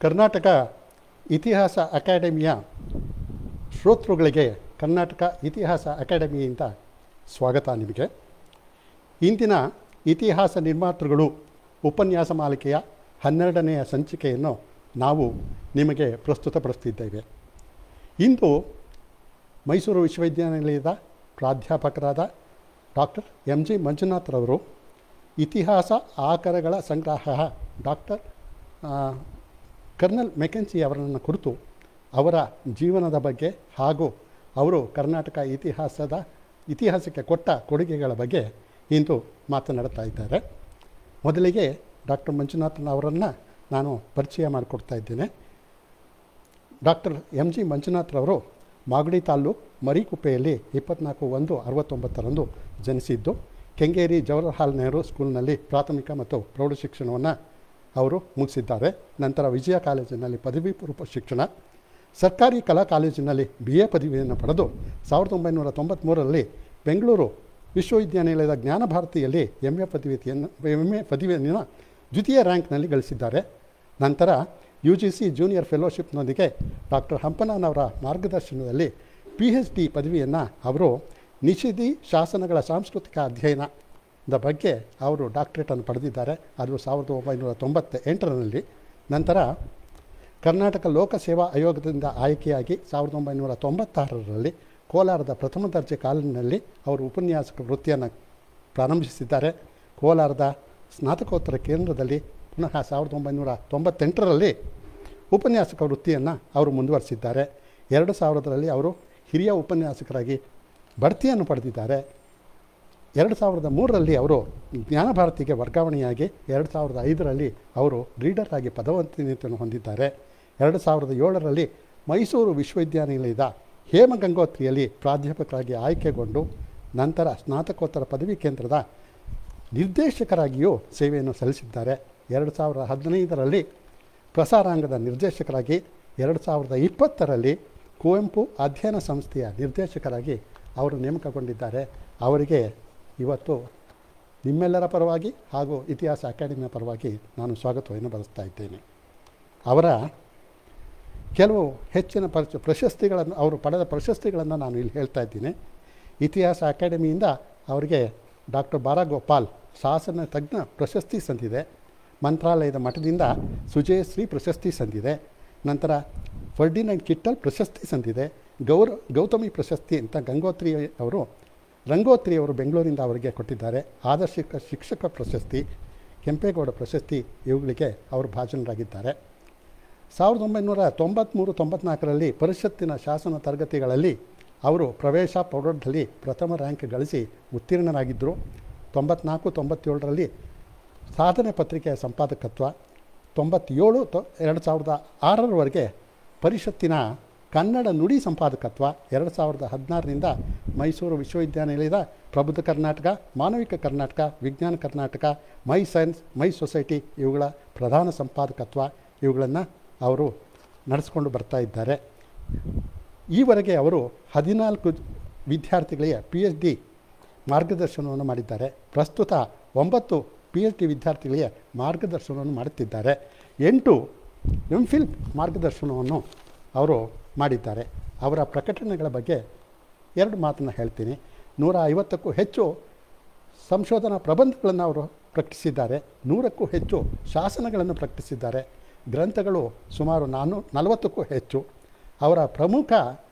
ಕರ್ನಾಟಕ ಇತಿಹಾಸ ಅಕಾಡೆಮಿಯ ಶ್ರೋತೃಗಳಿಗೆ ಕರ್ನಾಟಕ ಇತಿಹಾಸ ಅಕಾಡೆಮಿಯಿಂದ ಸ್ವಾಗತ ನಿಮಗೆ ಇಂದಿನ ಇತಿಹಾಸ ನಿರ್ಮಾತೃಗಳು ಉಪನ್ಯಾಸ ಮಾಲಿಕೆಯ ಹನ್ನೆರಡನೆಯ ಸಂಚಿಕೆಯನ್ನು ನಾವು ನಿಮಗೆ ಪ್ರಸ್ತುತಪಡಿಸ್ತಿದ್ದೇವೆ ಇಂದು ಮೈಸೂರು ವಿಶ್ವವಿದ್ಯಾನಿಲಯದ ಪ್ರಾಧ್ಯಾಪಕರಾದ ಡಾಕ್ಟರ್ ಎಂ ಜಿ ಮಂಜುನಾಥ್ರವರು ಇತಿಹಾಸ ಆಕರಗಳ ಸಂಗ್ರಹ ಡಾಕ್ಟರ್ ಕರ್ನಲ್ ಮೆಕೆನ್ಸಿ ಅವರನ್ನು ಕುರಿತು ಅವರ ಜೀವನದ ಬಗ್ಗೆ ಹಾಗೂ ಅವರು ಕರ್ನಾಟಕ ಇತಿಹಾಸದ ಇತಿಹಾಸಕ್ಕೆ ಕೊಟ್ಟ ಕೊಡುಗೆಗಳ ಬಗ್ಗೆ ಇಂದು ಮಾತನಾಡ್ತಾ ಇದ್ದಾರೆ ಮೊದಲಿಗೆ ಡಾಕ್ಟರ್ ಮಂಜುನಾಥನ್ ಅವರನ್ನು ನಾನು ಪರಿಚಯ ಮಾಡಿಕೊಡ್ತಾ ಇದ್ದೇನೆ ಡಾಕ್ಟರ್ ಎಂ ಜಿ ಮಂಜುನಾಥ್ರವರು ಮಾಗಡಿ ತಾಲ್ಲೂಕು ಮರಿಕುಪ್ಪೆಯಲ್ಲಿ ಇಪ್ಪತ್ನಾಲ್ಕು ಒಂದು ಅರವತ್ತೊಂಬತ್ತರಂದು ಜನಿಸಿದ್ದು ಕೆಂಗೇರಿ ಜವಾಹರ್ಲಾಲ್ ನೆಹರು ಸ್ಕೂಲ್ನಲ್ಲಿ ಪ್ರಾಥಮಿಕ ಮತ್ತು ಪ್ರೌಢ ಶಿಕ್ಷಣವನ್ನು ಅವರು ಮುಗಿಸಿದ್ದಾರೆ ನಂತರ ವಿಜಯ ಕಾಲೇಜಿನಲ್ಲಿ ಪದವಿ ಪೂರ್ವ ಶಿಕ್ಷಣ ಸರ್ಕಾರಿ ಕಲಾ ಕಾಲೇಜಿನಲ್ಲಿ ಬಿ ಎ ಪದವಿಯನ್ನು ಪಡೆದು ಸಾವಿರದ ಒಂಬೈನೂರ ತೊಂಬತ್ತ್ಮೂರರಲ್ಲಿ ಬೆಂಗಳೂರು ವಿಶ್ವವಿದ್ಯಾನಿಲಯದ ಜ್ಞಾನ ಭಾರತಿಯಲ್ಲಿ ಎಮ್ ಎ ಪದವಿಯನ್ನು ಎಮ್ ಎ ಪದವಿಯನ್ನು ದ್ವಿತೀಯ ರ್ಯಾಂಕ್ನಲ್ಲಿ ಗಳಿಸಿದ್ದಾರೆ ನಂತರ ಯು ಜಿ ಸಿ ಜೂನಿಯರ್ ಫೆಲೋಶಿಪ್ನೊಂದಿಗೆ ಡಾಕ್ಟರ್ ಹಂಪನವರ ಮಾರ್ಗದರ್ಶನದಲ್ಲಿ ಪಿ ಎಚ್ ಡಿ ಪದವಿಯನ್ನು ಅವರು ನಿಷಿದಿ ಶಾಸನಗಳ ಸಾಂಸ್ಕೃತಿಕ ಅಧ್ಯಯನದ ಬಗ್ಗೆ ಅವರು ಡಾಕ್ಟ್ರೇಟನ್ನು ಪಡೆದಿದ್ದಾರೆ ಅದು ಸಾವಿರದ ಒಂಬೈನೂರ ತೊಂಬತ್ತ ಎಂಟರಲ್ಲಿ ನಂತರ ಕರ್ನಾಟಕ ಲೋಕಸೇವಾ ಆಯೋಗದಿಂದ ಆಯ್ಕೆಯಾಗಿ ಸಾವಿರದ ಒಂಬೈನೂರ ತೊಂಬತ್ತಾರರಲ್ಲಿ ಕೋಲಾರದ ಪ್ರಥಮ ದರ್ಜೆ ಕಾಲೇಜಿನಲ್ಲಿ ಅವರು ಉಪನ್ಯಾಸಕ ವೃತ್ತಿಯನ್ನು ಪ್ರಾರಂಭಿಸಿದ್ದಾರೆ ಕೋಲಾರದ ಸ್ನಾತಕೋತ್ತರ ಕೇಂದ್ರದಲ್ಲಿ ಪುನಃ ಸಾವಿರದ ಒಂಬೈನೂರ ತೊಂಬತ್ತೆಂಟರಲ್ಲಿ ಉಪನ್ಯಾಸಕ ವೃತ್ತಿಯನ್ನು ಅವರು ಮುಂದುವರಿಸಿದ್ದಾರೆ ಎರಡು ಸಾವಿರದಲ್ಲಿ ಅವರು ಹಿರಿಯ ಉಪನ್ಯಾಸಕರಾಗಿ ಬಡ್ತಿಯನ್ನು ಪಡೆದಿದ್ದಾರೆ ಎರಡು ಸಾವಿರದ ಮೂರರಲ್ಲಿ ಅವರು ಜ್ಞಾನಭಾರತಿಗೆ ವರ್ಗಾವಣೆಯಾಗಿ ಎರಡು ಸಾವಿರದ ಐದರಲ್ಲಿ ಅವರು ರೀಡರ್ ಆಗಿ ಪದವನ್ತಿಯನ್ನು ಹೊಂದಿದ್ದಾರೆ ಎರಡು ಸಾವಿರದ ಏಳರಲ್ಲಿ ಮೈಸೂರು ವಿಶ್ವವಿದ್ಯಾನಿಲಯದ ಹೇಮಗಂಗೋತ್ರಿಯಲ್ಲಿ ಪ್ರಾಧ್ಯಾಪಕರಾಗಿ ಆಯ್ಕೆಗೊಂಡು ನಂತರ ಸ್ನಾತಕೋತ್ತರ ಪದವಿ ಕೇಂದ್ರದ ನಿರ್ದೇಶಕರಾಗಿಯೂ ಸೇವೆಯನ್ನು ಸಲ್ಲಿಸಿದ್ದಾರೆ ಎರಡು ಸಾವಿರದ ಹದಿನೈದರಲ್ಲಿ ಪ್ರಸಾರಾಂಗದ ನಿರ್ದೇಶಕರಾಗಿ ಎರಡು ಸಾವಿರದ ಇಪ್ಪತ್ತರಲ್ಲಿ ಕುವೆಂಪು ಅಧ್ಯಯನ ಸಂಸ್ಥೆಯ ನಿರ್ದೇಶಕರಾಗಿ ಅವರು ನೇಮಕಗೊಂಡಿದ್ದಾರೆ ಅವರಿಗೆ ಇವತ್ತು ನಿಮ್ಮೆಲ್ಲರ ಪರವಾಗಿ ಹಾಗೂ ಇತಿಹಾಸ ಅಕಾಡೆಮಿಯ ಪರವಾಗಿ ನಾನು ಸ್ವಾಗತವನ್ನು ಬಯಸ್ತಾ ಇದ್ದೇನೆ ಅವರ ಕೆಲವು ಹೆಚ್ಚಿನ ಪರಿಚ ಪ್ರಶಸ್ತಿಗಳನ್ನು ಅವರು ಪಡೆದ ಪ್ರಶಸ್ತಿಗಳನ್ನು ನಾನು ಇಲ್ಲಿ ಹೇಳ್ತಾ ಇದ್ದೀನಿ ಇತಿಹಾಸ ಅಕಾಡೆಮಿಯಿಂದ ಅವರಿಗೆ ಡಾಕ್ಟರ್ ಬಾರಾಗೋಪಾಲ್ ಶಾಸನ ತಜ್ಞ ಪ್ರಶಸ್ತಿ ಸಂದಿದೆ ಮಂತ್ರಾಲಯದ ಮಠದಿಂದ ಸುಜಯಶ್ರೀ ಪ್ರಶಸ್ತಿ ಸಂದಿದೆ ನಂತರ ಫರ್ಡಿನೈನ್ ಕಿಟ್ಟಲ್ ಪ್ರಶಸ್ತಿ ಸಂದಿದೆ ಗೌರ ಗೌತಮಿ ಪ್ರಶಸ್ತಿ ಅಂತ ಗಂಗೋತ್ರಿ ಅವರು ರಂಗೋತ್ರಿ ಅವರು ಬೆಂಗಳೂರಿಂದ ಅವರಿಗೆ ಕೊಟ್ಟಿದ್ದಾರೆ ಆದರ್ಶಿಕ ಶಿಕ್ಷಕ ಪ್ರಶಸ್ತಿ ಕೆಂಪೇಗೌಡ ಪ್ರಶಸ್ತಿ ಇವುಗಳಿಗೆ ಅವರು ಭಾಜನರಾಗಿದ್ದಾರೆ ಸಾವಿರದ ಒಂಬೈನೂರ ತೊಂಬತ್ತ್ಮೂರು ತೊಂಬತ್ನಾಲ್ಕರಲ್ಲಿ ಪರಿಷತ್ತಿನ ಶಾಸನ ತರಗತಿಗಳಲ್ಲಿ ಅವರು ಪ್ರವೇಶ ಪೌಢದಲ್ಲಿ ಪ್ರಥಮ ರ್ಯಾಂಕ್ ಗಳಿಸಿ ಉತ್ತೀರ್ಣರಾಗಿದ್ದರು ತೊಂಬತ್ನಾಲ್ಕು ತೊಂಬತ್ತೇಳರಲ್ಲಿ ಸಾಧನೆ ಪತ್ರಿಕೆಯ ಸಂಪಾದಕತ್ವ ತೊಂಬತ್ತೇಳು ತೊ ಎರಡು ಸಾವಿರದ ಆರರವರೆಗೆ ಪರಿಷತ್ತಿನ ಕನ್ನಡ ನುಡಿ ಸಂಪಾದಕತ್ವ ಎರಡು ಸಾವಿರದ ಹದಿನಾರರಿಂದ ಮೈಸೂರು ವಿಶ್ವವಿದ್ಯಾನಿಲಯದ ಪ್ರಬುದ್ಧ ಕರ್ನಾಟಕ ಮಾನವಿಕ ಕರ್ನಾಟಕ ವಿಜ್ಞಾನ Karnataka my science my society ಇವುಗಳ ಪ್ರಧಾನ ಸಂಪಾದಕತ್ವ ಇವುಗಳನ್ನು ಅವರು ನಡೆಸ್ಕೊಂಡು ಬರ್ತಾ ಇದ್ದಾರೆ ಈವರೆಗೆ ಅವರು ಹದಿನಾಲ್ಕು ವಿದ್ಯಾರ್ಥಿಗಳಿಗೆ ಪಿ ಎಚ್ ಡಿ ಮಾರ್ಗದರ್ಶನವನ್ನು ಮಾಡಿದ್ದಾರೆ ಪ್ರಸ್ತುತ ಒಂಬತ್ತು ಪಿ ಎಚ್ ಡಿ ವಿದ್ಯಾರ್ಥಿಗಳಿಗೆ ಮಾರ್ಗದರ್ಶನವನ್ನು ಮಾಡುತ್ತಿದ್ದಾರೆ ಎಂಟು ಎಮ್ ಫಿಲ್ ಮಾರ್ಗದರ್ಶನವನ್ನು ಅವರು ಮಾಡಿದ್ದಾರೆ ಅವರ ಪ್ರಕಟಣೆಗಳ ಬಗ್ಗೆ ಎರಡು ಮಾತನ್ನು ಹೇಳ್ತೀನಿ ನೂರ ಐವತ್ತಕ್ಕೂ ಹೆಚ್ಚು ಸಂಶೋಧನಾ ಪ್ರಬಂಧಗಳನ್ನು ಅವರು ಪ್ರಕಟಿಸಿದ್ದಾರೆ ನೂರಕ್ಕೂ ಹೆಚ್ಚು ಶಾಸನಗಳನ್ನು ಪ್ರಕಟಿಸಿದ್ದಾರೆ ಗ್ರಂಥಗಳು ಸುಮಾರು ನಾನು ನಲವತ್ತಕ್ಕೂ ಹೆಚ್ಚು ಅವರ ಪ್ರಮುಖ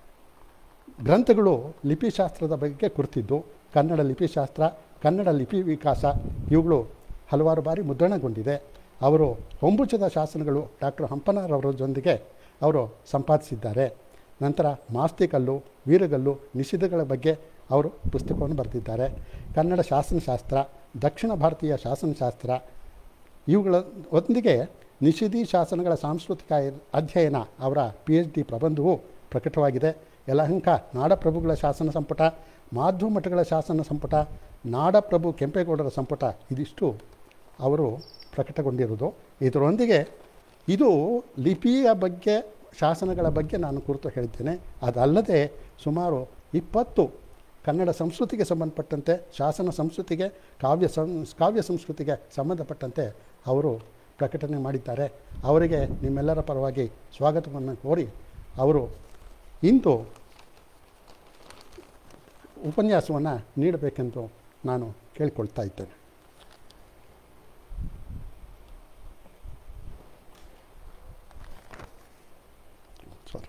ಗ್ರಂಥಗಳು ಲಿಪಿಶಾಸ್ತ್ರದ ಬಗ್ಗೆ ಕುರಿತಿದ್ದು ಕನ್ನಡ ಲಿಪಿಶಾಸ್ತ್ರ ಕನ್ನಡ ಲಿಪಿ ವಿಕಾಸ ಇವುಗಳು ಹಲವಾರು ಬಾರಿ ಮುದ್ರಣಗೊಂಡಿದೆ ಅವರು ಹೊಂಬುಚದ ಶಾಸನಗಳು ಡಾಕ್ಟರ್ ಹಂಪನರವರ ಜೊತೆಗೆ ಅವರು ಸಂಪಾದಿಸಿದ್ದಾರೆ ನಂತರ ಮಾಸ್ತಿಕಲ್ಲು ವೀರಗಲ್ಲು ನಿಷಿದ್ಧಗಳ ಬಗ್ಗೆ ಅವರು ಪುಸ್ತಕವನ್ನು ಬರೆದಿದ್ದಾರೆ ಕನ್ನಡ ಶಾಸನಶಾಸ್ತ್ರ ದಕ್ಷಿಣ ಭಾರತೀಯ ಶಾಸನಶಾಸ್ತ್ರ ಇವುಗಳ ಒಂದಿಗೆ ನಿಷಿದಿ ಶಾಸನಗಳ ಸಾಂಸ್ಕೃತಿಕ ಅಧ್ಯಯನ ಅವರ ಪಿ ಎಚ್ ಡಿ ಪ್ರಬಂಧವು ಪ್ರಕಟವಾಗಿದೆ ಯಲಹಂಕ ನಾಡಪ್ರಭುಗಳ ಶಾಸನ ಸಂಪುಟ ಮಾಧ್ವ ಮಠಗಳ ಶಾಸನ ಸಂಪುಟ ನಾಡಪ್ರಭು ಕೆಂಪೇಗೌಡರ ಸಂಪುಟ ಇದಿಷ್ಟು ಅವರು ಪ್ರಕಟಗೊಂಡಿರುವುದು ಇದರೊಂದಿಗೆ ಇದು ಲಿಪಿಯ ಬಗ್ಗೆ ಶಾಸನಗಳ ಬಗ್ಗೆ ನಾನು ಕುರಿತು ಹೇಳ್ತೇನೆ ಅದಲ್ಲದೆ ಸುಮಾರು ಇಪ್ಪತ್ತು ಕನ್ನಡ ಸಂಸ್ಕೃತಿಗೆ ಸಂಬಂಧಪಟ್ಟಂತೆ ಶಾಸನ ಸಂಸ್ಕೃತಿಗೆ ಕಾವ್ಯ ಸಂ ಕಾವ್ಯ ಸಂಸ್ಕೃತಿಗೆ ಸಂಬಂಧಪಟ್ಟಂತೆ ಅವರು ಪ್ರಕಟಣೆ ಮಾಡಿದ್ದಾರೆ ಅವರಿಗೆ ನಿಮ್ಮೆಲ್ಲರ ಪರವಾಗಿ ಸ್ವಾಗತವನ್ನು ಕೋರಿ ಅವರು ಇಂದು ಉಪನ್ಯಾಸವನ್ನು ನೀಡಬೇಕೆಂದು ನಾನು ಕೇಳಿಕೊಳ್ತಾ ಇದ್ದೇನೆ ಸರ್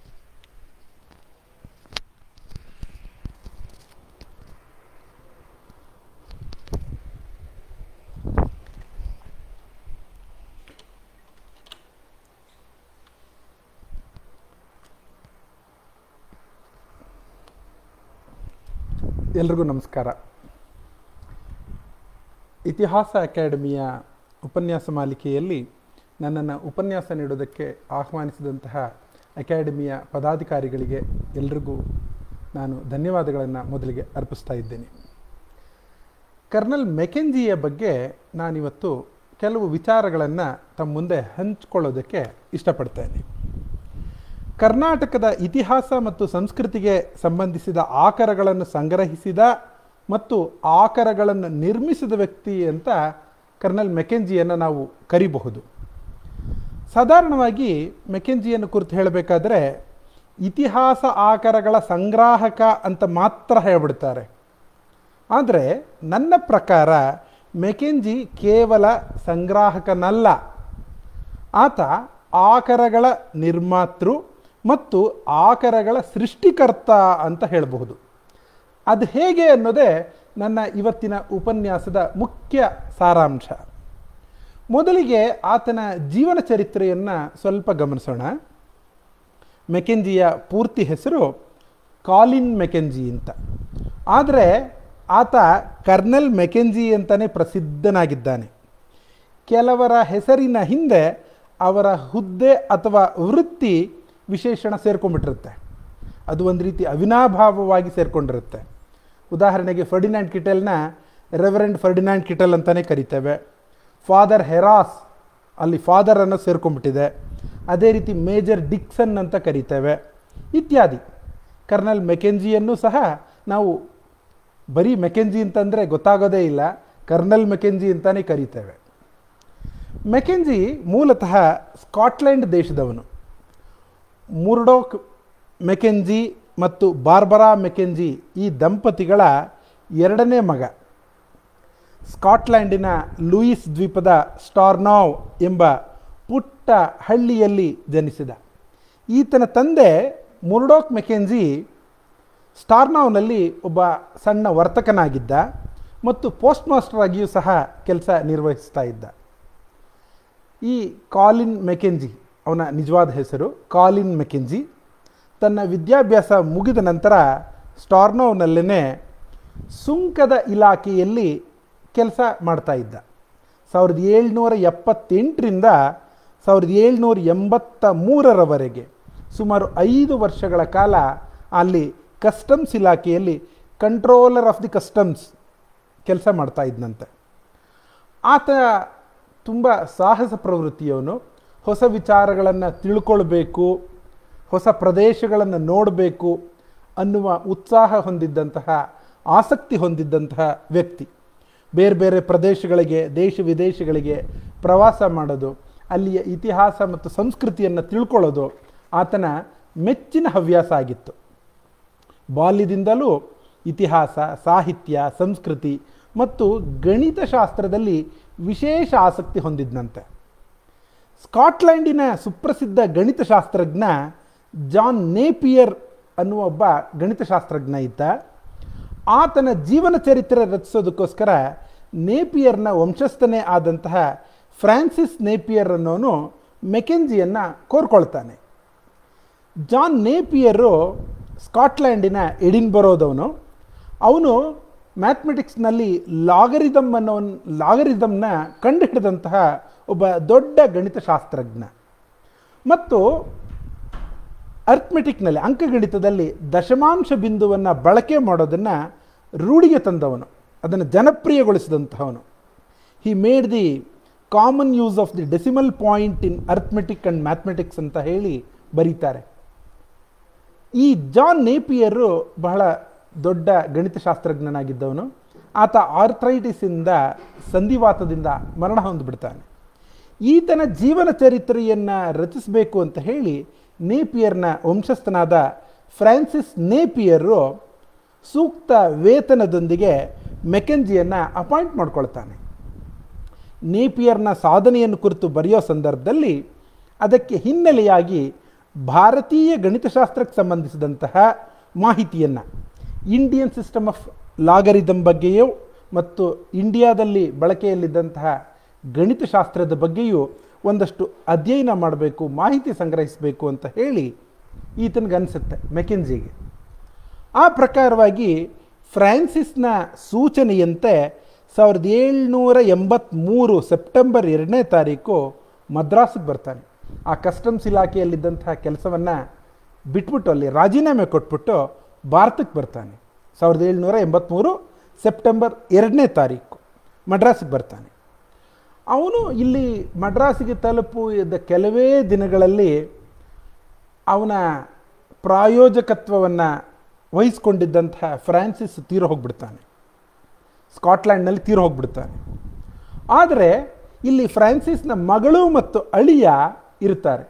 ಎಲ್ರಿಗೂ ನಮಸ್ಕಾರ ಇತಿಹಾಸ ಅಕಾಡೆಮಿಯ ಉಪನ್ಯಾಸ ಮಾಲಿಕೆಯಲ್ಲಿ ನನ್ನನ್ನು ಉಪನ್ಯಾಸ ನೀಡೋದಕ್ಕೆ ಆಹ್ವಾನಿಸಿದಂತಹ ಅಕಾಡೆಮಿಯ ಪದಾಧಿಕಾರಿಗಳಿಗೆ ಎಲ್ರಿಗೂ ನಾನು ಧನ್ಯವಾದಗಳನ್ನು ಮೊದಲಿಗೆ ಅರ್ಪಿಸ್ತಾ ಇದ್ದೇನೆ ಕರ್ನಲ್ ಮೆಕೆಂಜಿಯ ಬಗ್ಗೆ ನಾನಿವತ್ತು ಕೆಲವು ವಿಚಾರಗಳನ್ನು ತಮ್ಮ ಮುಂದೆ ಹಂಚಿಕೊಳ್ಳೋದಕ್ಕೆ ಇಷ್ಟಪಡ್ತೇನೆ ಕರ್ನಾಟಕದ ಇತಿಹಾಸ ಮತ್ತು ಸಂಸ್ಕೃತಿಗೆ ಸಂಬಂಧಿಸಿದ ಆಕರಗಳನ್ನು ಸಂಗ್ರಹಿಸಿದ ಮತ್ತು ಆಕರಗಳನ್ನು ನಿರ್ಮಿಸಿದ ವ್ಯಕ್ತಿ ಅಂತ ಕರ್ನಲ್ ಮೆಕೆಂಜಿಯನ್ನು ನಾವು ಕರಿಬಹುದು ಸಾಧಾರಣವಾಗಿ ಮೆಕೆಂಜಿಯನ್ನು ಕುರಿತು ಹೇಳಬೇಕಾದ್ರೆ ಇತಿಹಾಸ ಆಕರಗಳ ಸಂಗ್ರಾಹಕ ಅಂತ ಮಾತ್ರ ಹೇಳ್ಬಿಡ್ತಾರೆ ಆದರೆ ನನ್ನ ಪ್ರಕಾರ ಮೆಕೆಂಜಿ ಕೇವಲ ಸಂಗ್ರಾಹಕನಲ್ಲ ಆತ ಆಕರಗಳ ನಿರ್ಮಾತೃ ಮತ್ತು ಆಕರಗಳ ಸೃಷ್ಟಿಕರ್ತ ಅಂತ ಹೇಳಬಹುದು ಅದು ಹೇಗೆ ಅನ್ನೋದೇ ನನ್ನ ಇವತ್ತಿನ ಉಪನ್ಯಾಸದ ಮುಖ್ಯ ಸಾರಾಂಶ ಮೊದಲಿಗೆ ಆತನ ಜೀವನ ಚರಿತ್ರೆಯನ್ನು ಸ್ವಲ್ಪ ಗಮನಿಸೋಣ ಮೆಕೆಂಜಿಯ ಪೂರ್ತಿ ಹೆಸರು ಕಾಲಿನ್ ಮೆಕೆಂಜಿ ಅಂತ ಆದರೆ ಆತ ಕರ್ನಲ್ ಮೆಕೆಂಜಿ ಅಂತಲೇ ಪ್ರಸಿದ್ಧನಾಗಿದ್ದಾನೆ ಕೆಲವರ ಹೆಸರಿನ ಹಿಂದೆ ಅವರ ಹುದ್ದೆ ಅಥವಾ ವೃತ್ತಿ ವಿಶೇಷಣ ಸೇರ್ಕೊಂಡ್ಬಿಟ್ಟಿರುತ್ತೆ ಅದು ಒಂದು ರೀತಿ ಅವಿನಾಭಾವವಾಗಿ ಸೇರ್ಕೊಂಡಿರುತ್ತೆ ಉದಾಹರಣೆಗೆ ಫರ್ಡಿನಾಂಡ್ ಕಿಟೆಲ್ನ ರೆವರೆಂಡ್ ಫರ್ಡಿನಾಂಡ್ ಕಿಟೆಲ್ ಅಂತಲೇ ಕರಿತೇವೆ ಫಾದರ್ ಹೆರಾಸ್ ಅಲ್ಲಿ ಫಾದರ್ ಅನ್ನೋ ಸೇರ್ಕೊಂಡ್ಬಿಟ್ಟಿದೆ ಅದೇ ರೀತಿ ಮೇಜರ್ ಡಿಕ್ಸನ್ ಅಂತ ಕರಿತೇವೆ ಇತ್ಯಾದಿ ಕರ್ನಲ್ ಮೆಕೆಂಜಿಯನ್ನು ಸಹ ನಾವು ಬರೀ ಮೆಕೆಂಜಿ ಅಂತಂದರೆ ಗೊತ್ತಾಗೋದೇ ಇಲ್ಲ ಕರ್ನಲ್ ಮೆಕೆಂಜಿ ಅಂತಲೇ ಕರಿತೇವೆ ಮೆಕೆಂಜಿ ಮೂಲತಃ ಸ್ಕಾಟ್ಲೆಂಡ್ ದೇಶದವನು ಮುರ್ಡೋಕ್ ಮೆಕೆಂಜಿ ಮತ್ತು ಬಾರ್ಬರಾ ಮೆಕೆಂಜಿ ಈ ದಂಪತಿಗಳ ಎರಡನೇ ಮಗ ಸ್ಕಾಟ್ಲ್ಯಾಂಡಿನ ಲೂಯಿಸ್ ದ್ವೀಪದ ಸ್ಟಾರ್ನಾವ್ ಎಂಬ ಪುಟ್ಟ ಹಳ್ಳಿಯಲ್ಲಿ ಜನಿಸಿದ ಈತನ ತಂದೆ ಮುರ್ಡೋಕ್ ಮೆಕೆಂಜಿ ಸ್ಟಾರ್ನಾವ್ನಲ್ಲಿ ಒಬ್ಬ ಸಣ್ಣ ವರ್ತಕನಾಗಿದ್ದ ಮತ್ತು ಪೋಸ್ಟ್ ಮಾಸ್ಟರ್ ಆಗಿಯೂ ಸಹ ಕೆಲಸ ನಿರ್ವಹಿಸ್ತಾ ಇದ್ದ ಈ ಕಾಲಿನ್ ಮೆಕೆಂಜಿ ಅವನ ನಿಜವಾದ ಹೆಸರು ಕಾಲಿನ್ ಮೆಕೆಂಜಿ ತನ್ನ ವಿದ್ಯಾಭ್ಯಾಸ ಮುಗಿದ ನಂತರ ಸ್ಟಾರ್ನೋವ್ನಲ್ಲೇ ಸುಂಕದ ಇಲಾಖೆಯಲ್ಲಿ ಕೆಲಸ ಮಾಡ್ತಾ ಇದ್ದ ಸಾವಿರದ ಏಳ್ನೂರ ಎಪ್ಪತ್ತೆಂಟರಿಂದ ಸಾವಿರದ ಏಳ್ನೂರ ಎಂಬತ್ತ ಮೂರರವರೆಗೆ ಸುಮಾರು ಐದು ವರ್ಷಗಳ ಕಾಲ ಅಲ್ಲಿ ಕಸ್ಟಮ್ಸ್ ಇಲಾಖೆಯಲ್ಲಿ ಕಂಟ್ರೋಲರ್ ಆಫ್ ದಿ ಕಸ್ಟಮ್ಸ್ ಕೆಲಸ ಮಾಡ್ತಾ ಇದ್ದಂತೆ ಆತ ತುಂಬ ಸಾಹಸ ಪ್ರವೃತ್ತಿಯವನು ಹೊಸ ವಿಚಾರಗಳನ್ನು ತಿಳ್ಕೊಳ್ಬೇಕು ಹೊಸ ಪ್ರದೇಶಗಳನ್ನು ನೋಡಬೇಕು ಅನ್ನುವ ಉತ್ಸಾಹ ಹೊಂದಿದ್ದಂತಹ ಆಸಕ್ತಿ ಹೊಂದಿದ್ದಂತಹ ವ್ಯಕ್ತಿ ಬೇರೆ ಬೇರೆ ಪ್ರದೇಶಗಳಿಗೆ ದೇಶ ವಿದೇಶಗಳಿಗೆ ಪ್ರವಾಸ ಮಾಡೋದು ಅಲ್ಲಿಯ ಇತಿಹಾಸ ಮತ್ತು ಸಂಸ್ಕೃತಿಯನ್ನು ತಿಳ್ಕೊಳ್ಳೋದು ಆತನ ಮೆಚ್ಚಿನ ಹವ್ಯಾಸ ಆಗಿತ್ತು ಬಾಲ್ಯದಿಂದಲೂ ಇತಿಹಾಸ ಸಾಹಿತ್ಯ ಸಂಸ್ಕೃತಿ ಮತ್ತು ಗಣಿತಶಾಸ್ತ್ರದಲ್ಲಿ ವಿಶೇಷ ಆಸಕ್ತಿ ಹೊಂದಿದ್ದಂತೆ ಸ್ಕಾಟ್ಲೆಂಡಿನ ಸುಪ್ರಸಿದ್ಧ ಗಣಿತಶಾಸ್ತ್ರಜ್ಞ ಜಾನ್ ನೇಪಿಯರ್ ಅನ್ನುವ ಒಬ್ಬ ಗಣಿತಶಾಸ್ತ್ರಜ್ಞ ಇದ್ದ ಆತನ ಜೀವನ ಚರಿತ್ರೆ ರಚಿಸೋದಕ್ಕೋಸ್ಕರ ನೇಪಿಯರ್ನ ವಂಶಸ್ಥನೇ ಆದಂತಹ ಫ್ರಾನ್ಸಿಸ್ ನೇಪಿಯರ್ ಅನ್ನೋನು ಮೆಕೆಂಜಿಯನ್ನು ಕೋರ್ಕೊಳ್ತಾನೆ ಜಾನ್ ನೇಪಿಯರು ಸ್ಕಾಟ್ಲ್ಯಾಂಡಿನ ಎಡಿನ್ಬರೋದವನು ಅವನು ಮ್ಯಾಥಮೆಟಿಕ್ಸ್ನಲ್ಲಿ ಲಾಗರಿದಮ್ ಅನ್ನೋ ಲಾಗರಿದಮ್ನ ಕಂಡುಹಿಡಿದಂತಹ ಒಬ್ಬ ದೊಡ್ಡ ಗಣಿತಶಾಸ್ತ್ರಜ್ಞ ಮತ್ತು ಅರ್ಥಮೆಟಿಕ್ನಲ್ಲಿ ಅಂಕಗಣಿತದಲ್ಲಿ ದಶಮಾಂಶ ಬಿಂದುವನ್ನು ಬಳಕೆ ಮಾಡೋದನ್ನು ರೂಢಿಗೆ ತಂದವನು ಅದನ್ನು ಜನಪ್ರಿಯಗೊಳಿಸಿದಂತಹವನು he made the common use of the decimal point in arithmetic and mathematics ಅಂತ ಹೇಳಿ ಬರೀತಾರೆ ಈ ಜಾನ್ ನೇಪಿಯರು ಬಹಳ ದೊಡ್ಡ ಗಣಿತಶಾಸ್ತ್ರಜ್ಞನಾಗಿದ್ದವನು ಆತ ಆರ್ಥ್ರೈಟಿಸಿಂದ ಸಂಧಿವಾತದಿಂದ ಮರಣ ಹೊಂದಿಬಿಡ್ತಾನೆ ಈತನ ಜೀವನ ಚರಿತ್ರೆಯನ್ನು ರಚಿಸಬೇಕು ಅಂತ ಹೇಳಿ ನೇಪಿಯರ್ನ ವಂಶಸ್ಥನಾದ ಫ್ರಾನ್ಸಿಸ್ ನೇಪಿಯರು ಸೂಕ್ತ ವೇತನದೊಂದಿಗೆ ಮೆಕೆಂಜಿಯನ್ನು ಅಪಾಯಿಂಟ್ ಮಾಡ್ಕೊಳ್ತಾನೆ ನೇಪಿಯರ್ನ ಸಾಧನೆಯನ್ನು ಕುರಿತು ಬರೆಯೋ ಸಂದರ್ಭದಲ್ಲಿ ಅದಕ್ಕೆ ಹಿನ್ನೆಲೆಯಾಗಿ ಭಾರತೀಯ ಗಣಿತಶಾಸ್ತ್ರಕ್ಕೆ ಸಂಬಂಧಿಸಿದಂತಹ ಮಾಹಿತಿಯನ್ನು ಇಂಡಿಯನ್ ಸಿಸ್ಟಮ್ ಆಫ್ ಲಾಗರಿದಮ್ ಬಗ್ಗೆಯೂ ಮತ್ತು ಇಂಡಿಯಾದಲ್ಲಿ ಬಳಕೆಯಲ್ಲಿದ್ದಂತಹ ಗಣಿತಶಾಸ್ತ್ರದ ಬಗ್ಗೆಯೂ ಒಂದಷ್ಟು ಅಧ್ಯಯನ ಮಾಡಬೇಕು ಮಾಹಿತಿ ಸಂಗ್ರಹಿಸಬೇಕು ಅಂತ ಹೇಳಿ ಈತನಿಗನ್ಸುತ್ತೆ ಮೆಕೆನ್ಜಿಗೆ ಆ ಪ್ರಕಾರವಾಗಿ ಫ್ರಾನ್ಸಿಸ್ನ ಸೂಚನೆಯಂತೆ ಸಾವಿರದ ಏಳ್ನೂರ ಎಂಬತ್ತ್ಮೂರು ಸೆಪ್ಟೆಂಬರ್ ಎರಡನೇ ತಾರೀಕು ಮದ್ರಾಸಿಗೆ ಬರ್ತಾನೆ ಆ ಕಸ್ಟಮ್ಸ್ ಇಲಾಖೆಯಲ್ಲಿದ್ದಂತಹ ಕೆಲಸವನ್ನು ಬಿಟ್ಬಿಟ್ಟು ಅಲ್ಲಿ ರಾಜೀನಾಮೆ ಕೊಟ್ಬಿಟ್ಟು ಭಾರತಕ್ಕೆ ಬರ್ತಾನೆ ಸಾವಿರದ ಏಳ್ನೂರ ಎಂಬತ್ತ್ಮೂರು ಸೆಪ್ಟೆಂಬರ್ ಎರಡನೇ ತಾರೀಕು ಮಡ್ರಾಸಿಗೆ ಬರ್ತಾನೆ ಅವನು ಇಲ್ಲಿ ಮಡ್ರಾಸಿಗೆ ತಲುಪಿದ ಕೆಲವೇ ದಿನಗಳಲ್ಲಿ ಅವನ ಪ್ರಾಯೋಜಕತ್ವವನ್ನು ವಹಿಸ್ಕೊಂಡಿದ್ದಂತಹ ಫ್ರಾನ್ಸಿಸ್ ತೀರು ಹೋಗ್ಬಿಡ್ತಾನೆ ಸ್ಕಾಟ್ಲ್ಯಾಂಡ್ನಲ್ಲಿ ತೀರು ಹೋಗ್ಬಿಡ್ತಾನೆ ಆದರೆ ಇಲ್ಲಿ ಫ್ರಾನ್ಸಿಸ್ನ ಮಗಳು ಮತ್ತು ಅಳಿಯ ಇರ್ತಾರೆ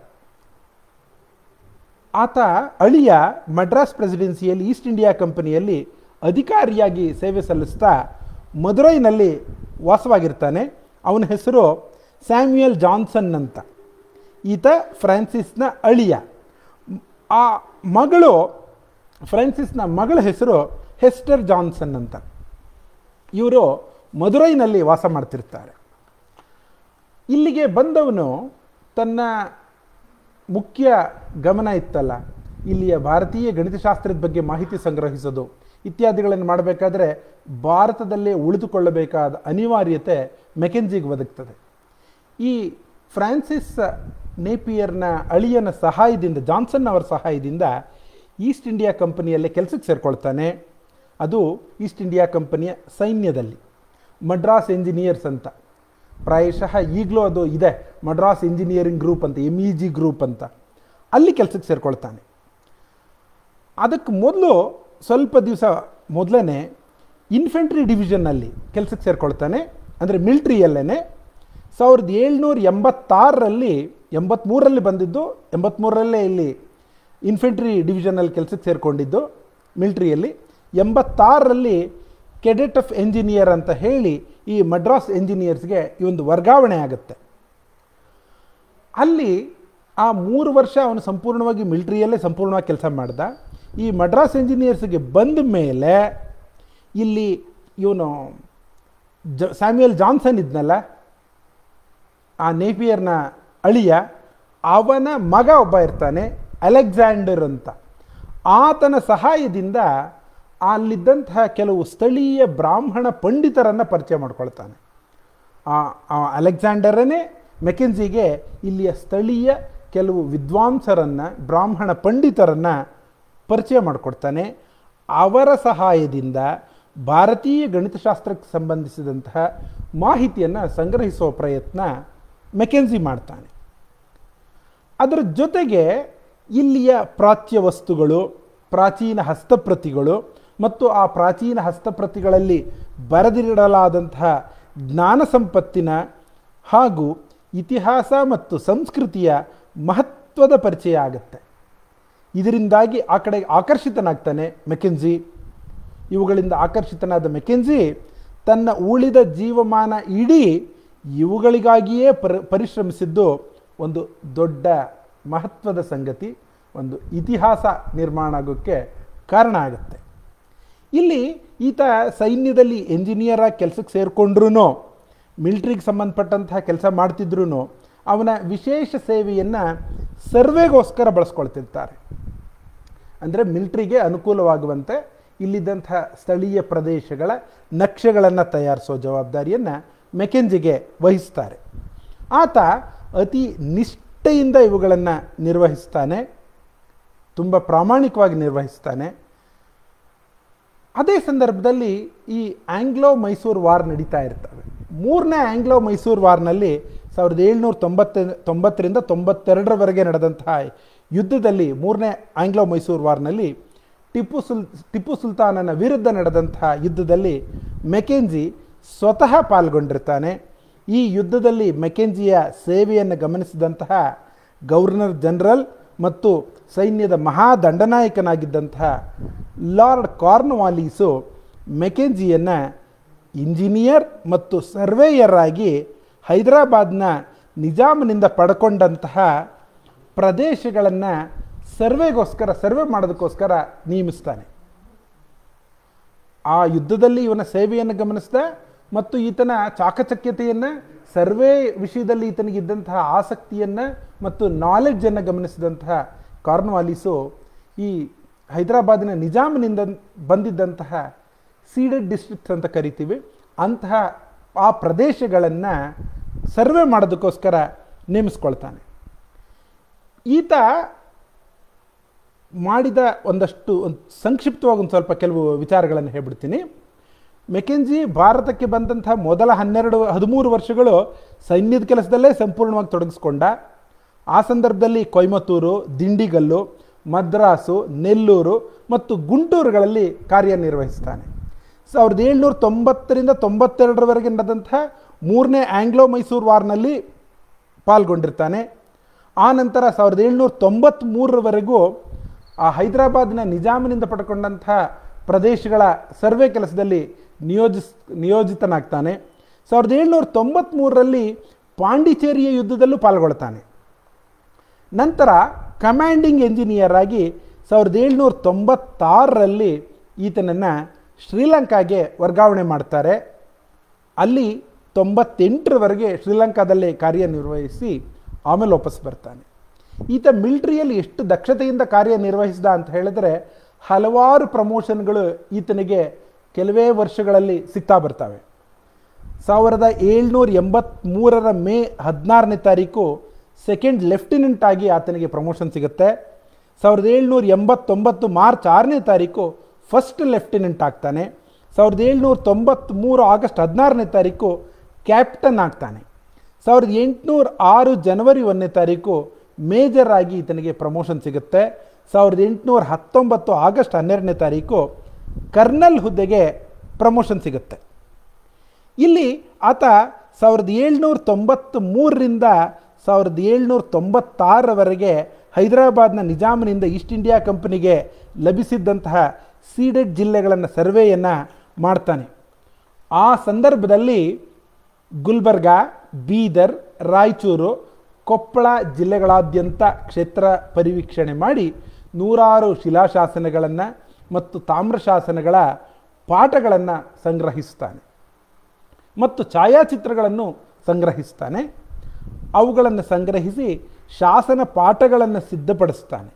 ಆತ ಅಳಿಯ ಮಡ್ರಾಸ್ ಪ್ರೆಸಿಡೆನ್ಸಿಯಲ್ಲಿ ಈಸ್ಟ್ ಇಂಡಿಯಾ ಕಂಪನಿಯಲ್ಲಿ ಅಧಿಕಾರಿಯಾಗಿ ಸೇವೆ ಸಲ್ಲಿಸ್ತಾ ಮದುರೈನಲ್ಲಿ ವಾಸವಾಗಿರ್ತಾನೆ ಅವನ ಹೆಸರು ಸ್ಯಾಮ್ಯುಯಲ್ ಜಾನ್ಸನ್ ಅಂತ ಈತ ಫ್ರಾನ್ಸಿಸ್ನ ಅಳಿಯ ಆ ಮಗಳು ಫ್ರಾನ್ಸಿಸ್ನ ಮಗಳ ಹೆಸರು ಹೆಸ್ಟರ್ ಜಾನ್ಸನ್ ಅಂತ ಇವರು ಮದುರೈನಲ್ಲಿ ವಾಸ ಮಾಡ್ತಿರ್ತಾರೆ ಇಲ್ಲಿಗೆ ಬಂದವನು ತನ್ನ ಮುಖ್ಯ ಗಮನ ಇತ್ತಲ್ಲ ಇಲ್ಲಿಯ ಭಾರತೀಯ ಗಣಿತಶಾಸ್ತ್ರದ ಬಗ್ಗೆ ಮಾಹಿತಿ ಸಂಗ್ರಹಿಸೋದು ಇತ್ಯಾದಿಗಳನ್ನು ಮಾಡಬೇಕಾದ್ರೆ ಭಾರತದಲ್ಲೇ ಉಳಿದುಕೊಳ್ಳಬೇಕಾದ ಅನಿವಾರ್ಯತೆ ಮೆಕೆನ್ಜಿಗೆ ಒದಗ್ತದೆ ಈ ಫ್ರಾನ್ಸಿಸ್ ನೇಪಿಯರ್ನ ಅಳಿಯನ ಸಹಾಯದಿಂದ ಜಾನ್ಸನ್ ಅವರ ಸಹಾಯದಿಂದ ಈಸ್ಟ್ ಇಂಡಿಯಾ ಕಂಪನಿಯಲ್ಲೇ ಕೆಲಸಕ್ಕೆ ಸೇರ್ಕೊಳ್ತಾನೆ ಅದು ಈಸ್ಟ್ ಇಂಡಿಯಾ ಕಂಪನಿಯ ಸೈನ್ಯದಲ್ಲಿ ಮಡ್ರಾಸ್ ಎಂಜಿನಿಯರ್ಸ್ ಅಂತ ಪ್ರಾಯಶಃ ಈಗಲೂ ಅದು ಇದೆ ಮಡ್ರಾಸ್ ಇಂಜಿನಿಯರಿಂಗ್ ಗ್ರೂಪ್ ಅಂತ ಎಮ್ ಇ ಜಿ ಗ್ರೂಪ್ ಅಂತ ಅಲ್ಲಿ ಕೆಲಸಕ್ಕೆ ಸೇರ್ಕೊಳ್ತಾನೆ ಅದಕ್ಕೆ ಮೊದಲು ಸ್ವಲ್ಪ ದಿವಸ ಮೊದಲೇ ಇನ್ಫೆಂಟ್ರಿ ಡಿವಿಷನ್ನಲ್ಲಿ ಕೆಲಸಕ್ಕೆ ಸೇರ್ಕೊಳ್ತಾನೆ ಅಂದರೆ ಮಿಲ್ಟ್ರಿಯಲ್ಲೇ ಸಾವಿರದ ಏಳ್ನೂರ ಎಂಬತ್ತಾರರಲ್ಲಿ ಎಂಬತ್ತ್ಮೂರರಲ್ಲಿ ಬಂದಿದ್ದು ಎಂಬತ್ತ್ಮೂರರಲ್ಲೇ ಇಲ್ಲಿ ಇನ್ಫೆಂಟ್ರಿ ಡಿವಿಷನಲ್ಲಿ ಕೆಲಸಕ್ಕೆ ಸೇರಿಕೊಂಡಿದ್ದು ಮಿಲ್ಟ್ರಿಯಲ್ಲಿ ಎಂಬತ್ತಾರರಲ್ಲಿ ಕೆಡೆಟ್ ಆಫ್ ಎಂಜಿನಿಯರ್ ಅಂತ ಹೇಳಿ ಈ ಮಡ್ರಾಸ್ ಎಂಜಿನಿಯರ್ಸ್ಗೆ ಈ ಒಂದು ವರ್ಗಾವಣೆ ಆಗುತ್ತೆ ಅಲ್ಲಿ ಆ ಮೂರು ವರ್ಷ ಅವನು ಸಂಪೂರ್ಣವಾಗಿ ಮಿಲ್ಟ್ರಿಯಲ್ಲೇ ಸಂಪೂರ್ಣವಾಗಿ ಕೆಲಸ ಮಾಡ್ದ ಈ ಮಡ್ರಾಸ್ ಎಂಜಿನಿಯರ್ಸ್ಗೆ ಬಂದ ಮೇಲೆ ಇಲ್ಲಿ ಇವನು ಜ ಸ್ಯಾಮ್ಯುಯಲ್ ಜಾನ್ಸನ್ ಇದ್ನಲ್ಲ ಆ ನೇಪಿಯರ್ನ ಅಳಿಯ ಅವನ ಮಗ ಒಬ್ಬ ಇರ್ತಾನೆ ಅಲೆಕ್ಸಾಂಡರ್ ಅಂತ ಆತನ ಸಹಾಯದಿಂದ ಅಲ್ಲಿದ್ದಂತಹ ಕೆಲವು ಸ್ಥಳೀಯ ಬ್ರಾಹ್ಮಣ ಪಂಡಿತರನ್ನು ಪರಿಚಯ ಮಾಡ್ಕೊಳ್ತಾನೆ ಆ ಆ ಅಲೆಕ್ಸಾಂಡರನೇ ಮೆಕೆನ್ಸಿಗೆ ಇಲ್ಲಿಯ ಸ್ಥಳೀಯ ಕೆಲವು ವಿದ್ವಾಂಸರನ್ನು ಬ್ರಾಹ್ಮಣ ಪಂಡಿತರನ್ನು ಪರಿಚಯ ಮಾಡಿಕೊಡ್ತಾನೆ ಅವರ ಸಹಾಯದಿಂದ ಭಾರತೀಯ ಗಣಿತಶಾಸ್ತ್ರಕ್ಕೆ ಸಂಬಂಧಿಸಿದಂತಹ ಮಾಹಿತಿಯನ್ನು ಸಂಗ್ರಹಿಸುವ ಪ್ರಯತ್ನ ಮೆಕೆನ್ಸಿ ಮಾಡ್ತಾನೆ ಅದರ ಜೊತೆಗೆ ಇಲ್ಲಿಯ ಪ್ರಾಚ್ಯ ವಸ್ತುಗಳು ಪ್ರಾಚೀನ ಹಸ್ತಪ್ರತಿಗಳು ಮತ್ತು ಆ ಪ್ರಾಚೀನ ಹಸ್ತಪ್ರತಿಗಳಲ್ಲಿ ಬರೆದಿಡಲಾದಂತಹ ಜ್ಞಾನ ಸಂಪತ್ತಿನ ಹಾಗೂ ಇತಿಹಾಸ ಮತ್ತು ಸಂಸ್ಕೃತಿಯ ಮಹತ್ವದ ಪರಿಚಯ ಆಗುತ್ತೆ ಇದರಿಂದಾಗಿ ಆ ಕಡೆಗೆ ಆಕರ್ಷಿತನಾಗ್ತಾನೆ ಮೆಕೆನ್ಸಿ ಇವುಗಳಿಂದ ಆಕರ್ಷಿತನಾದ ಮೆಕೆನ್ಸಿ ತನ್ನ ಉಳಿದ ಜೀವಮಾನ ಇಡೀ ಇವುಗಳಿಗಾಗಿಯೇ ಪರ ಪರಿಶ್ರಮಿಸಿದ್ದು ಒಂದು ದೊಡ್ಡ ಮಹತ್ವದ ಸಂಗತಿ ಒಂದು ಇತಿಹಾಸ ನಿರ್ಮಾಣ ಆಗೋಕ್ಕೆ ಕಾರಣ ಆಗುತ್ತೆ ಇಲ್ಲಿ ಈತ ಸೈನ್ಯದಲ್ಲಿ ಎಂಜಿನಿಯರ್ ಆಗಿ ಕೆಲಸಕ್ಕೆ ಸೇರಿಕೊಂಡ್ರೂ ಮಿಲ್ಟ್ರಿಗೆ ಸಂಬಂಧಪಟ್ಟಂತಹ ಕೆಲಸ ಮಾಡ್ತಿದ್ರೂ ಅವನ ವಿಶೇಷ ಸೇವೆಯನ್ನು ಸರ್ವೆಗೋಸ್ಕರ ಬಳಸ್ಕೊಳ್ತಿರ್ತಾರೆ ಅಂದರೆ ಮಿಲ್ಟ್ರಿಗೆ ಅನುಕೂಲವಾಗುವಂತೆ ಇಲ್ಲಿದ್ದಂತಹ ಸ್ಥಳೀಯ ಪ್ರದೇಶಗಳ ನಕ್ಷೆಗಳನ್ನು ತಯಾರಿಸೋ ಜವಾಬ್ದಾರಿಯನ್ನು ಮೆಕೆನ್ಜಿಗೆ ವಹಿಸ್ತಾರೆ ಆತ ಅತಿ ನಿಷ್ಠೆಯಿಂದ ಇವುಗಳನ್ನು ನಿರ್ವಹಿಸ್ತಾನೆ ತುಂಬ ಪ್ರಾಮಾಣಿಕವಾಗಿ ನಿರ್ವಹಿಸ್ತಾನೆ ಅದೇ ಸಂದರ್ಭದಲ್ಲಿ ಈ ಆಂಗ್ಲೋ ಮೈಸೂರು ವಾರ್ ನಡೀತಾ ಇರ್ತವೆ ಮೂರನೇ ಆಂಗ್ಲೋ ಮೈಸೂರು ವಾರ್ನಲ್ಲಿ ಸಾವಿರದ ಏಳ್ನೂರ ತೊಂಬತ್ತ ತೊಂಬತ್ತರಿಂದ ತೊಂಬತ್ತೆರಡರವರೆಗೆ ನಡೆದಂತಹ ಯುದ್ಧದಲ್ಲಿ ಮೂರನೇ ಆಂಗ್ಲೋ ಮೈಸೂರು ವಾರ್ನಲ್ಲಿ ಟಿಪ್ಪು ಸುಲ್ ಟಿಪ್ಪು ಸುಲ್ತಾನನ ವಿರುದ್ಧ ನಡೆದಂತಹ ಯುದ್ಧದಲ್ಲಿ ಮೆಕೆನ್ಜಿ ಸ್ವತಃ ಪಾಲ್ಗೊಂಡಿರ್ತಾನೆ ಈ ಯುದ್ಧದಲ್ಲಿ ಮೆಕೆಂಜಿಯ ಸೇವೆಯನ್ನು ಗಮನಿಸಿದಂತಹ ಗವರ್ನರ್ ಜನರಲ್ ಮತ್ತು ಸೈನ್ಯದ ಮಹಾದಂಡನಾಯಕನಾಗಿದ್ದಂತಹ ಲಾರ್ಡ್ ಕಾರ್ನ್ವಾಲೀಸು ಮೆಕೆಂಜಿಯನ್ನು ಇಂಜಿನಿಯರ್ ಮತ್ತು ಸರ್ವೇಯರ್ ಆಗಿ ಹೈದರಾಬಾದ್ನ ನಿಜಾಮನಿಂದ ಪಡ್ಕೊಂಡಂತಹ ಪ್ರದೇಶಗಳನ್ನು ಸರ್ವೆಗೋಸ್ಕರ ಸರ್ವೆ ಮಾಡೋದಕ್ಕೋಸ್ಕರ ನೇಮಿಸ್ತಾನೆ ಆ ಯುದ್ಧದಲ್ಲಿ ಇವನ ಸೇವೆಯನ್ನು ಗಮನಿಸಿದ ಮತ್ತು ಈತನ ಚಾಕಚಕ್ಯತೆಯನ್ನು ಸರ್ವೆ ವಿಷಯದಲ್ಲಿ ಈತನಿಗಿದ್ದಂತಹ ಆಸಕ್ತಿಯನ್ನು ಮತ್ತು ನಾಲೆಡ್ಜನ್ನು ಗಮನಿಸಿದಂತಹ ಕಾರ್ನ್ವಾಲಿಸು ಈ ಹೈದರಾಬಾದಿನ ನಿಜಾಮಿನಿಂದ ಬಂದಿದ್ದಂತಹ ಸೀಡೆಡ್ ಡಿಸ್ಟ್ರಿಕ್ಟ್ಸ್ ಅಂತ ಕರಿತೀವಿ ಅಂತಹ ಆ ಪ್ರದೇಶಗಳನ್ನು ಸರ್ವೆ ಮಾಡೋದಕ್ಕೋಸ್ಕರ ನೇಮಿಸ್ಕೊಳ್ತಾನೆ ಈತ ಮಾಡಿದ ಒಂದಷ್ಟು ಒಂದು ಸಂಕ್ಷಿಪ್ತವಾಗಿ ಒಂದು ಸ್ವಲ್ಪ ಕೆಲವು ವಿಚಾರಗಳನ್ನು ಹೇಳ್ಬಿಡ್ತೀನಿ ಮೆಕೆಂಜಿ ಭಾರತಕ್ಕೆ ಬಂದಂತಹ ಮೊದಲ ಹನ್ನೆರಡು ಹದಿಮೂರು ವರ್ಷಗಳು ಸೈನ್ಯದ ಕೆಲಸದಲ್ಲೇ ಸಂಪೂರ್ಣವಾಗಿ ತೊಡಗಿಸ್ಕೊಂಡ ಆ ಸಂದರ್ಭದಲ್ಲಿ ಕೊಯಮತ್ತೂರು ದಿಂಡಿಗಲ್ಲು ಮದ್ರಾಸು ನೆಲ್ಲೂರು ಮತ್ತು ಗುಂಟೂರುಗಳಲ್ಲಿ ಕಾರ್ಯನಿರ್ವಹಿಸ್ತಾನೆ ಸಾವಿರದ ಏಳ್ನೂರ ತೊಂಬತ್ತರಿಂದ ತೊಂಬತ್ತೆರಡರವರೆಗೆ ನಡೆದಂತಹ ಮೂರನೇ ಆಂಗ್ಲೋ ಮೈಸೂರು ವಾರ್ನಲ್ಲಿ ಪಾಲ್ಗೊಂಡಿರ್ತಾನೆ ಆ ನಂತರ ಸಾವಿರದ ಏಳ್ನೂರ ತೊಂಬತ್ತ್ಮೂರರವರೆಗೂ ಆ ಹೈದರಾಬಾದ್ನ ನಿಜಾಮಿನಿಂದ ಪಡ್ಕೊಂಡಂತಹ ಪ್ರದೇಶಗಳ ಸರ್ವೆ ಕೆಲಸದಲ್ಲಿ ನಿಯೋಜಿಸ್ ನಿಯೋಜಿತನಾಗ್ತಾನೆ ಸಾವಿರದ ಏಳ್ನೂರ ತೊಂಬತ್ತ್ಮೂರರಲ್ಲಿ ಪಾಂಡಿಚೇರಿಯ ಯುದ್ಧದಲ್ಲೂ ಪಾಲ್ಗೊಳ್ತಾನೆ ನಂತರ ಕಮಾಂಡಿಂಗ್ ಎಂಜಿನಿಯರ್ ಆಗಿ ಸಾವಿರದ ಏಳ್ನೂರ ತೊಂಬತ್ತಾರರಲ್ಲಿ ಈತನನ್ನು ಶ್ರೀಲಂಕಾಗೆ ವರ್ಗಾವಣೆ ಮಾಡ್ತಾರೆ ಅಲ್ಲಿ ತೊಂಬತ್ತೆಂಟರವರೆಗೆ ಶ್ರೀಲಂಕಾದಲ್ಲೇ ಕಾರ್ಯನಿರ್ವಹಿಸಿ ಆಮೇಲೆ ವಾಪಸ್ ಬರ್ತಾನೆ ಈತ ಮಿಲಿಟ್ರಿಯಲ್ಲಿ ಎಷ್ಟು ದಕ್ಷತೆಯಿಂದ ಕಾರ್ಯನಿರ್ವಹಿಸಿದ ಅಂತ ಹೇಳಿದ್ರೆ ಹಲವಾರು ಪ್ರಮೋಷನ್ಗಳು ಈತನಿಗೆ ಕೆಲವೇ ವರ್ಷಗಳಲ್ಲಿ ಸಿಗ್ತಾ ಬರ್ತವೆ ಸಾವಿರದ ಏಳ್ನೂರ ಎಂಬತ್ತ್ಮೂರರ ಮೇ ಹದಿನಾರನೇ ತಾರೀಕು ಸೆಕೆಂಡ್ ಲೆಫ್ಟಿನೆಂಟ್ ಆಗಿ ಆತನಿಗೆ ಪ್ರಮೋಷನ್ ಸಿಗುತ್ತೆ ಸಾವಿರದ ಏಳ್ನೂರ ಎಂಬತ್ತೊಂಬತ್ತು ಮಾರ್ಚ್ ಆರನೇ ತಾರೀಕು ಫಸ್ಟ್ ಲೆಫ್ಟಿನೆಂಟ್ ಆಗ್ತಾನೆ ಸಾವಿರದ ಏಳ್ನೂರ ತೊಂಬತ್ತ್ಮೂರು ಆಗಸ್ಟ್ ಹದಿನಾರನೇ ತಾರೀಕು ಕ್ಯಾಪ್ಟನ್ ಆಗ್ತಾನೆ ಸಾವಿರದ ಎಂಟುನೂರ ಆರು ಜನವರಿ ಒಂದನೇ ತಾರೀಕು ಮೇಜರ್ ಆಗಿ ಈತನಿಗೆ ಪ್ರಮೋಷನ್ ಸಿಗುತ್ತೆ ಸಾವಿರದ ಎಂಟುನೂರ ಹತ್ತೊಂಬತ್ತು ಆಗಸ್ಟ್ ಹನ್ನೆರಡನೇ ತಾರೀಕು ಕರ್ನಲ್ ಹುದ್ದೆಗೆ ಪ್ರಮೋಷನ್ ಸಿಗುತ್ತೆ ಇಲ್ಲಿ ಆತ ಸಾವಿರದ ಏಳ್ನೂರ ತೊಂಬತ್ತ್ಮೂರರಿಂದ ಸಾವಿರದ ಏಳ್ನೂರ ತೊಂಬತ್ತಾರರವರೆಗೆ ಹೈದರಾಬಾದ್ನ ನಿಜಾಮನಿಂದ ಈಸ್ಟ್ ಇಂಡಿಯಾ ಕಂಪನಿಗೆ ಲಭಿಸಿದ್ದಂತಹ ಸೀಡೆಡ್ ಜಿಲ್ಲೆಗಳನ್ನು ಸರ್ವೆಯನ್ನು ಮಾಡ್ತಾನೆ ಆ ಸಂದರ್ಭದಲ್ಲಿ ಗುಲ್ಬರ್ಗಾ ಬೀದರ್ ರಾಯಚೂರು ಕೊಪ್ಪಳ ಜಿಲ್ಲೆಗಳಾದ್ಯಂತ ಕ್ಷೇತ್ರ ಪರಿವೀಕ್ಷಣೆ ಮಾಡಿ ನೂರಾರು ಶಿಲಾಶಾಸನಗಳನ್ನು ಮತ್ತು ತಾಮ್ರಶಾಸನಗಳ ಪಾಠಗಳನ್ನು ಸಂಗ್ರಹಿಸ್ತಾನೆ ಮತ್ತು ಛಾಯಾಚಿತ್ರಗಳನ್ನು ಸಂಗ್ರಹಿಸ್ತಾನೆ ಅವುಗಳನ್ನು ಸಂಗ್ರಹಿಸಿ ಶಾಸನ ಪಾಠಗಳನ್ನು ಸಿದ್ಧಪಡಿಸ್ತಾನೆ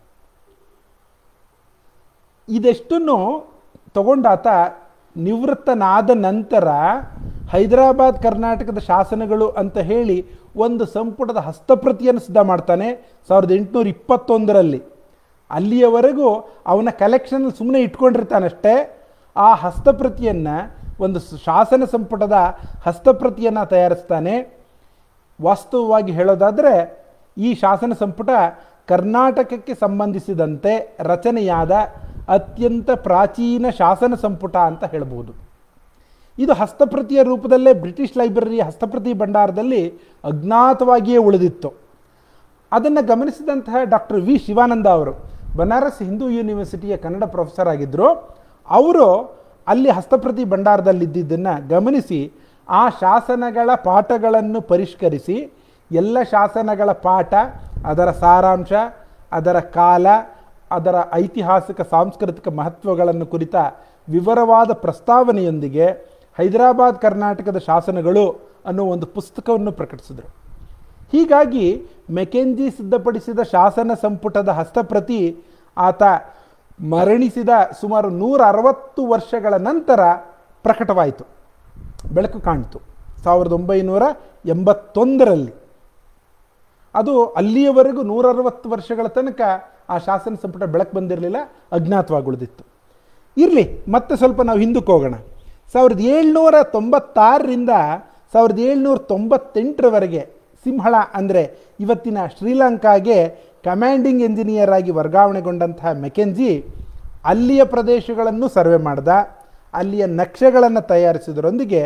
ಇದೆಷ್ಟನ್ನು ತಗೊಂಡಾತ ನಿವೃತ್ತನಾದ ನಂತರ ಹೈದರಾಬಾದ್ ಕರ್ನಾಟಕದ ಶಾಸನಗಳು ಅಂತ ಹೇಳಿ ಒಂದು ಸಂಪುಟದ ಹಸ್ತಪ್ರತಿಯನ್ನು ಸಿದ್ಧ ಮಾಡ್ತಾನೆ ಸಾವಿರದ ಎಂಟುನೂರ ಇಪ್ಪತ್ತೊಂದರಲ್ಲಿ ಅಲ್ಲಿಯವರೆಗೂ ಅವನ ಕಲೆಕ್ಷನ್ ಸುಮ್ಮನೆ ಇಟ್ಕೊಂಡಿರ್ತಾನಷ್ಟೇ ಆ ಹಸ್ತಪ್ರತಿಯನ್ನು ಒಂದು ಶಾಸನ ಸಂಪುಟದ ಹಸ್ತಪ್ರತಿಯನ್ನು ತಯಾರಿಸ್ತಾನೆ ವಾಸ್ತವವಾಗಿ ಹೇಳೋದಾದರೆ ಈ ಶಾಸನ ಸಂಪುಟ ಕರ್ನಾಟಕಕ್ಕೆ ಸಂಬಂಧಿಸಿದಂತೆ ರಚನೆಯಾದ ಅತ್ಯಂತ ಪ್ರಾಚೀನ ಶಾಸನ ಸಂಪುಟ ಅಂತ ಹೇಳ್ಬೋದು ಇದು ಹಸ್ತಪ್ರತಿಯ ರೂಪದಲ್ಲೇ ಬ್ರಿಟಿಷ್ ಲೈಬ್ರರಿಯ ಹಸ್ತಪ್ರತಿ ಭಂಡಾರದಲ್ಲಿ ಅಜ್ಞಾತವಾಗಿಯೇ ಉಳಿದಿತ್ತು ಅದನ್ನು ಗಮನಿಸಿದಂತಹ ಡಾಕ್ಟರ್ ವಿ ಶಿವಾನಂದ ಅವರು ಬನಾರಸ್ ಹಿಂದೂ ಯೂನಿವರ್ಸಿಟಿಯ ಕನ್ನಡ ಪ್ರೊಫೆಸರ್ ಆಗಿದ್ದರು ಅವರು ಅಲ್ಲಿ ಹಸ್ತಪ್ರತಿ ಭಂಡಾರದಲ್ಲಿದ್ದದ್ದನ್ನು ಗಮನಿಸಿ ಆ ಶಾಸನಗಳ ಪಾಠಗಳನ್ನು ಪರಿಷ್ಕರಿಸಿ ಎಲ್ಲ ಶಾಸನಗಳ ಪಾಠ ಅದರ ಸಾರಾಂಶ ಅದರ ಕಾಲ ಅದರ ಐತಿಹಾಸಿಕ ಸಾಂಸ್ಕೃತಿಕ ಮಹತ್ವಗಳನ್ನು ಕುರಿತ ವಿವರವಾದ ಪ್ರಸ್ತಾವನೆಯೊಂದಿಗೆ ಹೈದರಾಬಾದ್ ಕರ್ನಾಟಕದ ಶಾಸನಗಳು ಅನ್ನೋ ಒಂದು ಪುಸ್ತಕವನ್ನು ಪ್ರಕಟಿಸಿದರು ಹೀಗಾಗಿ ಮೆಕೆಂಜಿ ಸಿದ್ಧಪಡಿಸಿದ ಶಾಸನ ಸಂಪುಟದ ಹಸ್ತಪ್ರತಿ ಆತ ಮರಣಿಸಿದ ಸುಮಾರು ನೂರ ಅರವತ್ತು ವರ್ಷಗಳ ನಂತರ ಪ್ರಕಟವಾಯಿತು ಬೆಳಕು ಕಾಣಿತು ಸಾವಿರದ ಒಂಬೈನೂರ ಎಂಬತ್ತೊಂದರಲ್ಲಿ ಅದು ಅಲ್ಲಿಯವರೆಗೂ ನೂರ ಅರವತ್ತು ವರ್ಷಗಳ ತನಕ ಆ ಶಾಸನ ಸಂಪುಟ ಬೆಳಕು ಬಂದಿರಲಿಲ್ಲ ಅಜ್ಞಾತವಾಗಿ ಉಳಿದಿತ್ತು ಇರಲಿ ಮತ್ತೆ ಸ್ವಲ್ಪ ನಾವು ಹಿಂದಕ್ಕೆ ಹೋಗೋಣ ಸಾವಿರದ ಏಳ್ನೂರ ತೊಂಬತ್ತಾರರಿಂದ ಸಾವಿರದ ಏಳ್ನೂರ ತೊಂಬತ್ತೆಂಟರವರೆಗೆ ಸಿಂಹಳ ಅಂದರೆ ಇವತ್ತಿನ ಶ್ರೀಲಂಕಾಗೆ ಕಮಾಂಡಿಂಗ್ ಎಂಜಿನಿಯರ್ ಆಗಿ ವರ್ಗಾವಣೆಗೊಂಡಂತಹ ಮೆಕೆಂಜಿ ಅಲ್ಲಿಯ ಪ್ರದೇಶಗಳನ್ನು ಸರ್ವೆ ಮಾಡ್ದ ಅಲ್ಲಿಯ ನಕ್ಷೆಗಳನ್ನು ತಯಾರಿಸಿದರೊಂದಿಗೆ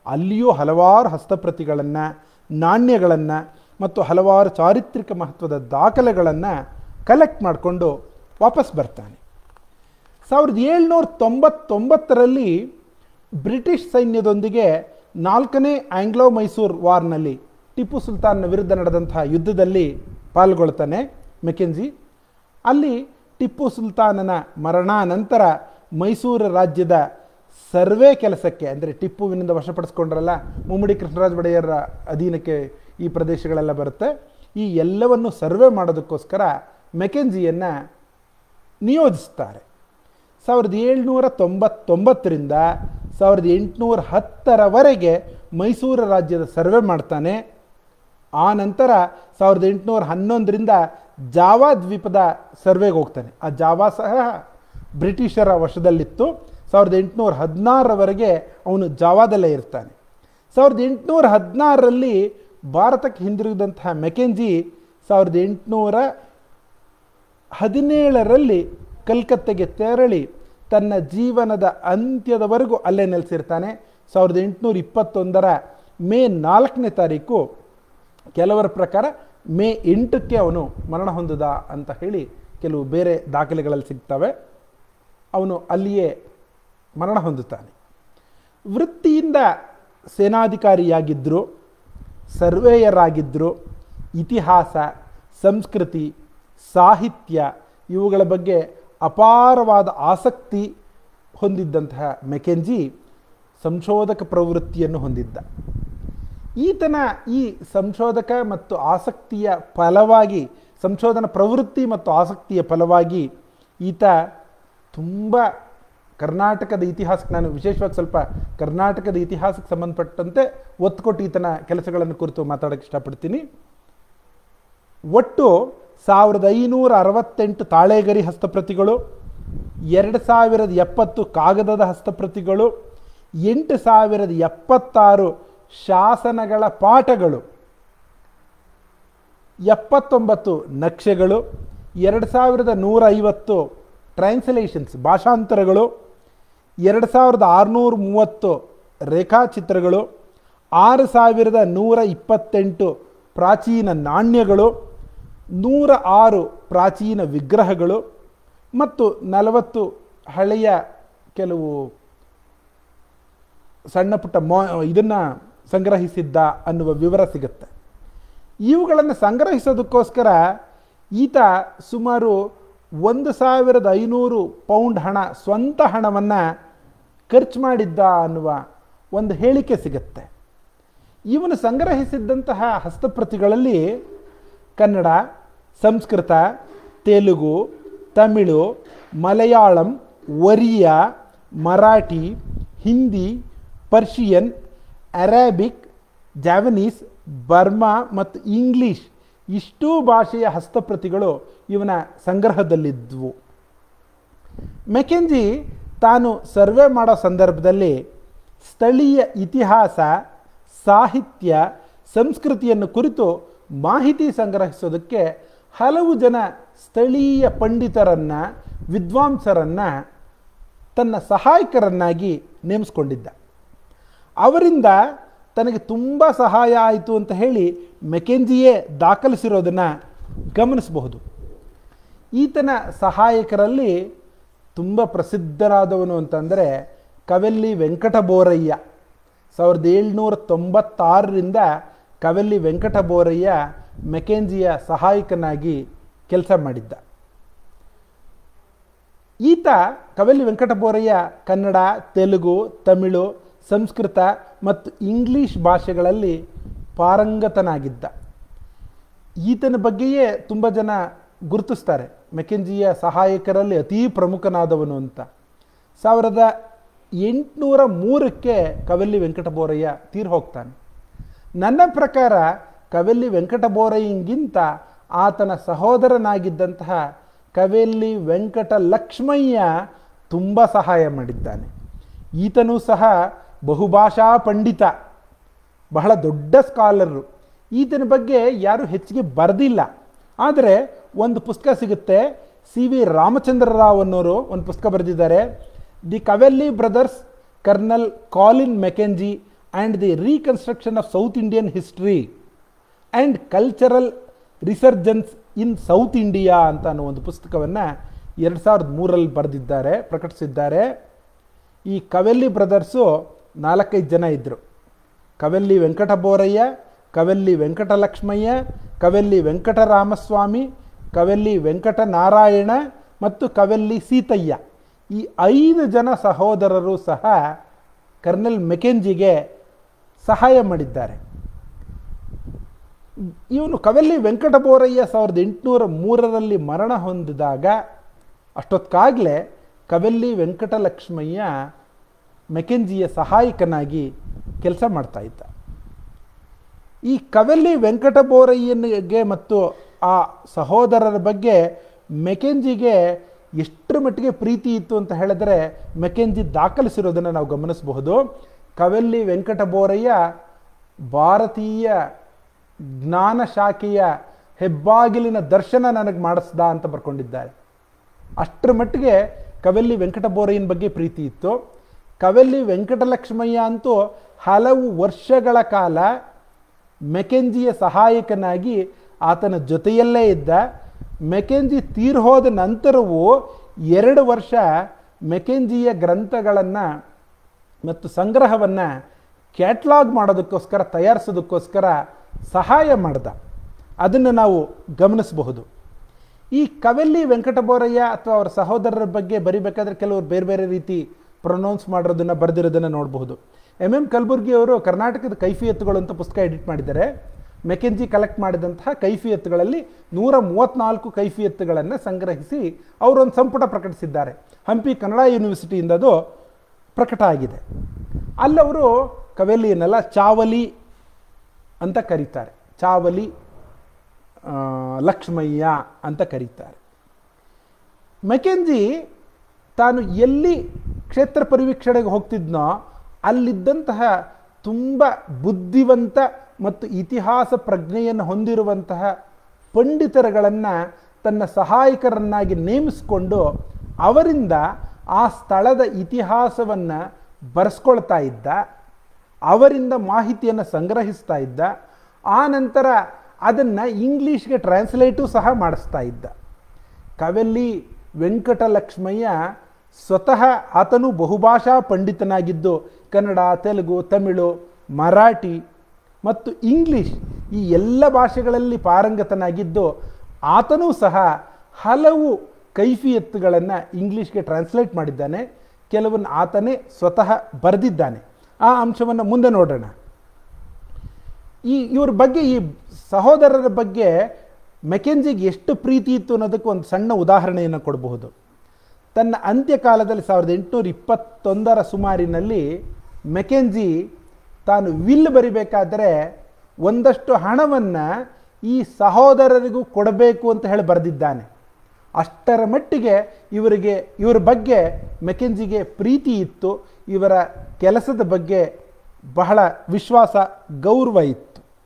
ಅಲ್ಲಿಯೂ ಹಲವಾರು ಹಸ್ತಪ್ರತಿಗಳನ್ನು ನಾಣ್ಯಗಳನ್ನು ಮತ್ತು ಹಲವಾರು ಚಾರಿತ್ರಿಕ ಮಹತ್ವದ ದಾಖಲೆಗಳನ್ನು ಕಲೆಕ್ಟ್ ಮಾಡಿಕೊಂಡು ವಾಪಸ್ ಬರ್ತಾನೆ ಸಾವಿರದ ಏಳ್ನೂರ ತೊಂಬತ್ತೊಂಬತ್ತರಲ್ಲಿ ಬ್ರಿಟಿಷ್ ಸೈನ್ಯದೊಂದಿಗೆ ನಾಲ್ಕನೇ ಆಂಗ್ಲೋ ಮೈಸೂರು ವಾರ್ನಲ್ಲಿ ಟಿಪ್ಪು ಸುಲ್ತಾನ್ನ ವಿರುದ್ಧ ನಡೆದಂತಹ ಯುದ್ಧದಲ್ಲಿ ಪಾಲ್ಗೊಳ್ತಾನೆ ಮೆಕೆಂಜಿ ಅಲ್ಲಿ ಟಿಪ್ಪು ಸುಲ್ತಾನನ ಮರಣಾನಂತರ ಮೈಸೂರು ರಾಜ್ಯದ ಸರ್ವೆ ಕೆಲಸಕ್ಕೆ ಅಂದರೆ ಟಿಪ್ಪುವಿನಿಂದ ವಶಪಡಿಸ್ಕೊಂಡ್ರಲ್ಲ ಮುಮ್ಮಡಿ ಕೃಷ್ಣರಾಜ ಒಡೆಯರ ಅಧೀನಕ್ಕೆ ಈ ಪ್ರದೇಶಗಳೆಲ್ಲ ಬರುತ್ತೆ ಈ ಎಲ್ಲವನ್ನು ಸರ್ವೆ ಮಾಡೋದಕ್ಕೋಸ್ಕರ ಮೆಕೆಂಜಿಯನ್ನು ನಿಯೋಜಿಸ್ತಾರೆ ಸಾವಿರದ ಏಳ್ನೂರ ತೊಂಬತ್ತೊಂಬತ್ತರಿಂದ ಸಾವಿರದ ಎಂಟುನೂರ ಹತ್ತರವರೆಗೆ ಮೈಸೂರು ರಾಜ್ಯದ ಸರ್ವೆ ಮಾಡ್ತಾನೆ ಆ ನಂತರ ಸಾವಿರದ ಎಂಟುನೂರ ಹನ್ನೊಂದರಿಂದ ಜಾವಾ ದ್ವೀಪದ ಸರ್ವೆಗೆ ಹೋಗ್ತಾನೆ ಆ ಜಾವಾ ಸಹ ಬ್ರಿಟಿಷರ ವಶದಲ್ಲಿತ್ತು ಸಾವಿರದ ಎಂಟುನೂರ ಹದಿನಾರರವರೆಗೆ ಅವನು ಜಾವಾದಲ್ಲೇ ಇರ್ತಾನೆ ಸಾವಿರದ ಎಂಟುನೂರ ಹದಿನಾರರಲ್ಲಿ ಭಾರತಕ್ಕೆ ಹಿಂದಿರುಗಿದಂತಹ ಮೆಕೆಂಜಿ ಸಾವಿರದ ಎಂಟುನೂರ ಹದಿನೇಳರಲ್ಲಿ ಕಲ್ಕತ್ತೆಗೆ ತೆರಳಿ ತನ್ನ ಜೀವನದ ಅಂತ್ಯದವರೆಗೂ ಅಲ್ಲೇ ನೆಲೆಸಿರ್ತಾನೆ ಸಾವಿರದ ಎಂಟುನೂರ ಇಪ್ಪತ್ತೊಂದರ ಮೇ ನಾಲ್ಕನೇ ತಾರೀಕು ಕೆಲವರ ಪ್ರಕಾರ ಮೇ ಎಂಟಕ್ಕೆ ಅವನು ಮರಣ ಹೊಂದಿದ ಅಂತ ಹೇಳಿ ಕೆಲವು ಬೇರೆ ದಾಖಲೆಗಳಲ್ಲಿ ಸಿಗ್ತವೆ ಅವನು ಅಲ್ಲಿಯೇ ಮರಣ ಹೊಂದುತ್ತಾನೆ ವೃತ್ತಿಯಿಂದ ಸೇನಾಧಿಕಾರಿಯಾಗಿದ್ದರು ಸರ್ವೇಯರ್ ಇತಿಹಾಸ ಸಂಸ್ಕೃತಿ ಸಾಹಿತ್ಯ ಇವುಗಳ ಬಗ್ಗೆ ಅಪಾರವಾದ ಆಸಕ್ತಿ ಹೊಂದಿದ್ದಂತಹ ಮೆಕೆಂಜಿ ಸಂಶೋಧಕ ಪ್ರವೃತ್ತಿಯನ್ನು ಹೊಂದಿದ್ದ ಈತನ ಈ ಸಂಶೋಧಕ ಮತ್ತು ಆಸಕ್ತಿಯ ಫಲವಾಗಿ ಸಂಶೋಧನಾ ಪ್ರವೃತ್ತಿ ಮತ್ತು ಆಸಕ್ತಿಯ ಫಲವಾಗಿ ಈತ ತುಂಬ ಕರ್ನಾಟಕದ ಇತಿಹಾಸಕ್ಕೆ ನಾನು ವಿಶೇಷವಾಗಿ ಸ್ವಲ್ಪ ಕರ್ನಾಟಕದ ಇತಿಹಾಸಕ್ಕೆ ಸಂಬಂಧಪಟ್ಟಂತೆ ಒತ್ತು ಕೊಟ್ಟು ಈತನ ಕೆಲಸಗಳನ್ನು ಕುರಿತು ಮಾತಾಡೋಕ್ಕೆ ಇಷ್ಟಪಡ್ತೀನಿ ಒಟ್ಟು ಸಾವಿರದ ಐನೂರ ಅರವತ್ತೆಂಟು ತಾಳೆಗರಿ ಹಸ್ತಪ್ರತಿಗಳು ಎರಡು ಸಾವಿರದ ಎಪ್ಪತ್ತು ಕಾಗದದ ಹಸ್ತಪ್ರತಿಗಳು ಎಂಟು ಸಾವಿರದ ಎಪ್ಪತ್ತಾರು ಶಾಸನಗಳ ಪಾಠಗಳು ಎಪ್ಪತ್ತೊಂಬತ್ತು ನಕ್ಷೆಗಳು ಎರಡು ಸಾವಿರದ ನೂರ ಐವತ್ತು ಟ್ರಾನ್ಸ್ಲೇಷನ್ಸ್ ಭಾಷಾಂತರಗಳು ಎರಡು ಸಾವಿರದ ಆರುನೂರ ಮೂವತ್ತು ರೇಖಾಚಿತ್ರಗಳು ಆರು ಸಾವಿರದ ನೂರ ಇಪ್ಪತ್ತೆಂಟು ಪ್ರಾಚೀನ ನಾಣ್ಯಗಳು ನೂರ ಆರು ಪ್ರಾಚೀನ ವಿಗ್ರಹಗಳು ಮತ್ತು ನಲವತ್ತು ಹಳೆಯ ಕೆಲವು ಸಣ್ಣ ಪುಟ್ಟ ಮೋ ಇದನ್ನು ಸಂಗ್ರಹಿಸಿದ್ದ ಅನ್ನುವ ವಿವರ ಸಿಗುತ್ತೆ ಇವುಗಳನ್ನು ಸಂಗ್ರಹಿಸೋದಕ್ಕೋಸ್ಕರ ಈತ ಸುಮಾರು ಒಂದು ಸಾವಿರದ ಐನೂರು ಪೌಂಡ್ ಹಣ ಸ್ವಂತ ಹಣವನ್ನು ಖರ್ಚು ಮಾಡಿದ್ದ ಅನ್ನುವ ಒಂದು ಹೇಳಿಕೆ ಸಿಗುತ್ತೆ ಇವನು ಸಂಗ್ರಹಿಸಿದ್ದಂತಹ ಹಸ್ತಪ್ರತಿಗಳಲ್ಲಿ Kannada Sanskrit Telugu Tamil Malayalam Oriya Marathi Hindi Persian Arabic Javanese Burma ಮತ್ತು ಇಂಗ್ಲೀಷ್ ಇಷ್ಟೂ ಭಾಷೆಯ ಹಸ್ತಪ್ರತಿಗಳು ಇವನ ಸಂಗ್ರಹದಲ್ಲಿದ್ವು ಮೆಕೆಂಜಿ ತಾನು ಸರ್ವೆ ಮಾಡೋ ಸಂದರ್ಭದಲ್ಲಿ ಸ್ಥಳೀಯ ಇತಿಹಾಸ ಸಾಹಿತ್ಯ ಸಂಸ್ಕೃತಿಯನ್ನು ಕುರಿತು ಮಾಹಿತಿ ಸಂಗ್ರಹಿಸೋದಕ್ಕೆ ಹಲವು ಜನ ಸ್ಥಳೀಯ ಪಂಡಿತರನ್ನು ವಿದ್ವಾಂಸರನ್ನು ತನ್ನ ಸಹಾಯಕರನ್ನಾಗಿ ನೇಮಿಸ್ಕೊಂಡಿದ್ದ ಅವರಿಂದ ತನಗೆ ತುಂಬ ಸಹಾಯ ಆಯಿತು ಅಂತ ಹೇಳಿ ಮೆಕೆಂಜಿಯೇ ದಾಖಲಿಸಿರೋದನ್ನು ಗಮನಿಸಬಹುದು ಈತನ ಸಹಾಯಕರಲ್ಲಿ ತುಂಬ ಪ್ರಸಿದ್ಧರಾದವನು ಅಂತಂದರೆ ಕವೆಲ್ಲಿ ವೆಂಕಟಬೋರಯ್ಯ ಸಾವಿರದ ಏಳ್ನೂರ ತೊಂಬತ್ತಾರರಿಂದ ಕವೆಲ್ಲಿ ವೆಂಕಟಬೋರಯ್ಯ ಮೆಕೆಂಜಿಯ ಸಹಾಯಕನಾಗಿ ಕೆಲಸ ಮಾಡಿದ್ದ ಈತ ಕವೆಲ್ಲಿ ವೆಂಕಟಬೋರಯ್ಯ ಕನ್ನಡ ತೆಲುಗು ತಮಿಳು ಸಂಸ್ಕೃತ ಮತ್ತು ಇಂಗ್ಲೀಷ್ ಭಾಷೆಗಳಲ್ಲಿ ಪಾರಂಗತನಾಗಿದ್ದ ಈತನ ಬಗ್ಗೆಯೇ ತುಂಬ ಜನ ಗುರುತಿಸ್ತಾರೆ ಮೆಕೆಂಜಿಯ ಸಹಾಯಕರಲ್ಲಿ ಅತೀ ಪ್ರಮುಖನಾದವನು ಅಂತ ಸಾವಿರದ ಎಂಟುನೂರ ಮೂರಕ್ಕೆ ಕವೆಲ್ಲಿ ವೆಂಕಟಬೋರಯ್ಯ ತೀರ್ ಹೋಗ್ತಾನೆ ನನ್ನ ಪ್ರಕಾರ ಕವೆಲ್ಲಿ ವೆಂಕಟಬೋರಯ್ಯಂಗಿಂತ ಆತನ ಸಹೋದರನಾಗಿದ್ದಂತಹ ಕವೆಲ್ಲಿ ವೆಂಕಟ ಲಕ್ಷ್ಮಯ್ಯ ತುಂಬ ಸಹಾಯ ಮಾಡಿದ್ದಾನೆ ಈತನೂ ಸಹ ಬಹುಭಾಷಾ ಪಂಡಿತ ಬಹಳ ದೊಡ್ಡ ಸ್ಕಾಲರು ಈತನ ಬಗ್ಗೆ ಯಾರು ಹೆಚ್ಚಿಗೆ ಬರೆದಿಲ್ಲ ಆದರೆ ಒಂದು ಪುಸ್ತಕ ಸಿಗುತ್ತೆ ಸಿ ವಿ ರಾಮಚಂದ್ರ ರಾವ್ ಅನ್ನೋರು ಒಂದು ಪುಸ್ತಕ ಬರೆದಿದ್ದಾರೆ the Kavali brothers colonel Colin Mackenzie and the reconstruction of South Indian history and cultural resurgence in South India ಅಂತ ಅನ್ನೋ ಒಂದು ಪುಸ್ತಕವನ್ನು ಎರಡು ಸಾವಿರದ ಮೂರಲ್ಲಿ ಬರೆದಿದ್ದಾರೆ ಪ್ರಕಟಿಸಿದ್ದಾರೆ ಈ ಕವೆಲ್ಲಿ ಬ್ರದರ್ಸು ನಾಲ್ಕೈದು ಜನ ಇದ್ದರು ಕವೆಲ್ಲಿ ವೆಂಕಟಬೋರಯ್ಯ ಕವೆಲ್ಲಿ ವೆಂಕಟಲಕ್ಷ್ಮಯ್ಯ ಕವೆಲ್ಲಿ ವೆಂಕಟರಾಮಸ್ವಾಮಿ ಕವೆಲ್ಲಿ ವೆಂಕಟನಾರಾಯಣ ಮತ್ತು ಕವೆಲ್ಲಿ ಸೀತಯ್ಯ ಈ ಐದು ಜನ ಸಹೋದರರು ಸಹ ಕರ್ನಲ್ ಮೆಕೆಂಜಿಗೆ ಸಹಾಯ ಮಾಡಿದ್ದಾರೆ ಇವನು ಕವೆಲ್ಲಿ ವೆಂಕಟಬೋರಯ್ಯ ಸಾವಿರದ ಎಂಟುನೂರ ಮೂರರಲ್ಲಿ ಮರಣ ಹೊಂದಿದಾಗ ಅಷ್ಟೊತ್ತಾಗಲೇ ಕವೆಲ್ಲಿ ವೆಂಕಟಲಕ್ಷ್ಮಯ್ಯ ಮೆಕೆಂಜಿಯ ಸಹಾಯಕನಾಗಿ ಕೆಲಸ ಮಾಡ್ತಾ ಇದ್ದ ಈ ಕವೆಲ್ಲಿ ವೆಂಕಟಬೋರಯ್ಯನಿಗೆ ಮತ್ತು ಆ ಸಹೋದರರ ಬಗ್ಗೆ ಮೆಕೆಂಜಿಗೆ ಎಷ್ಟರ ಮಟ್ಟಿಗೆ ಪ್ರೀತಿ ಇತ್ತು ಅಂತ ಹೇಳಿದ್ರೆ ಮೆಕೆಂಜಿ ದಾಖಲಿಸಿರೋದನ್ನು ನಾವು ಗಮನಿಸಬಹುದು ಕವೆಲ್ಲಿ ವೆಂಕಟಬೋರಯ್ಯ ಭಾರತೀಯ ಜ್ಞಾನ ಶಾಖೆಯ ಹೆಬ್ಬಾಗಿಲಿನ ದರ್ಶನ ನನಗೆ ಮಾಡಿಸ್ದ ಅಂತ ಬರ್ಕೊಂಡಿದ್ದಾರೆ ಅಷ್ಟರ ಮಟ್ಟಿಗೆ ಕವೆಲ್ಲಿ ವೆಂಕಟಬೋರಯ್ಯನ ಬಗ್ಗೆ ಪ್ರೀತಿ ಇತ್ತು ಕವೆಲ್ಲಿ ವೆಂಕಟಲಕ್ಷ್ಮಯ್ಯ ಅಂತೂ ಹಲವು ವರ್ಷಗಳ ಕಾಲ ಮೆಕೆಂಜಿಯ ಸಹಾಯಕನಾಗಿ ಆತನ ಜೊತೆಯಲ್ಲೇ ಇದ್ದ ಮೆಕೆಂಜಿ ತೀರ್ಹೋದ ನಂತರವೂ ಎರಡು ವರ್ಷ ಮೆಕೆಂಜಿಯ ಗ್ರಂಥಗಳನ್ನು ಮತ್ತು ಸಂಗ್ರಹವನ್ನು ಕ್ಯಾಟ್ಲಾಗ್ ಮಾಡೋದಕ್ಕೋಸ್ಕರ ತಯಾರಿಸೋದಕ್ಕೋಸ್ಕರ ಸಹಾಯ ಮಾಡ್ದ ಅದನ್ನು ನಾವು ಗಮನಿಸಬಹುದು ಈ ಕವೆಲ್ಲಿ ವೆಂಕಟಬೋರಯ್ಯ ಅಥವಾ ಅವರ ಸಹೋದರರ ಬಗ್ಗೆ ಬರಿಬೇಕಾದ್ರೆ ಕೆಲವರು ಬೇರೆ ಬೇರೆ ರೀತಿ ಪ್ರೊನೌನ್ಸ್ ಮಾಡಿರೋದನ್ನು ಬರೆದಿರೋದನ್ನು ನೋಡಬಹುದು ಎಮ್ ಎಂ ಕಲಬುರ್ಗಿ ಅವರು ಕರ್ನಾಟಕದ ಕೈಫಿಯತ್ತುಗಳು ಅಂತ ಪುಸ್ತಕ ಎಡಿಟ್ ಮಾಡಿದ್ದಾರೆ ಮೆಕೆಂಜಿ ಕಲೆಕ್ಟ್ ಮಾಡಿದಂತಹ ಕೈಫಿಯತ್ತುಗಳಲ್ಲಿ ನೂರ ಮೂವತ್ತ್ನಾಲ್ಕು ಕೈಫಿಯತ್ತುಗಳನ್ನು ಸಂಗ್ರಹಿಸಿ ಅವರೊಂದು ಸಂಪುಟ ಪ್ರಕಟಿಸಿದ್ದಾರೆ ಹಂಪಿ ಕನ್ನಡ ಯೂನಿವರ್ಸಿಟಿಯಿಂದ ಅದು ಪ್ರಕಟ ಆಗಿದೆ ಅಲ್ಲವರು ಕವೆಲಿಯನ್ನೆಲ್ಲ ಚಾವಲಿ ಅಂತ ಕರೀತಾರೆ ಚಾವಲಿ ಆ, ಲಕ್ಷ್ಮಯ್ಯ ಅಂತ ಕರೀತಾರೆ ಮೆಕೆಂಜಿ ತಾನು ಎಲ್ಲಿ ಕ್ಷೇತ್ರ ಪರಿವೀಕ್ಷಣೆಗೆ ಹೋಗ್ತಿದ್ನೋ ಅಲ್ಲಿದ್ದಂತಹ ತುಂಬ ಬುದ್ಧಿವಂತ ಮತ್ತು ಇತಿಹಾಸ ಪ್ರಜ್ಞೆಯನ್ನು ಹೊಂದಿರುವಂತಹ ಪಂಡಿತರುಗಳನ್ನು ತನ್ನ ಸಹಾಯಕರನ್ನಾಗಿ ನೇಮಿಸಿಕೊಂಡು ಅವರಿಂದ ಆ ಸ್ಥಳದ ಇತಿಹಾಸವನ್ನು ಬರೆಸ್ಕೊಳ್ತಾ ಇದ್ದ ಅವರಿಂದ ಮಾಹಿತಿಯನ್ನು ಸಂಗ್ರಹಿಸ್ತಾ ಇದ್ದ ಆ ನಂತರ ಅದನ್ನು ಇಂಗ್ಲೀಷ್ಗೆ ಟ್ರಾನ್ಸ್ಲೇಟು ಸಹ ಮಾಡಿಸ್ತಾ ಇದ್ದ ಕವೆಲ್ಲಿ ವೆಂಕಟಲಕ್ಷ್ಮಯ್ಯ ಸ್ವತಃ ಆತನು ಬಹುಭಾಷಾ ಪಂಡಿತನಾಗಿದ್ದು ಕನ್ನಡ ತೆಲುಗು ತಮಿಳು ಮರಾಠಿ ಮತ್ತು ಇಂಗ್ಲೀಷ್ ಈ ಎಲ್ಲ ಭಾಷೆಗಳಲ್ಲಿ ಪಾರಂಗತನಾಗಿದ್ದು ಆತನೂ ಸಹ ಹಲವು ಕೈಫಿಯತ್ತುಗಳನ್ನು ಇಂಗ್ಲೀಷ್ಗೆ ಟ್ರಾನ್ಸ್ಲೇಟ್ ಮಾಡಿದ್ದಾನೆ ಕೆಲವನ್ನು ಆತನೇ ಸ್ವತಃ ಬರೆದಿದ್ದಾನೆ ಆ ಅಂಶವನ್ನು ಮುಂದೆ ನೋಡೋಣ ಈ ಇವ್ರ ಬಗ್ಗೆ ಈ ಸಹೋದರರ ಬಗ್ಗೆ ಮೆಕೆಂಜಿಗೆ ಎಷ್ಟು ಪ್ರೀತಿ ಇತ್ತು ಅನ್ನೋದಕ್ಕೆ ಒಂದು ಸಣ್ಣ ಉದಾಹರಣೆಯನ್ನು ಕೊಡಬಹುದು ತನ್ನ ಅಂತ್ಯಕಾಲದಲ್ಲಿ ಸಾವಿರದ ಎಂಟುನೂರ ಇಪ್ಪತ್ತೊಂದರ ಸುಮಾರಿನಲ್ಲಿ ಮೆಕೆಂಜಿ ತಾನು ವಿಲ್ ಬರಿಬೇಕಾದರೆ ಒಂದಷ್ಟು ಹಣವನ್ನು ಈ ಸಹೋದರರಿಗೂ ಕೊಡಬೇಕು ಅಂತ ಹೇಳಿ ಬರೆದಿದ್ದಾನೆ ಅಷ್ಟರ ಮಟ್ಟಿಗೆ ಇವರಿಗೆ ಇವರ ಬಗ್ಗೆ ಮೆಕೆಂಜಿಗೆ ಪ್ರೀತಿ ಇತ್ತು ಇವರ ಕೆಲಸದ ಬಗ್ಗೆ ಬಹಳ ವಿಶ್ವಾಸ ಗೌರವ ಇತ್ತು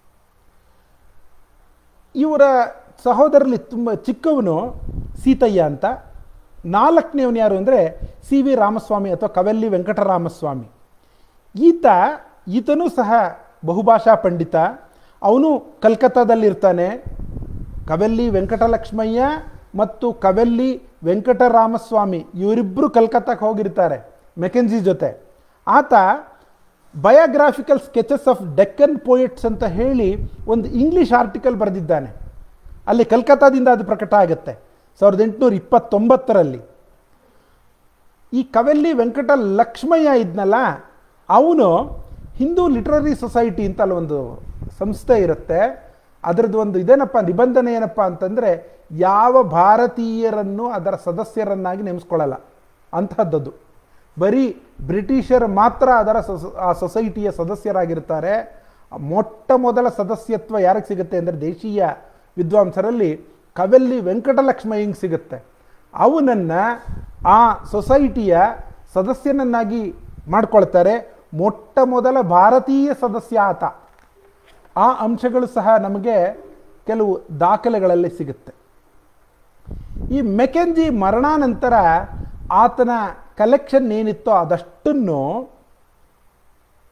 ಇವರ ಸಹೋದರಲ್ಲಿ ತುಂಬ ಚಿಕ್ಕವನು ಸೀತಯ್ಯ ಅಂತ ನಾಲ್ಕನೇವನು ಯಾರು ಅಂದರೆ ಸಿ ವಿ ರಾಮಸ್ವಾಮಿ ಅಥವಾ ಕವೆಲ್ಲಿ ವೆಂಕಟರಾಮಸ್ವಾಮಿ ಈತ ಈತನೂ ಸಹ ಬಹುಭಾಷಾ ಪಂಡಿತ ಅವನು ಕಲ್ಕತ್ತಾದಲ್ಲಿರ್ತಾನೆ ಕವೆಲ್ಲಿ ವೆಂಕಟಲಕ್ಷ್ಮಯ್ಯ ಮತ್ತು ಕವೆಲ್ಲಿ ವೆಂಕಟರಾಮಸ್ವಾಮಿ ಇವರಿಬ್ಬರು ಕಲ್ಕತ್ತಾಕ್ಕೆ ಹೋಗಿರ್ತಾರೆ ಮೆಕೆನ್ಜಿ ಜೊತೆ ಆತ biographical sketches of Deccan poets ಅಂತ ಹೇಳಿ ಒಂದು ಇಂಗ್ಲೀಷ್ ಆರ್ಟಿಕಲ್ ಬರೆದಿದ್ದಾನೆ ಅಲ್ಲಿ ಕಲ್ಕತ್ತಾದಿಂದ ಅದು ಪ್ರಕಟ ಆಗುತ್ತೆ ಸಾವಿರದ ಎಂಟುನೂರ ಇಪ್ಪತ್ತೊಂಬತ್ತರಲ್ಲಿ ಈ ಕವೆಲ್ಲಿ ವೆಂಕಟ ಲಕ್ಷ್ಮಯ್ಯ ಇದ್ನಲ್ಲ ಅವನು ಹಿಂದೂ ಲಿಟ್ರರಿ ಸೊಸೈಟಿ ಅಂತ ಅಲ್ಲಿ ಒಂದು ಸಂಸ್ಥೆ ಇರುತ್ತೆ ಅದರದ್ದು ಒಂದು ಇದೇನಪ್ಪ ನಿಬಂಧನೆ ಏನಪ್ಪ ಅಂತಂದರೆ ಯಾವ ಭಾರತೀಯರನ್ನು ಅದರ ಸದಸ್ಯರನ್ನಾಗಿ ನೇಮಿಸ್ಕೊಳ್ಳಲ್ಲ ಅಂತಹದ್ದದು ಬರೀ ಬ್ರಿಟಿಷರು ಮಾತ್ರ ಅದರ ಸೊಸ ಆ ಸೊಸೈಟಿಯ ಸದಸ್ಯರಾಗಿರ್ತಾರೆ ಮೊಟ್ಟ ಮೊದಲ ಸದಸ್ಯತ್ವ ಯಾರಿಗೆ ಸಿಗುತ್ತೆ ಅಂದರೆ ದೇಶೀಯ ವಿದ್ವಾಂಸರಲ್ಲಿ ಕವೆಲ್ಲಿ ವೆಂಕಟಲಕ್ಷ್ಮಯ್ಯಂಗೆ ಸಿಗುತ್ತೆ ಅವನನ್ನು ಆ ಸೊಸೈಟಿಯ ಸದಸ್ಯನನ್ನಾಗಿ ಮಾಡ್ಕೊಳ್ತಾರೆ ಮೊಟ್ಟ ಮೊದಲ ಭಾರತೀಯ ಸದಸ್ಯ ಆತ ಆ ಅಂಶಗಳು ಸಹ ನಮಗೆ ಕೆಲವು ದಾಖಲೆಗಳಲ್ಲಿ ಸಿಗುತ್ತೆ ಈ ಮೆಕೆಂಜಿ ಮರಣಾನಂತರ ಆತನ ಕಲೆಕ್ಷನ್ ಏನಿತ್ತೋ ಅದಷ್ಟನ್ನು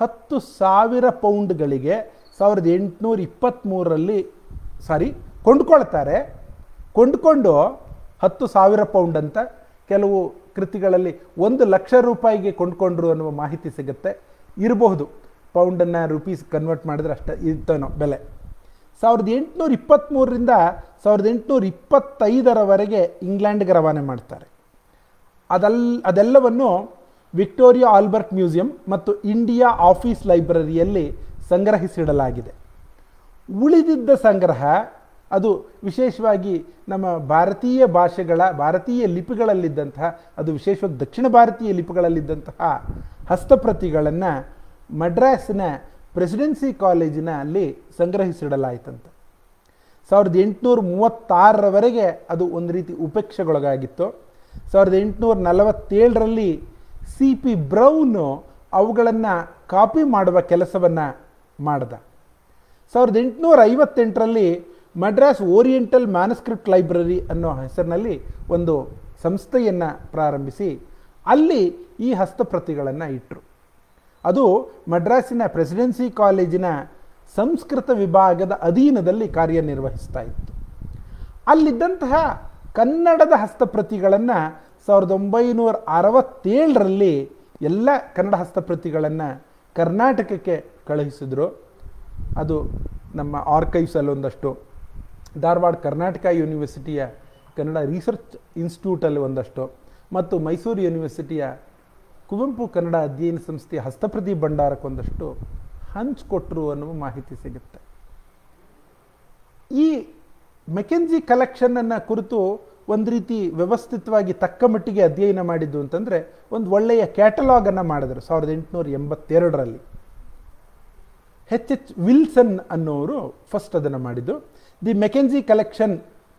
ಹತ್ತು ಸಾವಿರ ಪೌಂಡ್ಗಳಿಗೆ ಸಾವಿರದ ಎಂಟುನೂರ ಇಪ್ಪತ್ತ್ಮೂರರಲ್ಲಿ ಸಾರಿ ಕೊಂಡ್ಕೊಳ್ತಾರೆ ಕೊಂಡ್ಕೊಂಡು ಹತ್ತು ಸಾವಿರ ಪೌಂಡ್ ಅಂತ ಕೆಲವು ಕೃತಿಗಳಲ್ಲಿ ಒಂದು ಲಕ್ಷ ರೂಪಾಯಿಗೆ ಕೊಂಡ್ಕೊಂಡ್ರು ಅನ್ನುವ ಮಾಹಿತಿ ಸಿಗುತ್ತೆ ಇರಬಹುದು ಪೌಂಡನ್ನು ರುಪೀಸ್ ಕನ್ವರ್ಟ್ ಮಾಡಿದ್ರೆ ಅಷ್ಟೇ ಇರ್ತೇನೋ ಬೆಲೆ ಸಾವಿರದ ಎಂಟುನೂರ ಇಪ್ಪತ್ತ್ಮೂರರಿಂದ ಸಾವಿರದ ಎಂಟುನೂರ ಇಪ್ಪತ್ತೈದರವರೆಗೆ ಇಂಗ್ಲೆಂಡ್ಗೆ ರವಾನೆ ಮಾಡ್ತಾರೆ ಅದಲ್ ಅದೆಲ್ಲವನ್ನು ವಿಕ್ಟೋರಿಯಾ ಆಲ್ಬರ್ಟ್ ಮ್ಯೂಸಿಯಂ ಮತ್ತು ಇಂಡಿಯಾ ಆಫೀಸ್ ಲೈಬ್ರರಿಯಲ್ಲಿ ಸಂಗ್ರಹಿಸಿಡಲಾಗಿದೆ ಉಳಿದಿದ್ದ ಸಂಗ್ರಹ ಅದು ವಿಶೇಷವಾಗಿ ನಮ್ಮ ಭಾರತೀಯ ಭಾಷೆಗಳ ಭಾರತೀಯ ಲಿಪಿಗಳಲ್ಲಿದ್ದಂತಹ ಅದು ವಿಶೇಷವಾಗಿ ದಕ್ಷಿಣ ಭಾರತೀಯ ಲಿಪಿಗಳಲ್ಲಿದ್ದಂತಹ ಹಸ್ತಪ್ರತಿಗಳನ್ನು ಮಡ್ರಾಸಿನ ಪ್ರೆಸಿಡೆನ್ಸಿ ಕಾಲೇಜಿನ ಅಲ್ಲಿ ಸಂಗ್ರಹಿಸಿಡಲಾಯಿತಂತೆ ಸಾವಿರದ ಎಂಟುನೂರ ಮೂವತ್ತಾರರವರೆಗೆ ಅದು ಒಂದು ರೀತಿ ಉಪೇಕ್ಷೆಗೊಳಗಾಗಿತ್ತು ಸಾವಿರದ ಎಂಟುನೂರ ನಲವತ್ತೇಳರಲ್ಲಿ ಸಿ ಪಿ ಬ್ರೌನು ಅವುಗಳನ್ನು ಕಾಪಿ ಮಾಡುವ ಕೆಲಸವನ್ನು ಮಾಡ್ದ ಸಾವಿರದ ಎಂಟುನೂರ ಐವತ್ತೆಂಟರಲ್ಲಿ ಮಡ್ರಾಸ್ ಓರಿಯೆಂಟಲ್ ಮ್ಯಾನುಸ್ಕ್ರಿಪ್ಟ್ ಲೈಬ್ರರಿ ಅನ್ನೋ ಹೆಸರಿನಲ್ಲಿ ಒಂದು ಸಂಸ್ಥೆಯನ್ನು ಪ್ರಾರಂಭಿಸಿ ಅಲ್ಲಿ ಈ ಹಸ್ತಪ್ರತಿಗಳನ್ನು ಇಟ್ಟರು ಅದು ಮಡ್ರಾಸಿನ ಪ್ರೆಸಿಡೆನ್ಸಿ ಕಾಲೇಜಿನ ಸಂಸ್ಕೃತ ವಿಭಾಗದ ಅಧೀನದಲ್ಲಿ ಕಾರ್ಯನಿರ್ವಹಿಸ್ತಾ ಇತ್ತು ಅಲ್ಲಿದ್ದಂತಹ ಕನ್ನಡದ ಹಸ್ತಪ್ರತಿಗಳನ್ನು ಸಾವಿರದ ಒಂಬೈನೂರ ಅರವತ್ತೇಳರಲ್ಲಿ ಎಲ್ಲ ಕನ್ನಡ ಹಸ್ತಪ್ರತಿಗಳನ್ನು ಕರ್ನಾಟಕಕ್ಕೆ ಕಳುಹಿಸಿದ್ರು ಅದು ನಮ್ಮ ಆರ್ಕೈವ್ಸಲ್ಲಿ ಒಂದಷ್ಟು ಧಾರವಾಡ ಕರ್ನಾಟಕ ಯೂನಿವರ್ಸಿಟಿಯ ಕನ್ನಡ ರಿಸರ್ಚ್ ಇನ್ಸ್ಟಿಟ್ಯೂಟಲ್ಲಿ ಒಂದಷ್ಟು ಮತ್ತು ಮೈಸೂರು ಯೂನಿವರ್ಸಿಟಿಯ ಕುವೆಂಪು ಕನ್ನಡ ಅಧ್ಯಯನ ಸಂಸ್ಥೆಯ ಹಸ್ತಪ್ರತಿ ಭಂಡಾರಕ್ಕೊಂದಷ್ಟು ಹಂಚ್ಕೊಟ್ರು ಅನ್ನುವ ಮಾಹಿತಿ ಸಿಗುತ್ತೆ ಈ ಮೆಕೆನ್ಜಿ ಕಲೆಕ್ಷನನ್ನು ಕುರಿತು ಒಂದು ರೀತಿ ವ್ಯವಸ್ಥಿತವಾಗಿ ತಕ್ಕ ಮಟ್ಟಿಗೆ ಅಧ್ಯಯನ ಮಾಡಿದ್ದು ಅಂತಂದರೆ ಒಂದು ಒಳ್ಳೆಯ ಕ್ಯಾಟಲಾಗನ್ನು ಮಾಡಿದರು ಸಾವಿರದ ಎಂಟುನೂರ ಎಂಬತ್ತೆರಡರಲ್ಲಿ ಹೆಚ್ ಎಚ್ ವಿಲ್ಸನ್ ಅನ್ನೋರು ಫಸ್ಟ್ ಅದನ್ನು ಮಾಡಿದ್ದು the Mackenzie collection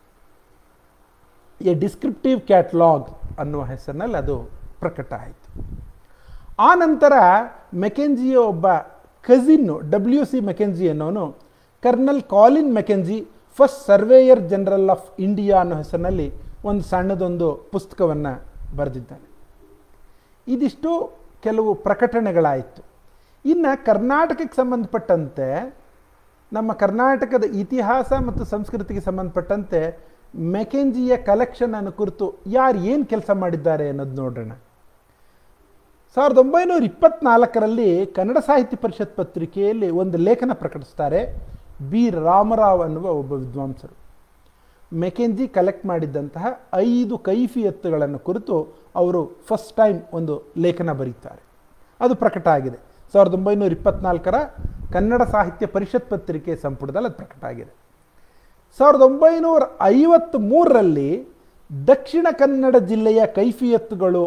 a descriptive catalogue ಅನ್ನುವ ಹೆಸರಿನಲ್ಲಿ ಅದು ಪ್ರಕಟ ಆಯಿತು ಆ ನಂತರ ಮೆಕೆನ್ಜಿಯ ಒಬ್ಬ ಕಸಿನ್ನು ಡಬ್ಲ್ಯೂ ಸಿ ಮೆಕೆನ್ಜಿ ಅನ್ನೋನು colonel Colin Mackenzie first surveyor general of India ಅನ್ನೋ ಹೆಸರಿನಲ್ಲಿ ಒಂದು ಸಣ್ಣದೊಂದು ಪುಸ್ತಕವನ್ನು ಬರೆದಿದ್ದಾನೆ ಇದಿಷ್ಟು ಕೆಲವು ಪ್ರಕಟಣೆಗಳಾಯಿತು ಇನ್ನು ಕರ್ನಾಟಕಕ್ಕೆ ಸಂಬಂಧಪಟ್ಟಂತೆ ನಮ್ಮ ಕರ್ನಾಟಕದ ಇತಿಹಾಸ ಮತ್ತು ಸಂಸ್ಕೃತಿಗೆ ಸಂಬಂಧಪಟ್ಟಂತೆ ಮೆಕೆಂಜಿಯ ಕಲೆಕ್ಷನ್ ಅನ್ನು ಕುರಿತು ಯಾರು ಏನು ಕೆಲಸ ಮಾಡಿದ್ದಾರೆ ಅನ್ನೋದು ನೋಡೋಣ ಸಾವಿರದ ಒಂಬೈನೂರ ಇಪ್ಪತ್ನಾಲ್ಕರಲ್ಲಿ ಕನ್ನಡ ಸಾಹಿತ್ಯ ಪರಿಷತ್ ಪತ್ರಿಕೆಯಲ್ಲಿ ಒಂದು ಲೇಖನ ಪ್ರಕಟಿಸ್ತಾರೆ ಬಿ ರಾಮರಾವ್ ಅನ್ನುವ ಒಬ್ಬ ವಿದ್ವಾಂಸರು ಮೆಕೆಂಜಿ ಕಲೆಕ್ಟ್ ಮಾಡಿದ್ದಂತಹ ಐದು ಕೈಫಿಯತ್ತುಗಳನ್ನು ಕುರಿತು ಅವರು ಫಸ್ಟ್ ಟೈಮ್ ಒಂದು ಲೇಖನ ಬರೀತಾರೆ ಅದು ಪ್ರಕಟ ಆಗಿದೆ ಸಾವಿರದ ಒಂಬೈನೂರ ಇಪ್ಪತ್ನಾಲ್ಕರ ಕನ್ನಡ ಸಾಹಿತ್ಯ ಪರಿಷತ್ ಪತ್ರಿಕೆ ಸಂಪುಟದಲ್ಲಿ ಅದು ಪ್ರಕಟ ಆಗಿದೆ ಸಾವಿರದ ಒಂಬೈನೂರ ಐವತ್ತ್ ಮೂರರಲ್ಲಿ ದಕ್ಷಿಣ ಕನ್ನಡ ಜಿಲ್ಲೆಯ ಕೈಫಿಯತ್ತುಗಳು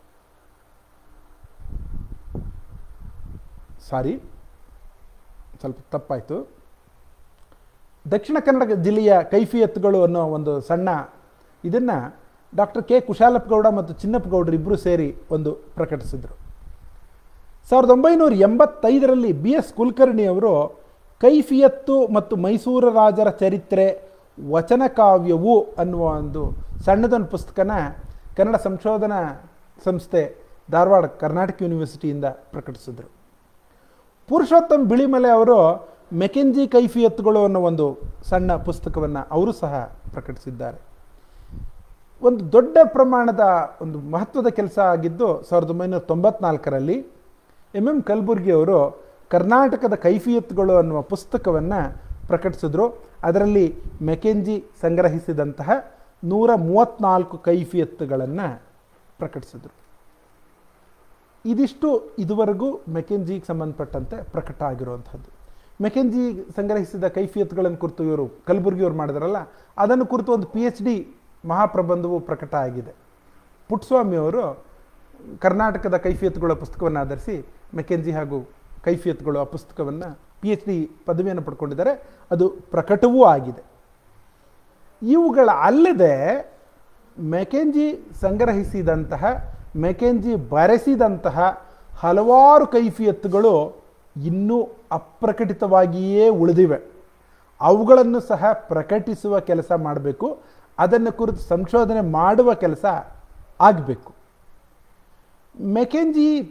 ಸಾರಿ ಸ್ವಲ್ಪ ತಪ್ಪಾಯಿತು ದಕ್ಷಿಣ ಕನ್ನಡ ಜಿಲ್ಲೆಯ ಕೈಫಿಯತ್ತುಗಳು ಅನ್ನೋ ಒಂದು ಸಣ್ಣ ಇದನ್ನು ಡಾಕ್ಟರ್ ಕೆ ಕುಶಾಲಪ್ಪಗೌಡ ಮತ್ತು ಚಿನ್ನಪ್ಪಗೌಡರು ಇಬ್ಬರು ಸೇರಿ ಒಂದು ಪ್ರಕಟಿಸಿದರು ಸಾವಿರದ ಒಂಬೈನೂರ ಎಂಬತ್ತೈದರಲ್ಲಿ ಬಿ ಎಸ್ ಕುಲಕರ್ಣಿ ಅವರು ಕೈಫಿಯತ್ತು ಮತ್ತು ಮೈಸೂರು ರಾಜರ ಚರಿತ್ರೆ ವಚನಕಾವ್ಯವು ಅನ್ನುವ ಒಂದು ಸಣ್ಣದೊಂದು ಪುಸ್ತಕನ ಕನ್ನಡ ಸಂಶೋಧನಾ ಸಂಸ್ಥೆ ಧಾರವಾಡ ಕರ್ನಾಟಕ ಯೂನಿವರ್ಸಿಟಿಯಿಂದ ಪ್ರಕಟಿಸಿದರು ಪುರುಷೋತ್ತಮ್ ಬಿಳಿಮಲೆ ಅವರು ಮೆಕೆಂಜಿ ಕೈಫಿಯತ್ತುಗಳು ಅನ್ನೋ ಒಂದು ಸಣ್ಣ ಪುಸ್ತಕವನ್ನು ಅವರು ಸಹ ಪ್ರಕಟಿಸಿದ್ದಾರೆ ಒಂದು ದೊಡ್ಡ ಪ್ರಮಾಣದ ಒಂದು ಮಹತ್ವದ ಕೆಲಸ ಆಗಿದ್ದು ಸಾವಿರದ ಒಂಬೈನೂರ ತೊಂಬತ್ನಾಲ್ಕರಲ್ಲಿ ಎಂ ಎಂ ಕಲಬುರ್ಗಿ ಅವರು ಕರ್ನಾಟಕದ ಕೈಫಿಯತ್ತುಗಳು ಅನ್ನುವ ಪುಸ್ತಕವನ್ನು ಪ್ರಕಟಿಸಿದ್ರು ಅದರಲ್ಲಿ ಮೆಕೆಂಜಿ ಸಂಗ್ರಹಿಸಿದಂತಹ ನೂರ ಮೂವತ್ತ್ನಾಲ್ಕು ಕೈಫಿಯತ್ತುಗಳನ್ನು ಪ್ರಕಟಿಸಿದರು ಇದಿಷ್ಟು ಇದುವರೆಗೂ ಮೆಕೆಂಜಿಗೆ ಸಂಬಂಧಪಟ್ಟಂತೆ ಪ್ರಕಟ ಆಗಿರುವಂಥದ್ದು ಮೆಕೆಂಜಿ ಸಂಗ್ರಹಿಸಿದ ಕೈಫಿಯತ್ಗಳನ್ನು ಕುರಿತು ಇವರು ಕಲಬುರ್ಗಿಯವರು ಮಾಡಿದಾರಲ್ಲ ಅದನ್ನು ಕುರಿತು ಒಂದು ಪಿ ಎಚ್ ಡಿ ಮಹಾಪ್ರಬಂಧವು ಪ್ರಕಟ ಆಗಿದೆ ಪುಟ್ಟಸ್ವಾಮಿಯವರು ಕರ್ನಾಟಕದ ಕೈಫಿಯತ್ಗಳ ಪುಸ್ತಕವನ್ನು ಆಧರಿಸಿ ಮೆಕೆಂಜಿ ಹಾಗೂ ಕೈಫಿಯತ್ಗಳು ಆ ಪುಸ್ತಕವನ್ನು ಪಿ ಎಚ್ ಡಿ ಪದವಿಯನ್ನು ಪಡ್ಕೊಂಡಿದ್ದಾರೆ ಅದು ಪ್ರಕಟವೂ ಆಗಿದೆ ಇವುಗಳ ಅಲ್ಲದೆ ಮೆಕೆಂಜಿ ಸಂಗ್ರಹಿಸಿದಂತಹ ಮೆಕೆಂಜಿ ಬರೆಸಿದಂತಹ ಹಲವಾರು ಕೈಫಿಯತ್ತುಗಳು ಇನ್ನೂ ಅಪ್ರಕಟಿತವಾಗಿಯೇ ಉಳಿದಿವೆ ಅವುಗಳನ್ನು ಸಹ ಪ್ರಕಟಿಸುವ ಕೆಲಸ ಮಾಡಬೇಕು ಅದನ್ನು ಕುರಿತು ಸಂಶೋಧನೆ ಮಾಡುವ ಕೆಲಸ ಆಗಬೇಕು ಮೆಕೆಂಜಿ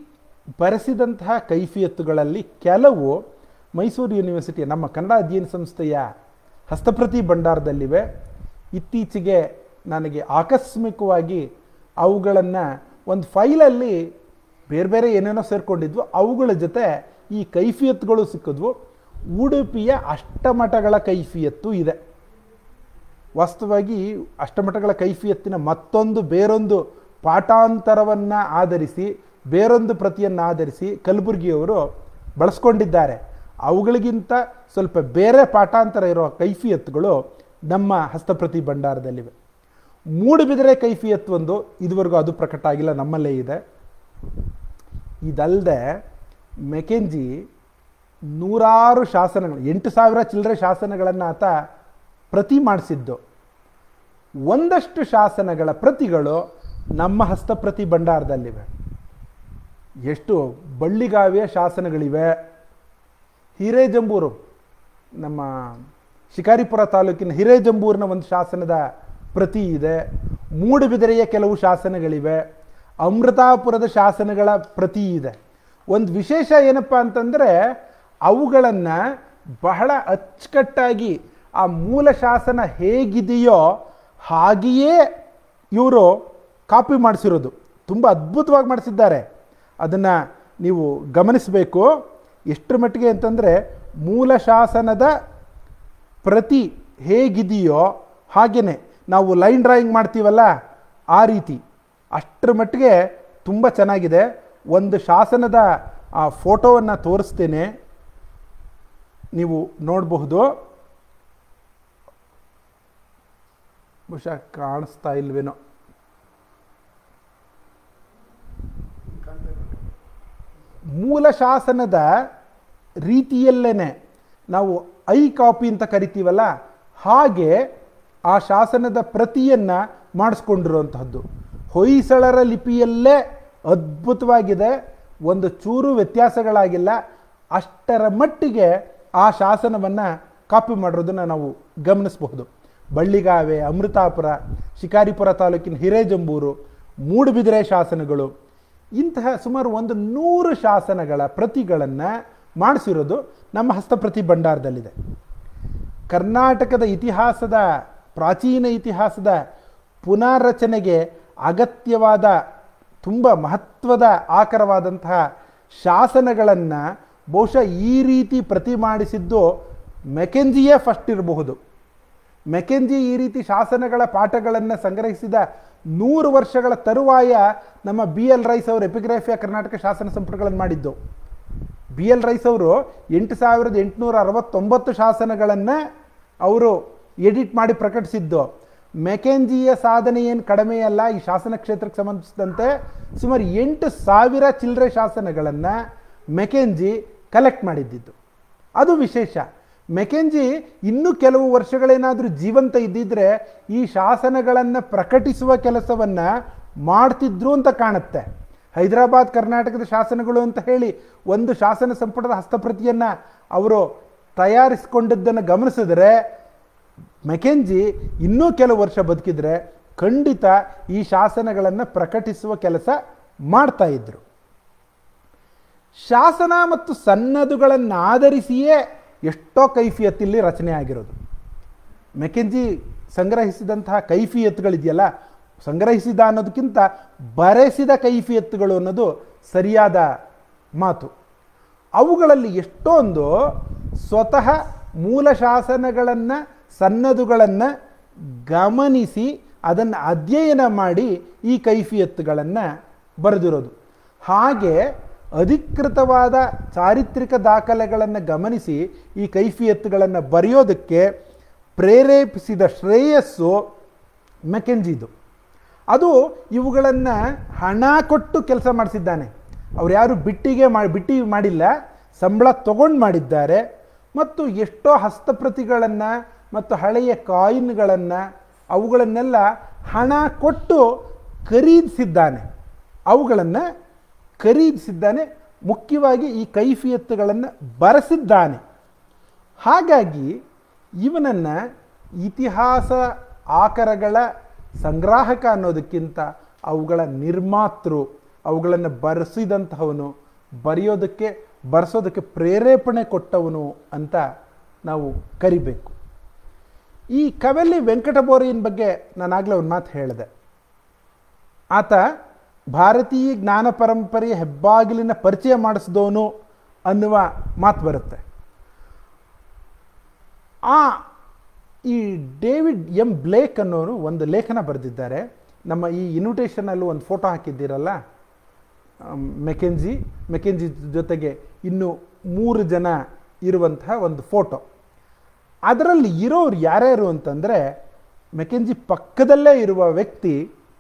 ಬರೆಸಿದಂತಹ ಕೈಫಿಯತ್ತುಗಳಲ್ಲಿ ಕೆಲವು ಮೈಸೂರು ಯೂನಿವರ್ಸಿಟಿಯ ನಮ್ಮ ಕನ್ನಡ ಅಧ್ಯಯನ ಸಂಸ್ಥೆಯ ಹಸ್ತಪ್ರತಿ ಭಂಡಾರದಲ್ಲಿವೆ ಇತ್ತೀಚೆಗೆ ನನಗೆ ಆಕಸ್ಮಿಕವಾಗಿ ಅವುಗಳನ್ನು ಒಂದು ಫೈಲಲ್ಲಿ ಬೇರೆ ಬೇರೆ ಏನೇನೋ ಸೇರಿಕೊಂಡಿದ್ವು ಅವುಗಳ ಜೊತೆ ಈ ಕೈಫಿಯತ್ಗಳು ಸಿಕ್ಕಿದ್ವು ಉಡುಪಿಯ ಅಷ್ಟಮಠಗಳ ಕೈಫಿಯತ್ತು ಇದೆ ವಾಸ್ತವವಾಗಿ ಅಷ್ಟಮಠಗಳ ಕೈಫಿಯತ್ತಿನ ಮತ್ತೊಂದು ಬೇರೊಂದು ಪಾಠಾಂತರವನ್ನು ಆಧರಿಸಿ ಬೇರೊಂದು ಪ್ರತಿಯನ್ನು ಆಧರಿಸಿ ಕಲಬುರಗಿಯವರು ಬಳಸ್ಕೊಂಡಿದ್ದಾರೆ ಅವುಗಳಿಗಿಂತ ಸ್ವಲ್ಪ ಬೇರೆ ಪಾಠಾಂತರ ಇರೋ ಕೈಫಿಯತ್ತುಗಳು ನಮ್ಮ ಹಸ್ತಪ್ರತಿ ಭಂಡಾರದಲ್ಲಿವೆ ಮೂಡುಬಿದಿರೆ ಕೈಫಿಯತ್ ಒಂದು ಇದುವರೆಗೂ ಅದು ಪ್ರಕಟ ಆಗಿಲ್ಲ ನಮ್ಮಲ್ಲೇ ಇದೆ ಇದಲ್ಲದೆ ಮೆಕೆಂಜಿ ನೂರಾರು ಶಾಸನಗಳು ಎಂಟು ಸಾವಿರ ಚಿಲ್ಲರೆ ಶಾಸನಗಳನ್ನು ಆತ ಪ್ರತಿ ಮಾಡಿಸಿದ್ದು ಒಂದಷ್ಟು ಶಾಸನಗಳ ಪ್ರತಿಗಳು ನಮ್ಮ ಹಸ್ತಪ್ರತಿ ಭಂಡಾರದಲ್ಲಿವೆ ಎಷ್ಟು ಬಳ್ಳಿಗಾವಿಯ ಶಾಸನಗಳಿವೆ ಹಿರೇಜಂಬೂರು ನಮ್ಮ ಶಿಕಾರಿಪುರ ತಾಲೂಕಿನ ಹಿರೇಜಂಬೂರಿನ ಒಂದು ಶಾಸನದ ಪ್ರತಿ ಇದೆ ಮೂಡುಬಿದಿರೆಯ ಕೆಲವು ಶಾಸನಗಳಿವೆ ಅಮೃತಾಪುರದ ಶಾಸನಗಳ ಪ್ರತಿ ಇದೆ ಒಂದು ವಿಶೇಷ ಏನಪ್ಪ ಅಂತಂದರೆ ಅವುಗಳನ್ನು ಬಹಳ ಅಚ್ಚುಕಟ್ಟಾಗಿ ಆ ಮೂಲ ಶಾಸನ ಹೇಗಿದೆಯೋ ಹಾಗೆಯೇ ಇವರು ಕಾಪಿ ಮಾಡಿಸಿರೋದು ತುಂಬ ಅದ್ಭುತವಾಗಿ ಮಾಡಿಸಿದ್ದಾರೆ ಅದನ್ನು ನೀವು ಗಮನಿಸಬೇಕು ಎಷ್ಟರ ಮಟ್ಟಿಗೆ ಅಂತಂದರೆ ಮೂಲ ಶಾಸನದ ಪ್ರತಿ ಹೇಗಿದೆಯೋ ಹಾಗೆಯೇ ನಾವು ಲೈನ್ ಡ್ರಾಯಿಂಗ್ ಮಾಡ್ತೀವಲ್ಲ ಆ ರೀತಿ ಅಷ್ಟರ ಮಟ್ಟಿಗೆ ತುಂಬ ಚೆನ್ನಾಗಿದೆ ಒಂದು ಶಾಸನದ ಆ ಫೋಟೋವನ್ನು ತೋರಿಸ್ತೇನೆ ನೀವು ನೋಡಬಹುದು ಬಹುಶಃ ಕಾಣಿಸ್ತಾ ಇಲ್ವೇನೋ ಮೂಲ ಶಾಸನದ ರೀತಿಯಲ್ಲೇನೆ ನಾವು ಐ ಕಾಪಿ ಅಂತ ಕರಿತೀವಲ್ಲ ಹಾಗೆ ಆ ಶಾಸನದ ಪ್ರತಿಯನ್ನು ಮಾಡಿಸ್ಕೊಂಡಿರುವಂತಹದ್ದು ಹೊಯ್ಸಳರ ಲಿಪಿಯಲ್ಲೇ ಅದ್ಭುತವಾಗಿದೆ ಒಂದು ಚೂರು ವ್ಯತ್ಯಾಸಗಳಾಗಿಲ್ಲ ಅಷ್ಟರ ಮಟ್ಟಿಗೆ ಆ ಶಾಸನವನ್ನು ಕಾಪಿ ಮಾಡಿರೋದನ್ನು ನಾವು ಗಮನಿಸಬಹುದು ಬಳ್ಳಿಗಾವೆ ಅಮೃತಾಪುರ ಶಿಕಾರಿಪುರ ತಾಲೂಕಿನ ಹಿರೇಜಂಬೂರು ಮೂಡುಬಿದಿರೆ ಶಾಸನಗಳು ಇಂತಹ ಸುಮಾರು ಒಂದು ನೂರು ಶಾಸನಗಳ ಪ್ರತಿಗಳನ್ನು ಮಾಡಿಸಿರೋದು ನಮ್ಮ ಹಸ್ತಪ್ರತಿ ಭಂಡಾರದಲ್ಲಿದೆ ಕರ್ನಾಟಕದ ಇತಿಹಾಸದ ಪ್ರಾಚೀನ ಇತಿಹಾಸದ ಪುನಾರಚನೆಗೆ ಅಗತ್ಯವಾದ ತುಂಬ ಮಹತ್ವದ ಆಕರವಾದಂತಹ ಶಾಸನಗಳನ್ನು ಬಹುಶಃ ಈ ರೀತಿ ಪ್ರತಿ ಮಾಡಿಸಿದ್ದು ಮೆಕೆಂಜಿಯೇ ಫಸ್ಟ್ ಇರಬಹುದು ಮೆಕೆಂಜಿ ಈ ರೀತಿ ಶಾಸನಗಳ ಪಾಠಗಳನ್ನು ಸಂಗ್ರಹಿಸಿದ ನೂರು ವರ್ಷಗಳ ತರುವಾಯ ನಮ್ಮ ಬಿ ಎಲ್ ರೈಸ್ ಅವರು ಎಪಿಗ್ರಾಫಿಯ ಕರ್ನಾಟಕ ಶಾಸನ ಸಂಪುಟಗಳನ್ನು ಮಾಡಿದ್ದು ಬಿ ಎಲ್ ರೈಸ್ ಅವರು ಎಂಟು ಸಾವಿರದ ಎಂಟುನೂರ ಅರವತ್ತೊಂಬತ್ತು ಶಾಸನಗಳನ್ನು ಅವರು ಎಡಿಟ್ ಮಾಡಿ ಪ್ರಕಟಿಸಿದ್ದು ಮೆಕೆಂಜಿಯ ಸಾಧನೆ ಏನು ಕಡಿಮೆಯಲ್ಲ ಈ ಶಾಸನ ಕ್ಷೇತ್ರಕ್ಕೆ ಸಂಬಂಧಿಸಿದಂತೆ ಸುಮಾರು ಎಂಟು ಸಾವಿರ ಚಿಲ್ಲರೆ ಶಾಸನಗಳನ್ನು ಮೆಕೆಂಜಿ ಕಲೆಕ್ಟ್ ಮಾಡಿದ್ದಿದ್ದು ಅದು ವಿಶೇಷ ಮೆಕೆಂಜಿ ಇನ್ನೂ ಕೆಲವು ವರ್ಷಗಳೇನಾದರೂ ಜೀವಂತ ಇದ್ದಿದ್ರೆ ಈ ಶಾಸನಗಳನ್ನು ಪ್ರಕಟಿಸುವ ಕೆಲಸವನ್ನು ಮಾಡ್ತಿದ್ರು ಅಂತ ಕಾಣುತ್ತೆ ಹೈದರಾಬಾದ್ ಕರ್ನಾಟಕದ ಶಾಸನಗಳು ಅಂತ ಹೇಳಿ ಒಂದು ಶಾಸನ ಸಂಪುಟದ ಹಸ್ತಪ್ರತಿಯನ್ನು ಅವರು ತಯಾರಿಸಿಕೊಂಡಿದ್ದನ್ನು ಗಮನಿಸಿದ್ರೆ ಮೆಕೆಂಜಿ ಇನ್ನೂ ಕೆಲವು ವರ್ಷ ಬದುಕಿದ್ರೆ ಖಂಡಿತ ಈ ಶಾಸನಗಳನ್ನು ಪ್ರಕಟಿಸುವ ಕೆಲಸ ಮಾಡ್ತಾ ಇದ್ರು ಶಾಸನ ಮತ್ತು ಸನ್ನದುಗಳನ್ನು ಆಧರಿಸಿಯೇ ಎಷ್ಟೋ ಕೈಫಿಯತ್ತಿಲ್ಲಿ ರಚನೆ ಆಗಿರೋದು ಮೆಕೆಂಜಿ ಸಂಗ್ರಹಿಸಿದಂತಹ ಕೈಫಿಯತ್ಗಳಿದೆಯಲ್ಲ ಸಂಗ್ರಹಿಸಿದ ಅನ್ನೋದಕ್ಕಿಂತ ಬರೆಸಿದ ಕೈಫಿಯತ್ತುಗಳು ಅನ್ನೋದು ಸರಿಯಾದ ಮಾತು ಅವುಗಳಲ್ಲಿ ಎಷ್ಟೊಂದು ಸ್ವತಃ ಮೂಲ ಶಾಸನಗಳನ್ನು ಸನ್ನದುಗಳನ್ನು ಗಮನಿಸಿ ಅದನ್ನು ಅಧ್ಯಯನ ಮಾಡಿ ಈ ಕೈಫಿಯತ್ತುಗಳನ್ನು ಬರೆದಿರೋದು ಹಾಗೆ ಅಧಿಕೃತವಾದ ಚಾರಿತ್ರಿಕ ದಾಖಲೆಗಳನ್ನು ಗಮನಿಸಿ ಈ ಕೈಫಿಯತ್ತುಗಳನ್ನು ಬರೆಯೋದಕ್ಕೆ ಪ್ರೇರೇಪಿಸಿದ ಶ್ರೇಯಸ್ಸು ಮೆಕೆಂಜಿದು ಅದು ಇವುಗಳನ್ನು ಹಣ ಕೊಟ್ಟು ಕೆಲಸ ಮಾಡಿಸಿದ್ದಾನೆ ಅವ್ರು ಯಾರು ಬಿಟ್ಟಿಗೆ ಮಾಡಿ ಬಿಟ್ಟಿ ಮಾಡಿಲ್ಲ ಸಂಬಳ ತಗೊಂಡು ಮಾಡಿದ್ದಾರೆ ಮತ್ತು ಎಷ್ಟೋ ಹಸ್ತಪ್ರತಿಗಳನ್ನು ಮತ್ತು ಹಳೆಯ ಕಾಯಿನ್ಗಳನ್ನು ಅವುಗಳನ್ನೆಲ್ಲ ಹಣ ಕೊಟ್ಟು ಖರೀದಿಸಿದ್ದಾನೆ ಅವುಗಳನ್ನು ಖರೀದಿಸಿದ್ದಾನೆ ಮುಖ್ಯವಾಗಿ ಈ ಕೈಫಿಯತ್ತುಗಳನ್ನು ಬರೆಸಿದ್ದಾನೆ ಹಾಗಾಗಿ ಇವನನ್ನು ಇತಿಹಾಸ ಆಕರಗಳ ಸಂಗ್ರಾಹಕ ಅನ್ನೋದಕ್ಕಿಂತ ಅವುಗಳ ನಿರ್ಮಾತೃ ಅವುಗಳನ್ನು ಬರೆಸಿದಂತಹವನು ಬರೆಯೋದಕ್ಕೆ ಬರೆಸೋದಕ್ಕೆ ಪ್ರೇರೇಪಣೆ ಕೊಟ್ಟವನು ಅಂತ ನಾವು ಕರಿಬೇಕು ಈ ಕವೆಲ್ಲಿ ವೆಂಕಟಬೋರಿಯನ್ ಬಗ್ಗೆ ನಾನಾಗಲೇ ಒಂದು ಮಾತು ಹೇಳಿದೆ ಆತ ಭಾರತೀಯ ಜ್ಞಾನ ಪರಂಪರೆಯ ಹೆಬ್ಬಾಗಿಲಿನ ಪರಿಚಯ ಮಾಡಿಸಿದವನು ಅನ್ನುವ ಮಾತು ಬರುತ್ತೆ ಆ ಈ ಡೇವಿಡ್ ಎಂ ಬ್ಲೇಕ್ ಅನ್ನೋರು ಒಂದು ಲೇಖನ ಬರೆದಿದ್ದಾರೆ ನಮ್ಮ ಈ ಇನ್ವಿಟೇಷನಲ್ಲೂ ಒಂದು ಫೋಟೋ ಹಾಕಿದ್ದೀರಲ್ಲ ಆಮ್, ಮೆಕೆಂಜಿ ಮೆಕೆಂಜಿ ಜೊತೆಗೆ ಇನ್ನು ಮೂರು ಜನ ಇರುವಂತಹ ಒಂದು ಫೋಟೋ ಅದರಲ್ಲಿ ಇರೋರು ಯಾರ್ಯಾರು ಅಂತಂದರೆ ಮೆಕೆಂಜಿ ಪಕ್ಕದಲ್ಲೇ ಇರುವ ವ್ಯಕ್ತಿ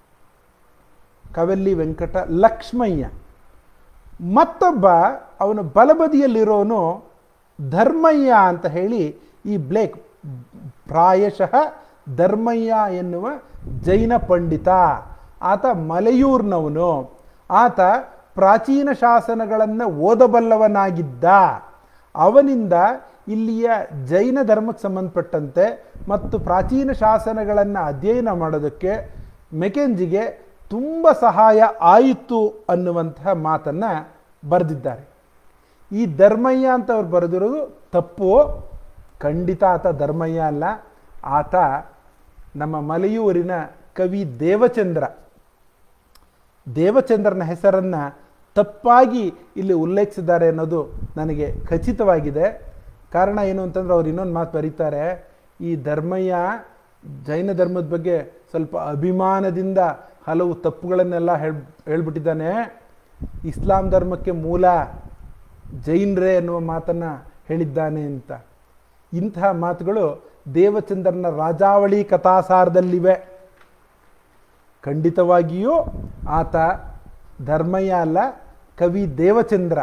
ಕವೆಲ್ಲಿ ವೆಂಕಟ ಲಕ್ಷ್ಮಯ್ಯ ಮತ್ತೊಬ್ಬ ಅವನ ಬಲಬದಿಯಲ್ಲಿರೋನು ಧರ್ಮಯ್ಯ ಅಂತ ಹೇಳಿ ಈ ಬ್ಲೇಕ್ ಪ್ರಾಯಶಃ ಧರ್ಮಯ್ಯ ಎನ್ನುವ ಜೈನ ಪಂಡಿತ ಆತ ಮಲೆಯೂರ್ನವನು ಆತ ಪ್ರಾಚೀನ ಶಾಸನಗಳನ್ನು ಓದಬಲ್ಲವನಾಗಿದ್ದ ಅವನಿಂದ ಇಲ್ಲಿಯ ಜೈನ ಧರ್ಮಕ್ಕೆ ಸಂಬಂಧಪಟ್ಟಂತೆ ಮತ್ತು ಪ್ರಾಚೀನ ಶಾಸನಗಳನ್ನು ಅಧ್ಯಯನ ಮಾಡೋದಕ್ಕೆ ಮೆಕೆಂಜಿಗೆ ತುಂಬ ಸಹಾಯ ಆಯಿತು ಅನ್ನುವಂತಹ ಮಾತನ್ನು ಬರೆದಿದ್ದಾರೆ ಈ ಧರ್ಮಯ್ಯ ಅಂತ ಅವ್ರು ಬರೆದಿರೋದು ತಪ್ಪು ಖಂಡಿತ ಆತ ಧರ್ಮಯ್ಯ ಅಲ್ಲ ಆತ ನಮ್ಮ ಮಲೆಯೂರಿನ ಕವಿ ದೇವಚಂದ್ರ ದೇವಚಂದ್ರನ ಹೆಸರನ್ನು ತಪ್ಪಾಗಿ ಇಲ್ಲಿ ಉಲ್ಲೇಖಿಸಿದ್ದಾರೆ ಅನ್ನೋದು ನನಗೆ ಖಚಿತವಾಗಿದೆ ಕಾರಣ ಏನು ಅಂತಂದ್ರೆ ಅವ್ರು ಇನ್ನೊಂದು ಮಾತು ಬರೀತಾರೆ ಈ ಧರ್ಮಯ್ಯ ಜೈನ ಧರ್ಮದ ಬಗ್ಗೆ ಸ್ವಲ್ಪ ಅಭಿಮಾನದಿಂದ ಹಲವು ತಪ್ಪುಗಳನ್ನೆಲ್ಲ ಹೇಳ್ ಹೇಳ್ಬಿಟ್ಟಿದ್ದಾನೆ ಇಸ್ಲಾಂ ಧರ್ಮಕ್ಕೆ ಮೂಲ ಜೈನ್ರೇ ಅನ್ನುವ ಮಾತನ್ನು ಹೇಳಿದ್ದಾನೆ ಅಂತ ಇಂತಹ ಮಾತುಗಳು ದೇವಚಂದ್ರನ ರಾಜಾವಳಿ ಕಥಾಸಾರದಲ್ಲಿವೆ ಖಂಡಿತವಾಗಿಯೂ ಆತ ಧರ್ಮಯ್ಯ ಅಲ್ಲ ಕವಿ ದೇವಚಂದ್ರ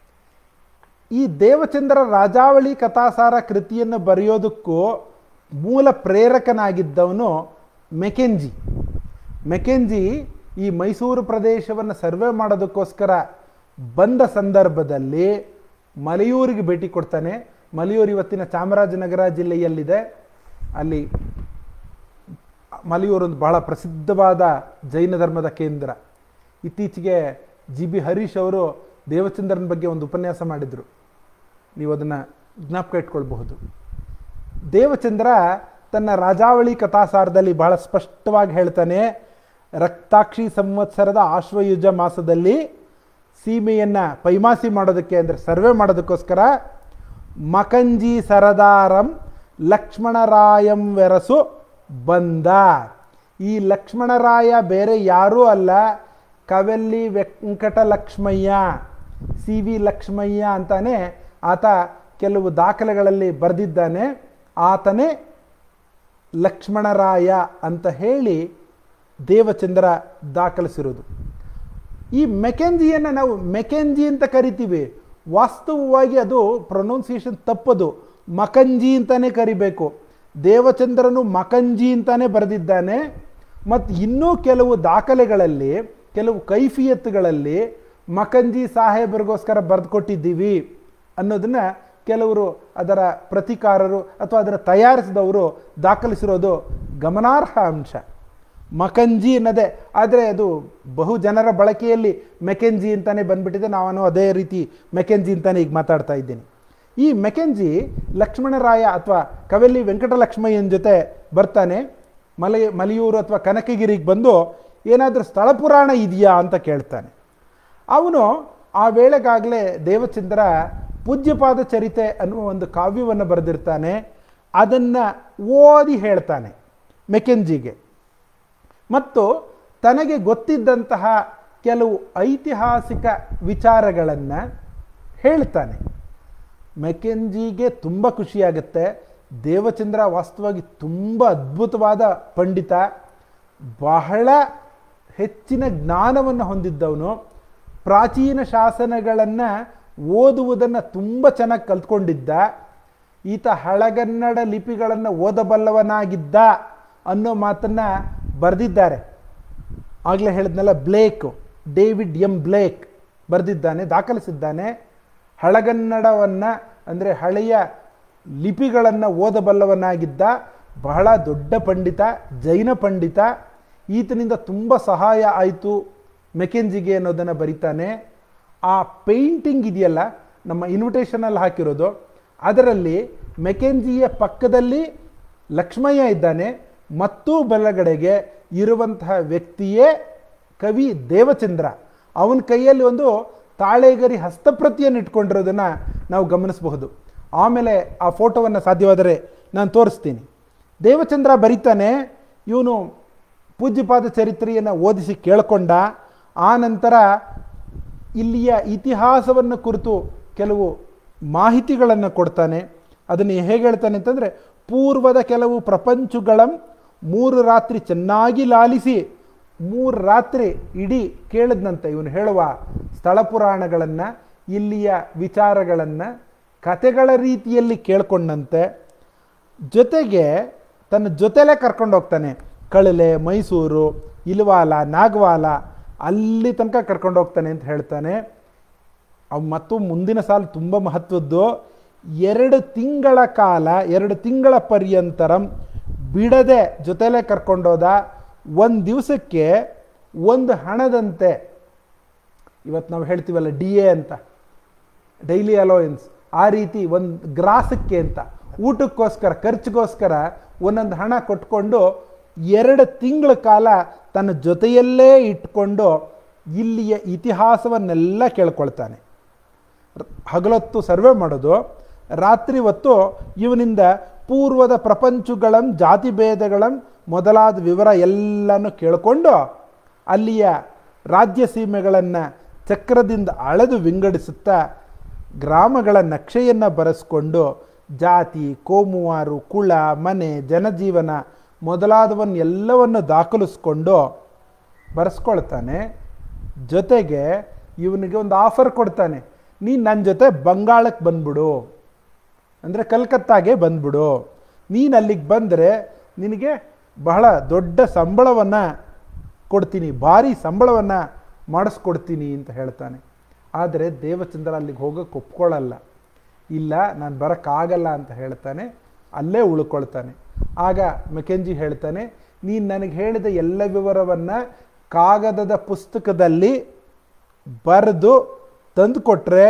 ಈ ದೇವಚಂದ್ರ ರಾಜಾವಳಿ ಕಥಾಸಾರ ಕೃತಿಯನ್ನು ಬರೆಯೋದಕ್ಕೂ ಮೂಲ ಪ್ರೇರಕನಾಗಿದ್ದವನು ಮೆಕೆಂಜಿ ಮೆಕೆಂಜಿ ಈ ಮೈಸೂರು ಪ್ರದೇಶವನ್ನು ಸರ್ವೆ ಮಾಡೋದಕ್ಕೋಸ್ಕರ ಬಂದ ಸಂದರ್ಭದಲ್ಲಿ ಮಲೆಯೂರಿಗೆ ಭೇಟಿ ಕೊಡ್ತಾನೆ ಮಲೆಯೂರು ಇವತ್ತಿನ ಚಾಮರಾಜನಗರ ಜಿಲ್ಲೆಯಲ್ಲಿದೆ ಅಲ್ಲಿ ಮಲೆಯೂರು ಒಂದು ಬಹಳ ಪ್ರಸಿದ್ಧವಾದ ಜೈನ ಧರ್ಮದ ಕೇಂದ್ರ ಇತ್ತೀಚೆಗೆ ಜಿ ಬಿ ಹರೀಶ್ ಅವರು ದೇವಚಂದ್ರನ ಬಗ್ಗೆ ಒಂದು ಉಪನ್ಯಾಸ ಮಾಡಿದರು ನೀವು ಅದನ್ನು ಜ್ಞಾಪಕ ಇಟ್ಕೊಳ್ಬಹುದು ದೇವಚಂದ್ರ ತನ್ನ ರಾಜಾವಳಿ ಕಥಾಸಾರದಲ್ಲಿ ಬಹಳ ಸ್ಪಷ್ಟವಾಗಿ ಹೇಳ್ತಾನೆ ರಕ್ತಾಕ್ಷಿ ಸಂವತ್ಸರದ ಆಶ್ವಯುಜ ಮಾಸದಲ್ಲಿ ಸೀಮೆಯನ್ನು ಪೈಮಾಸಿ ಮಾಡೋದಕ್ಕೆ ಅಂದರೆ ಸರ್ವೆ ಮಾಡೋದಕ್ಕೋಸ್ಕರ ಮಕಂಜಿ ಸರದಾರಂ ಲಕ್ಷ್ಮಣರಾಯಂ ವೆರಸು ಬಂದ ಈ ಲಕ್ಷ್ಮಣರಾಯ ಬೇರೆ ಯಾರೂ ಅಲ್ಲ ಕವೆಲ್ಲಿ ವೆಂಕಟ ಲಕ್ಷ್ಮಯ್ಯ ಸಿ ವಿ ಲಕ್ಷ್ಮಯ್ಯ ಅಂತಾನೆ ಆತ ಕೆಲವು ದಾಖಲೆಗಳಲ್ಲಿ ಬರೆದಿದ್ದಾನೆ ಆತನೇ ಲಕ್ಷ್ಮಣರಾಯ ಅಂತ ಹೇಳಿ ದೇವಚಂದ್ರ ದಾಖಲಿಸಿರೋದು ಈ ಮೆಕೆಂಜಿಯನ್ನು ನಾವು ಮೆಕೆಂಜಿ ಅಂತ ಕರಿತೀವಿ ವಾಸ್ತವವಾಗಿ ಅದು ಪ್ರೊನೌನ್ಸಿಯೇಷನ್ ತಪ್ಪದು ಮಕಂಜಿ ಅಂತಾನೆ ಕರಿಬೇಕು ದೇವಚಂದ್ರನು ಮಕಂಜಿ ಅಂತಾನೆ ಬರೆದಿದ್ದಾನೆ ಮತ್ತು ಇನ್ನೂ ಕೆಲವು ದಾಖಲೆಗಳಲ್ಲಿ ಕೆಲವು ಕೈಫಿಯತ್ಗಳಲ್ಲಿ ಮಕಂಜಿ ಸಾಹೇಬರಿಗೋಸ್ಕರ ಬರೆದುಕೊಟ್ಟಿದ್ದೀವಿ ಅನ್ನೋದನ್ನ ಕೆಲವರು ಅದರ ಪ್ರತಿಕಾರರು ಅಥವಾ ಅದರ ತಯಾರಿಸಿದವರು ದಾಖಲಿಸಿರೋದು ಗಮನಾರ್ಹ ಅಂಶ ಮಕಂಜಿ ಅನ್ನೋದೇ ಆದರೆ ಅದು ಬಹು ಜನರ ಬಳಕೆಯಲ್ಲಿ ಮೆಕೆಂಜಿ ಅಂತಾನೆ ಬಂದ್ಬಿಟ್ಟಿದೆ ನಾನು ಅದೇ ರೀತಿ ಮೆಕೆಂಜಿ ಅಂತಾನೆ ಈಗ ಮಾತಾಡ್ತಾ ಇದ್ದೀನಿ ಈ ಮೆಕೆಂಜಿ ಲಕ್ಷ್ಮಣರಾಯ ಅಥವಾ ಕವೆಲ್ಲಿ ವೆಂಕಟಲಕ್ಷ್ಮಯ್ಯನ ಜೊತೆ ಬರ್ತಾನೆ ಮಲೆ ಮಲೆಯೂರು ಅಥವಾ ಕನಕಗಿರಿಗೆ ಬಂದು ಏನಾದರೂ ಸ್ಥಳ ಪುರಾಣ ಇದೆಯಾ ಅಂತ ಕೇಳ್ತಾನೆ ಅವನು ಆ ವೇಳೆಗಾಗಲೇ ದೇವಚಂದ್ರ ಪೂಜ್ಯಪಾದ ಚರಿತೆ ಅನ್ನುವ ಒಂದು ಕಾವ್ಯವನ್ನು ಬರೆದಿರ್ತಾನೆ ಅದನ್ನು ಓದಿ ಹೇಳ್ತಾನೆ ಮೆಕೆಂಜಿಗೆ ಮತ್ತು ತನಗೆ ಗೊತ್ತಿದ್ದಂತಹ ಕೆಲವು ಐತಿಹಾಸಿಕ ವಿಚಾರಗಳನ್ನು ಹೇಳ್ತಾನೆ ಮೆಕೆಂಜಿಗೆ ತುಂಬ ಖುಷಿಯಾಗುತ್ತೆ ದೇವಚಂದ್ರ ವಾಸ್ತವವಾಗಿ ತುಂಬ ಅದ್ಭುತವಾದ ಪಂಡಿತ ಬಹಳ ಹೆಚ್ಚಿನ ಜ್ಞಾನವನ್ನು ಹೊಂದಿದ್ದವನು ಪ್ರಾಚೀನ ಶಾಸನಗಳನ್ನು ಓದುವುದನ್ನು ತುಂಬ ಚೆನ್ನಾಗಿ ಕಲ್ತ್ಕೊಂಡಿದ್ದ ಈತ ಹಳಗನ್ನಡ ಲಿಪಿಗಳನ್ನು ಓದಬಲ್ಲವನಾಗಿದ್ದ ಅನ್ನೋ ಮಾತನ್ನು ಬರೆದಿದ್ದಾರೆ ಆಗಲೇ ಹೇಳಿದ್ನಲ್ಲ ಬ್ಲೇಕ್ ಡೇವಿಡ್ ಎಂ ಬ್ಲೇಕ್ ಬರೆದಿದ್ದಾನೆ ದಾಖಲಿಸಿದ್ದಾನೆ ಹಳಗನ್ನಡವನ್ನು ಅಂದರೆ ಹಳೆಯ ಲಿಪಿಗಳನ್ನು ಓದಬಲ್ಲವನಾಗಿದ್ದ ಬಹಳ ದೊಡ್ಡ ಪಂಡಿತ ಜೈನ ಪಂಡಿತ ಈತನಿಂದ ತುಂಬ ಸಹಾಯ ಆಯಿತು ಮೆಕೆಂಜಿಗೆ ಅನ್ನೋದನ್ನು ಬರಿತಾನೆ ಆ ಪೇಂಟಿಂಗ್ ಇದೆಯಲ್ಲ ನಮ್ಮ ಇನ್ವಿಟೇಷನಲ್ಲಿ ಹಾಕಿರೋದು ಅದರಲ್ಲಿ ಮೆಕೆಂಜಿಯ ಪಕ್ಕದಲ್ಲಿ ಲಕ್ಷ್ಮಯ್ಯ ಇದ್ದಾನೆ ಮತ್ತು ಬಲಗಡೆಗೆ ಇರುವಂತಹ ವ್ಯಕ್ತಿಯೇ ಕವಿ ದೇವಚಂದ್ರ ಅವನ ಕೈಯಲ್ಲಿ ಒಂದು ತಾಳೆಗರಿ ಹಸ್ತಪ್ರತಿಯನ್ನು ಇಟ್ಕೊಂಡಿರೋದನ್ನ ನಾವು ಗಮನಿಸಬಹುದು ಆಮೇಲೆ ಆ ಫೋಟೋವನ್ನು ಸಾಧ್ಯವಾದರೆ ನಾನು ತೋರಿಸ್ತೀನಿ ದೇವಚಂದ್ರ ಬರೀತಾನೆ ಇವನು ಪೂಜ್ಯಪಾದ ಚರಿತ್ರೆಯನ್ನು ಓದಿಸಿ ಕೇಳ್ಕೊಂಡ ಆ ನಂತರ ಇಲ್ಲಿಯ ಇತಿಹಾಸವನ್ನು ಕುರಿತು ಕೆಲವು ಮಾಹಿತಿಗಳನ್ನು ಕೊಡ್ತಾನೆ ಅದನ್ನು ಹೇಗೆ ಹೇಳ್ತಾನೆ ಅಂತಂದರೆ ಪೂರ್ವದ ಕೆಲವು ಪ್ರಪಂಚಗಳಂ ಮೂರು ರಾತ್ರಿ ಚೆನ್ನಾಗಿ ಲಾಲಿಸಿ ಮೂರು ರಾತ್ರಿ ಇಡೀ ಕೇಳಿದ್ನಂತೆ ಇವನು ಹೇಳುವ ಸ್ಥಳ ಪುರಾಣಗಳನ್ನು ಇಲ್ಲಿಯ ವಿಚಾರಗಳನ್ನು ಕತೆಗಳ ರೀತಿಯಲ್ಲಿ ಕೇಳ್ಕೊಂಡಂತೆ ಜೊತೆಗೆ ತನ್ನ ಜೊತೆಲೇ ಕರ್ಕೊಂಡು ಹೋಗ್ತಾನೆ ಕಳಲೆ ಮೈಸೂರು ಇಲ್ವಾಲ ನಾಗವಾಲ ಅಲ್ಲಿ ತನಕ ಕರ್ಕೊಂಡು ಹೋಗ್ತಾನೆ ಅಂತ ಹೇಳ್ತಾನೆ ಅವ್ ಮತ್ತು ಮುಂದಿನ ಸಾಲು ತುಂಬ ಮಹತ್ವದ್ದು ಎರಡು ತಿಂಗಳ ಕಾಲ ಎರಡು ತಿಂಗಳ ಪರ್ಯಂತರಂ ಬಿಡದೆ ಜೊತೆಲೇ ಕರ್ಕೊಂಡೋದ ಒಂದು ದಿವಸಕ್ಕೆ ಒಂದು ಹಣದಂತೆ ಇವತ್ತು ನಾವು ಹೇಳ್ತೀವಲ್ಲ ಡಿ ಎ ಅಂತ ಡೈಲಿ ಅಲೋಯನ್ಸ್ ಆ ರೀತಿ ಒಂದು ಗ್ರಾಸಕ್ಕೆ ಅಂತ ಊಟಕ್ಕೋಸ್ಕರ ಖರ್ಚಿಗೋಸ್ಕರ ಒಂದೊಂದು ಹಣ ಕೊಟ್ಕೊಂಡು ಎರಡು ತಿಂಗಳ ಕಾಲ ತನ್ನ ಜೊತೆಯಲ್ಲೇ ಇಟ್ಕೊಂಡು ಇಲ್ಲಿಯ ಇತಿಹಾಸವನ್ನೆಲ್ಲ ಕೇಳ್ಕೊಳ್ತಾನೆ ರ- ಹಗಲೊತ್ತು ಸರ್ವೆ ಮಾಡೋದು ರಾತ್ರಿ ಹೊತ್ತು ಇವನಿಂದ ಪೂರ್ವದ ಪ್ರಪಂಚಗಳಂ ಜಾತಿ ಭೇದಗಳಂ ಮೊದಲಾದ ವಿವರ ಎಲ್ಲನೂ ಕೇಳಿಕೊಂಡು ಅಲ್ಲಿಯ ರಾಜ್ಯ ಸೀಮೆಗಳನ್ನು ಚಕ್ರದಿಂದ ಅಳೆದು ವಿಂಗಡಿಸುತ್ತಾ ಗ್ರಾಮಗಳ ನಕ್ಷೆಯನ್ನು ಬರೆಸ್ಕೊಂಡು ಜಾತಿ ಕೋಮುವಾರು ಕುಳ ಮನೆ ಜನಜೀವನ ಮೊದಲಾದವನ್ನ ಎಲ್ಲವನ್ನು ದಾಖಲಿಸ್ಕೊಂಡು ಬರೆಸ್ಕೊಳ್ತಾನೆ ಜೊತೆಗೆ ಇವನಿಗೆ ಒಂದು ಆಫರ್ ಕೊಡ್ತಾನೆ ನೀನು ನನ್ನ ಜೊತೆ ಬಂಗಾಳಕ್ಕೆ ಬಂದ್ಬಿಡು ಅಂದರೆ ಕಲ್ಕತ್ತಾಗೆ ಬಂದ್ಬಿಡು ನೀನು ಅಲ್ಲಿಗೆ ಬಂದರೆ ನಿನಗೆ ಬಹಳ ದೊಡ್ಡ ಸಂಬಳವನ್ನು ಕೊಡ್ತೀನಿ ಭಾರಿ ಸಂಬಳವನ್ನು ಮಾಡಿಸ್ಕೊಡ್ತೀನಿ ಅಂತ ಹೇಳ್ತಾನೆ ಆದರೆ ದೇವಚಂದ್ರ ಅಲ್ಲಿಗೆ ಹೋಗೋಕ್ಕೆ ಒಪ್ಕೊಳ್ಳಲ್ಲ ಇಲ್ಲ ನಾನು ಬರೋಕ್ಕಾಗಲ್ಲ ಅಂತ ಹೇಳ್ತಾನೆ ಅಲ್ಲೇ ಉಳ್ಕೊಳ್ತಾನೆ ಆಗ ಮೆಕೆಂಜಿ ಹೇಳ್ತಾನೆ ನೀನು ನನಗೆ ಹೇಳಿದ ಎಲ್ಲ ವಿವರವನ್ನು ಕಾಗದದ ಪುಸ್ತಕದಲ್ಲಿ ಬರೆದು ತಂದು ಕೊಟ್ಟರೆ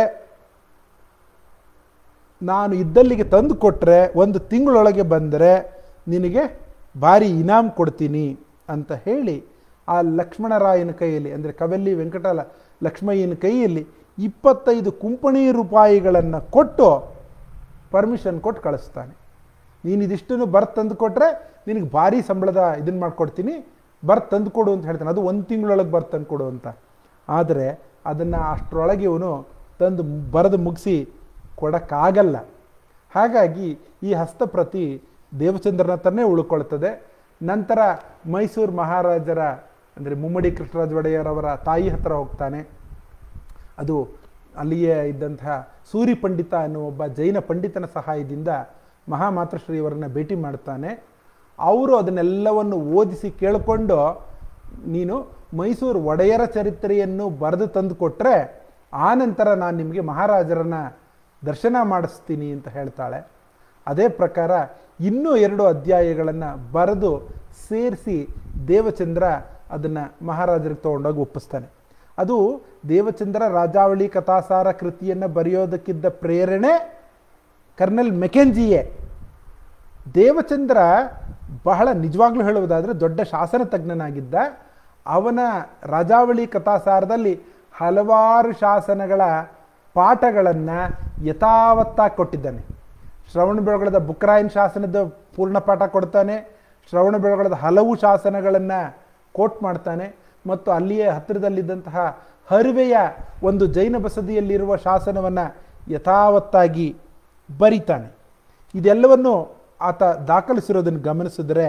ನಾನು ಇದ್ದಲ್ಲಿಗೆ ತಂದು ಕೊಟ್ಟರೆ ಒಂದು ತಿಂಗಳೊಳಗೆ ಬಂದರೆ ನಿನಗೆ ಭಾರಿ ಇನಾಮ್ ಕೊಡ್ತೀನಿ ಅಂತ ಹೇಳಿ ಆ ಲಕ್ಷ್ಮಣರಾಯನ ಕೈಯಲ್ಲಿ ಅಂದರೆ ಕವೆಲ್ಲಿ ವೆಂಕಟಲ ಲಕ್ಷ್ಮಯ್ಯನ ಕೈಯಲ್ಲಿ ಇಪ್ಪತ್ತೈದು ಕುಂಪಣಿ ರೂಪಾಯಿಗಳನ್ನು ಕೊಟ್ಟು ಪರ್ಮಿಷನ್ ಕೊಟ್ಟು ಕಳಿಸ್ತಾನೆ ನೀನು ಇದಿಷ್ಟನ್ನು ಬರ್ತ್ ತಂದು ಕೊಟ್ಟರೆ ನಿನಗೆ ಭಾರಿ ಸಂಬಳದ ಇದನ್ನು ಮಾಡ್ಕೊಡ್ತೀನಿ ಬರ್ತ್ ತಂದು ಕೊಡು ಅಂತ ಹೇಳ್ತಾನೆ ಅದು ಒಂದು ತಿಂಗಳೊಳಗೆ ಬರ್ತ್ ತಂದು ಕೊಡು ಅಂತ ಆದರೆ ಅದನ್ನು ಅಷ್ಟರೊಳಗೆ ಇವನು ತಂದು ಬರೆದು ಮುಗಿಸಿ ಕೊಡೋಕ್ಕಾಗಲ್ಲ ಹಾಗಾಗಿ ಈ ಹಸ್ತಪ್ರತಿ ದೇವಚಂದ್ರನ ಹತ್ರನೇ ಉಳ್ಕೊಳ್ತದೆ ನಂತರ ಮೈಸೂರು ಮಹಾರಾಜರ ಅಂದರೆ ಮುಮ್ಮಡಿ ಕೃಷ್ಣರಾಜ ಒಡೆಯರವರ ತಾಯಿ ಹತ್ರ ಹೋಗ್ತಾನೆ ಅದು ಅಲ್ಲಿಯೇ ಇದ್ದಂತಹ ಸೂರಿ ಪಂಡಿತ ಅನ್ನುವ ಒಬ್ಬ ಜೈನ ಪಂಡಿತನ ಸಹಾಯದಿಂದ ಮಹಾಮಾತೃಶ್ರೀಯವರನ್ನ ಭೇಟಿ ಮಾಡ್ತಾನೆ ಅವರು ಅದನ್ನೆಲ್ಲವನ್ನು ಓದಿಸಿ ಕೇಳಿಕೊಂಡು ನೀನು ಮೈಸೂರು ಒಡೆಯರ ಚರಿತ್ರೆಯನ್ನು ಬರೆದು ತಂದು ಕೊಟ್ಟರೆ ಆ ನಂತರ ನಾನು ನಿಮಗೆ ಮಹಾರಾಜರನ್ನ ದರ್ಶನ ಮಾಡಿಸ್ತೀನಿ ಅಂತ ಹೇಳ್ತಾಳೆ ಅದೇ ಪ್ರಕಾರ ಇನ್ನೂ ಎರಡು ಅಧ್ಯಾಯಗಳನ್ನು ಬರೆದು ಸೇರಿಸಿ ದೇವಚಂದ್ರ ಅದನ್ನು ಮಹಾರಾಜರಿಗೆ ತೊಗೊಂಡೋಗಿ ಒಪ್ಪಿಸ್ತಾನೆ ಅದು ದೇವಚಂದ್ರ ರಾಜಾವಳಿ ಕಥಾಸಾರ ಕೃತಿಯನ್ನು ಬರೆಯೋದಕ್ಕಿದ್ದ ಪ್ರೇರಣೆ ಕರ್ನಲ್ ಮೆಕೆಂಜಿಯೇ ದೇವಚಂದ್ರ ಬಹಳ ನಿಜವಾಗ್ಲೂ ಹೇಳುವುದಾದರೆ ದೊಡ್ಡ ಶಾಸನ ತಜ್ಞನಾಗಿದ್ದ ಅವನ ರಾಜಾವಳಿ ಕಥಾಸಾರದಲ್ಲಿ ಹಲವಾರು ಶಾಸನಗಳ ಪಾಠಗಳನ್ನು ಯಥಾವತ್ತಾಗಿ ಕೊಟ್ಟಿದ್ದಾನೆ ಶ್ರವಣ ಬೆಳಗೊಳದ ಬುಕ್ರಾಯನ್ ಶಾಸನದ ಪೂರ್ಣ ಪಾಠ ಕೊಡ್ತಾನೆ ಶ್ರವಣ ಬೆಳಗೊಳದ ಹಲವು ಶಾಸನಗಳನ್ನು ಕೋಟ್ ಮಾಡ್ತಾನೆ ಮತ್ತು ಅಲ್ಲಿಯೇ ಹತ್ತಿರದಲ್ಲಿದ್ದಂತಹ ಹರಿವೆಯ ಒಂದು ಜೈನ ಬಸದಿಯಲ್ಲಿರುವ ಶಾಸನವನ್ನು ಯಥಾವತ್ತಾಗಿ ಬರಿತಾನೆ ಇದೆಲ್ಲವನ್ನು ಆತ ದಾಖಲಿಸಿರೋದನ್ನು ಗಮನಿಸಿದ್ರೆ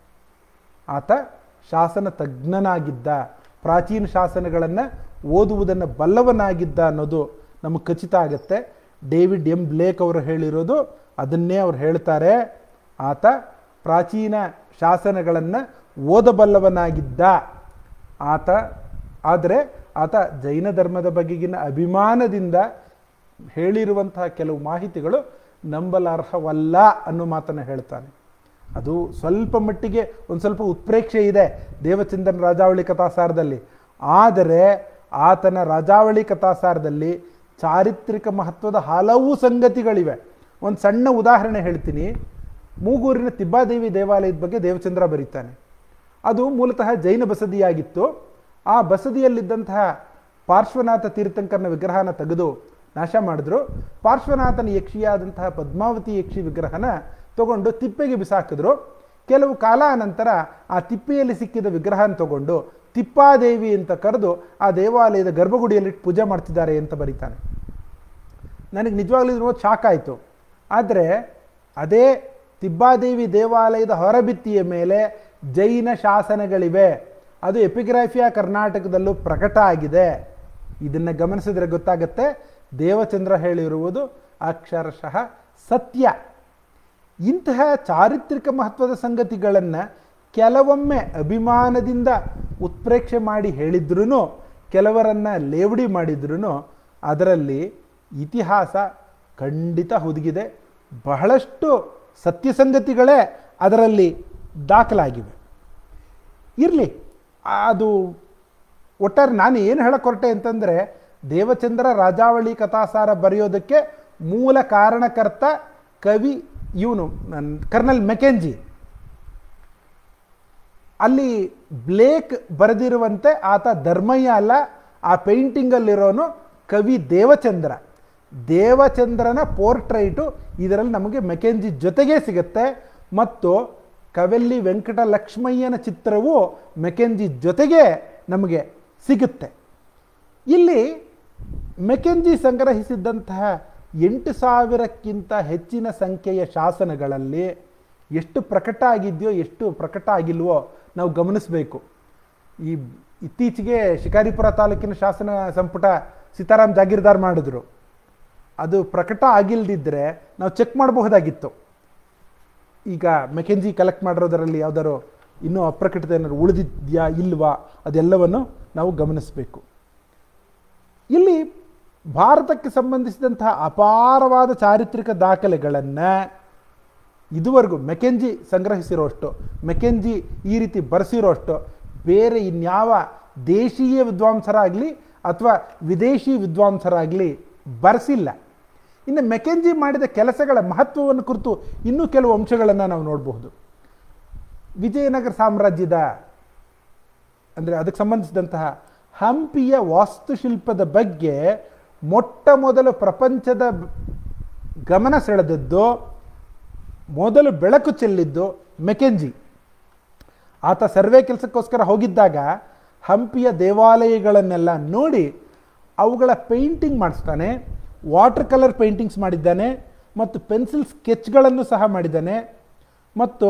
ಆತ ಶಾಸನ ತಜ್ಞನಾಗಿದ್ದ ಪ್ರಾಚೀನ ಶಾಸನಗಳನ್ನು ಓದುವುದನ್ನು ಬಲ್ಲವನಾಗಿದ್ದ ಅನ್ನೋದು ನಮಗೆ ಖಚಿತ ಆಗುತ್ತೆ ಡೇವಿಡ್ ಎಂ ಬ್ಲೇಕ್ ಅವರು ಹೇಳಿರೋದು ಅದನ್ನೇ ಅವ್ರು ಹೇಳ್ತಾರೆ ಆತ ಪ್ರಾಚೀನ ಶಾಸನಗಳನ್ನು ಓದಬಲ್ಲವನಾಗಿದ್ದ ಆತ ಆದರೆ ಆತ ಜೈನ ಧರ್ಮದ ಬಗೆಗಿನ ಅಭಿಮಾನದಿಂದ ಹೇಳಿರುವಂತಹ ಕೆಲವು ಮಾಹಿತಿಗಳು ನಂಬಲಾರ್ಹವಲ್ಲ ಅನ್ನೋ ಮಾತನ್ನು ಹೇಳ್ತಾನೆ ಅದು ಸ್ವಲ್ಪ ಮಟ್ಟಿಗೆ ಒಂದು ಸ್ವಲ್ಪ ಉತ್ಪ್ರೇಕ್ಷೆ ಇದೆ ದೇವಚಂದ್ರನ ರಾಜಾವಳಿ ಕಥಾಸಾರದಲ್ಲಿ ಆದರೆ ಆತನ ರಾಜಾವಳಿ ಕಥಾಸಾರದಲ್ಲಿ ಚಾರಿತ್ರಿಕ ಮಹತ್ವದ ಹಲವು ಸಂಗತಿಗಳಿವೆ ಒಂದು ಸಣ್ಣ ಉದಾಹರಣೆ ಹೇಳ್ತೀನಿ ಮೂಗೂರಿನ ತಿಬ್ಬಾದೇವಿ ದೇವಾಲಯದ ಬಗ್ಗೆ ದೇವಚಂದ್ರ ಬರೀತಾನೆ ಅದು ಮೂಲತಃ ಜೈನ ಬಸದಿಯಾಗಿತ್ತು ಆ ಬಸದಿಯಲ್ಲಿದ್ದಂತಹ ಪಾರ್ಶ್ವನಾಥ ತೀರ್ಥಂಕರನ ವಿಗ್ರಹನ ತೆಗೆದು ನಾಶ ಮಾಡಿದ್ರು ಪಾರ್ಶ್ವನಾಥನ ಯಕ್ಷಿಯಾದಂತಹ ಪದ್ಮಾವತಿ ಯಕ್ಷಿ ವಿಗ್ರಹನ ತಗೊಂಡು ತಿಪ್ಪೆಗೆ ಬಿಸಾಕಿದ್ರು ಕೆಲವು ಕಾಲ ನಂತರ ಆ ತಿಪ್ಪೆಯಲ್ಲಿ ಸಿಕ್ಕಿದ ವಿಗ್ರಹನ ತಗೊಂಡು ತಿಪ್ಪಾದೇವಿ ಅಂತ ಕರೆದು ಆ ದೇವಾಲಯದ ಗರ್ಭಗುಡಿಯಲ್ಲಿ ಪೂಜೆ ಮಾಡ್ತಿದ್ದಾರೆ ಅಂತ ಬರೀತಾನೆ ನನಗೆ ನಿಜವಾಗ್ಲೂ ಇದು ನೋಡಿ ಶಾಕ್ ಆಯಿತು ಆದರೆ ಅದೇ ತಿಬ್ಬಾದೇವಿ ದೇವಾಲಯದ ಹೊರಭಿತ್ತಿಯ ಮೇಲೆ ಜೈನ ಶಾಸನಗಳಿವೆ ಅದು ಎಪಿಗ್ರಾಫಿಯಾ ಕರ್ನಾಟಕದಲ್ಲೂ ಪ್ರಕಟ ಆಗಿದೆ ಇದನ್ನು ಗಮನಿಸಿದ್ರೆ ಗೊತ್ತಾಗುತ್ತೆ ದೇವಚಂದ್ರ ಹೇಳಿರುವುದು ಅಕ್ಷರಶಃ ಸತ್ಯ ಇಂತಹ ಚಾರಿತ್ರಿಕ ಮಹತ್ವದ ಸಂಗತಿಗಳನ್ನು ಕೆಲವೊಮ್ಮೆ ಅಭಿಮಾನದಿಂದ ಉತ್ಪ್ರೇಕ್ಷೆ ಮಾಡಿ ಹೇಳಿದ್ರೂ ಕೆಲವರನ್ನ ಲೇವಡಿ ಮಾಡಿದ್ರೂ ಅದರಲ್ಲಿ ಇತಿಹಾಸ ಖಂಡಿತ ಹುದುಗಿದೆ ಬಹಳಷ್ಟು ಸತ್ಯಸಂಗತಿಗಳೇ ಅದರಲ್ಲಿ ದಾಖಲಾಗಿವೆ ಇರಲಿ ಅದು ಒಟ್ಟಾರೆ ನಾನು ಏನು ಹೇಳಕ್ಕೆ ಹೊರಟೆ ಅಂತಂದರೆ ದೇವಚಂದ್ರ ರಾಜಾವಳಿ ಕಥಾಸಾರ ಬರೆಯೋದಕ್ಕೆ ಮೂಲ ಕಾರಣಕರ್ತ ಕವಿ ಇವನು ಕರ್ನಲ್ ಮೆಕೆಂಜಿ ಅಲ್ಲಿ ಬ್ಲೇಕ್ ಬರೆದಿರುವಂತೆ ಆತ ಧರ್ಮಯ್ಯ ಅಲ್ಲ ಆ ಪೇಂಟಿಂಗಲ್ಲಿರೋನು ಕವಿ ದೇವಚಂದ್ರ ದೇವಚಂದ್ರನ ಪೋರ್ಟ್ರೈಟು ಇದರಲ್ಲಿ ನಮಗೆ ಮೆಕೆಂಜಿ ಜೊತೆಗೇ ಸಿಗುತ್ತೆ ಮತ್ತು ಕವೆಲ್ಲಿ ವೆಂಕಟ ಲಕ್ಷ್ಮಯ್ಯನ ಚಿತ್ರವು ಮೆಕೆಂಜಿ ಜೊತೆಗೆ ನಮಗೆ ಸಿಗುತ್ತೆ ಇಲ್ಲಿ ಮೆಕೆಂಜಿ ಸಂಗ್ರಹಿಸಿದ್ದಂತಹ ಎಂಟು ಸಾವಿರಕ್ಕಿಂತ ಹೆಚ್ಚಿನ ಸಂಖ್ಯೆಯ ಶಾಸನಗಳಲ್ಲಿ ಎಷ್ಟು ಪ್ರಕಟ ಆಗಿದೆಯೋ ಎಷ್ಟು ಪ್ರಕಟ ಆಗಿಲ್ವೋ ನಾವು ಗಮನಿಸಬೇಕು ಈ ಇತ್ತೀಚೆಗೆ ಶಿಕಾರಿಪುರ ತಾಲೂಕಿನ ಶಾಸನ ಸಂಪುಟ ಸೀತಾರಾಮ್ ಜಾಗೀರ್ದಾರ್ ಮಾಡಿದ್ರು ಅದು ಪ್ರಕಟ ಆಗಿಲ್ದಿದ್ರೆ ನಾವು ಚೆಕ್ ಮಾಡಬಹುದಾಗಿತ್ತು ಈಗ ಮೆಕೆಂಜಿ ಕಲೆಕ್ಟ್ ಮಾಡಿರೋದರಲ್ಲಿ ಯಾವ್ದಾರು ಇನ್ನೂ ಅಪ್ರಕಟಿತ ಏನಾದ್ರು ಉಳಿದಿದ್ಯಾ ಇಲ್ವಾ ಅದೆಲ್ಲವನ್ನು ನಾವು ಗಮನಿಸಬೇಕು ಇಲ್ಲಿ ಭಾರತಕ್ಕೆ ಸಂಬಂಧಿಸಿದಂತಹ ಅಪಾರವಾದ ಚಾರಿತ್ರಿಕ ದಾಖಲೆಗಳನ್ನು ಇದುವರೆಗೂ ಮೆಕೆಂಜಿ ಸಂಗ್ರಹಿಸಿರೋಷ್ಟು ಮೆಕೆಂಜಿ ಈ ರೀತಿ ಬರೆಸಿರೋಷ್ಟು ಬೇರೆ ಇನ್ಯಾವ ದೇಶೀಯ ವಿದ್ವಾಂಸರಾಗಲಿ ಅಥವಾ ವಿದೇಶಿ ವಿದ್ವಾಂಸರಾಗಲಿ ಬರೆಸಿಲ್ಲ ಇನ್ನು ಮೆಕೆಂಜಿ ಮಾಡಿದ ಕೆಲಸಗಳ ಮಹತ್ವವನ್ನು ಕುರಿತು ಇನ್ನೂ ಕೆಲವು ಅಂಶಗಳನ್ನು ನಾವು ನೋಡಬಹುದು ವಿಜಯನಗರ ಸಾಮ್ರಾಜ್ಯದ ಅಂದರೆ ಅದಕ್ಕೆ ಸಂಬಂಧಿಸಿದಂತಹ ಹಂಪಿಯ ವಾಸ್ತುಶಿಲ್ಪದ ಬಗ್ಗೆ ಮೊಟ್ಟ ಮೊದಲು ಪ್ರಪಂಚದ ಗಮನ ಸೆಳೆದದ್ದು ಮೊದಲು ಬೆಳಕು ಚೆಲ್ಲಿದ್ದು ಮೆಕೆಂಜಿ ಆತ ಸರ್ವೆ ಕೆಲಸಕ್ಕೋಸ್ಕರ ಹೋಗಿದ್ದಾಗ ಹಂಪಿಯ ದೇವಾಲಯಗಳನ್ನೆಲ್ಲ ನೋಡಿ ಅವುಗಳ ಪೇಂಟಿಂಗ್ ಮಾಡಿಸ್ತಾನೆ ವಾಟರ್ ಕಲರ್ ಪೇಂಟಿಂಗ್ಸ್ ಮಾಡಿದ್ದಾನೆ ಮತ್ತು ಪೆನ್ಸಿಲ್ ಸ್ಕೆಚ್ಗಳನ್ನು ಸಹ ಮಾಡಿದ್ದಾನೆ ಮತ್ತು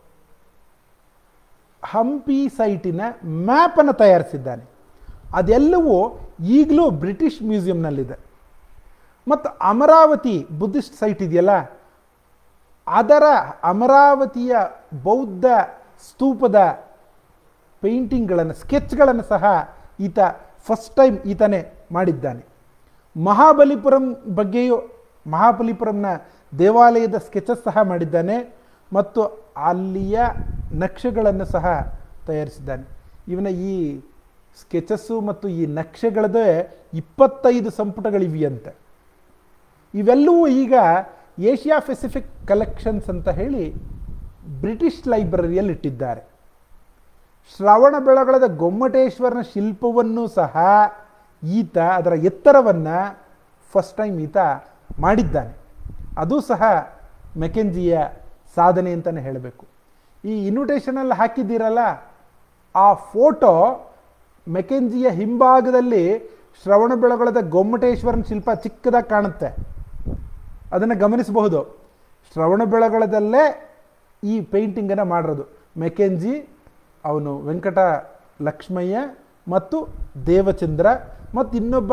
ಹಂಪಿ ಸೈಟಿನ ಮ್ಯಾಪನ್ನು ತಯಾರಿಸಿದ್ದಾನೆ ಅದೆಲ್ಲವೂ ಈಗಲೂ ಬ್ರಿಟಿಷ್ ಮ್ಯೂಸಿಯಂನಲ್ಲಿದೆ ಮತ್ತು ಅಮರಾವತಿ ಬುದ್ಧಿಸ್ಟ್ ಸೈಟ್ ಇದೆಯಲ್ಲ ಅದರ ಅಮರಾವತಿಯ ಬೌದ್ಧ ಸ್ತೂಪದ ಪೇಂಟಿಂಗ್ಗಳನ್ನು ಸ್ಕೆಚ್ಗಳನ್ನು ಸಹ ಈತ ಫಸ್ಟ್ ಟೈಮ್ ಈತನೇ ಮಾಡಿದ್ದಾನೆ ಮಹಾಬಲಿಪುರಂ ಬಗ್ಗೆಯೂ ಮಹಾಬಲಿಪುರಂನ ದೇವಾಲಯದ ಸ್ಕೆಚಸ್ ಸಹ ಮಾಡಿದ್ದಾನೆ ಮತ್ತು ಅಲ್ಲಿಯ ನಕ್ಷೆಗಳನ್ನು ಸಹ ತಯಾರಿಸಿದ್ದಾನೆ ಇವನ ಈ ಸ್ಕೆಚಸ್ಸು ಮತ್ತು ಈ ನಕ್ಷೆಗಳದೇ ಇಪ್ಪತ್ತೈದು ಸಂಪುಟಗಳಿವೆಯಂತೆ ಇವೆಲ್ಲವೂ ಈಗ ಏಷ್ಯಾ ಪೆಸಿಫಿಕ್ ಕಲೆಕ್ಷನ್ಸ್ ಅಂತ ಹೇಳಿ ಬ್ರಿಟಿಷ್ ಲೈಬ್ರರಿಯಲ್ಲಿ ಇಟ್ಟಿದ್ದಾರೆ ಶ್ರವಣ ಬೆಳಗೊಳದ ಗೊಮ್ಮಟೇಶ್ವರನ ಶಿಲ್ಪವನ್ನು ಸಹ ಈತ ಅದರ ಎತ್ತರವನ್ನು ಫಸ್ಟ್ ಟೈಮ್ ಈತ ಮಾಡಿದ್ದಾನೆ ಅದು ಸಹ ಮೆಕೆಂಜಿಯ ಸಾಧನೆ ಅಂತಲೇ ಹೇಳಬೇಕು ಈ ಇನ್ವಿಟೇಷನಲ್ಲಿ ಹಾಕಿದ್ದೀರಲ್ಲ ಆ ಫೋಟೋ ಮೆಕೆಂಜಿಯ ಹಿಂಭಾಗದಲ್ಲಿ ಶ್ರವಣ ಬೆಳಗೊಳದ ಗೊಮ್ಮಟೇಶ್ವರನ ಶಿಲ್ಪ ಚಿಕ್ಕದಾಗಿ ಕಾಣುತ್ತೆ ಅದನ್ನು ಗಮನಿಸಬಹುದು ಶ್ರವಣ ಬೆಳಗೊಳದಲ್ಲೇ ಈ ಪೇಂಟಿಂಗನ್ನು ಮಾಡಿರೋದು ಮೆಕೆಂಜಿ ಅವನು ವೆಂಕಟ ಲಕ್ಷ್ಮಯ್ಯ ಮತ್ತು ದೇವಚಂದ್ರ ಮತ್ತು ಇನ್ನೊಬ್ಬ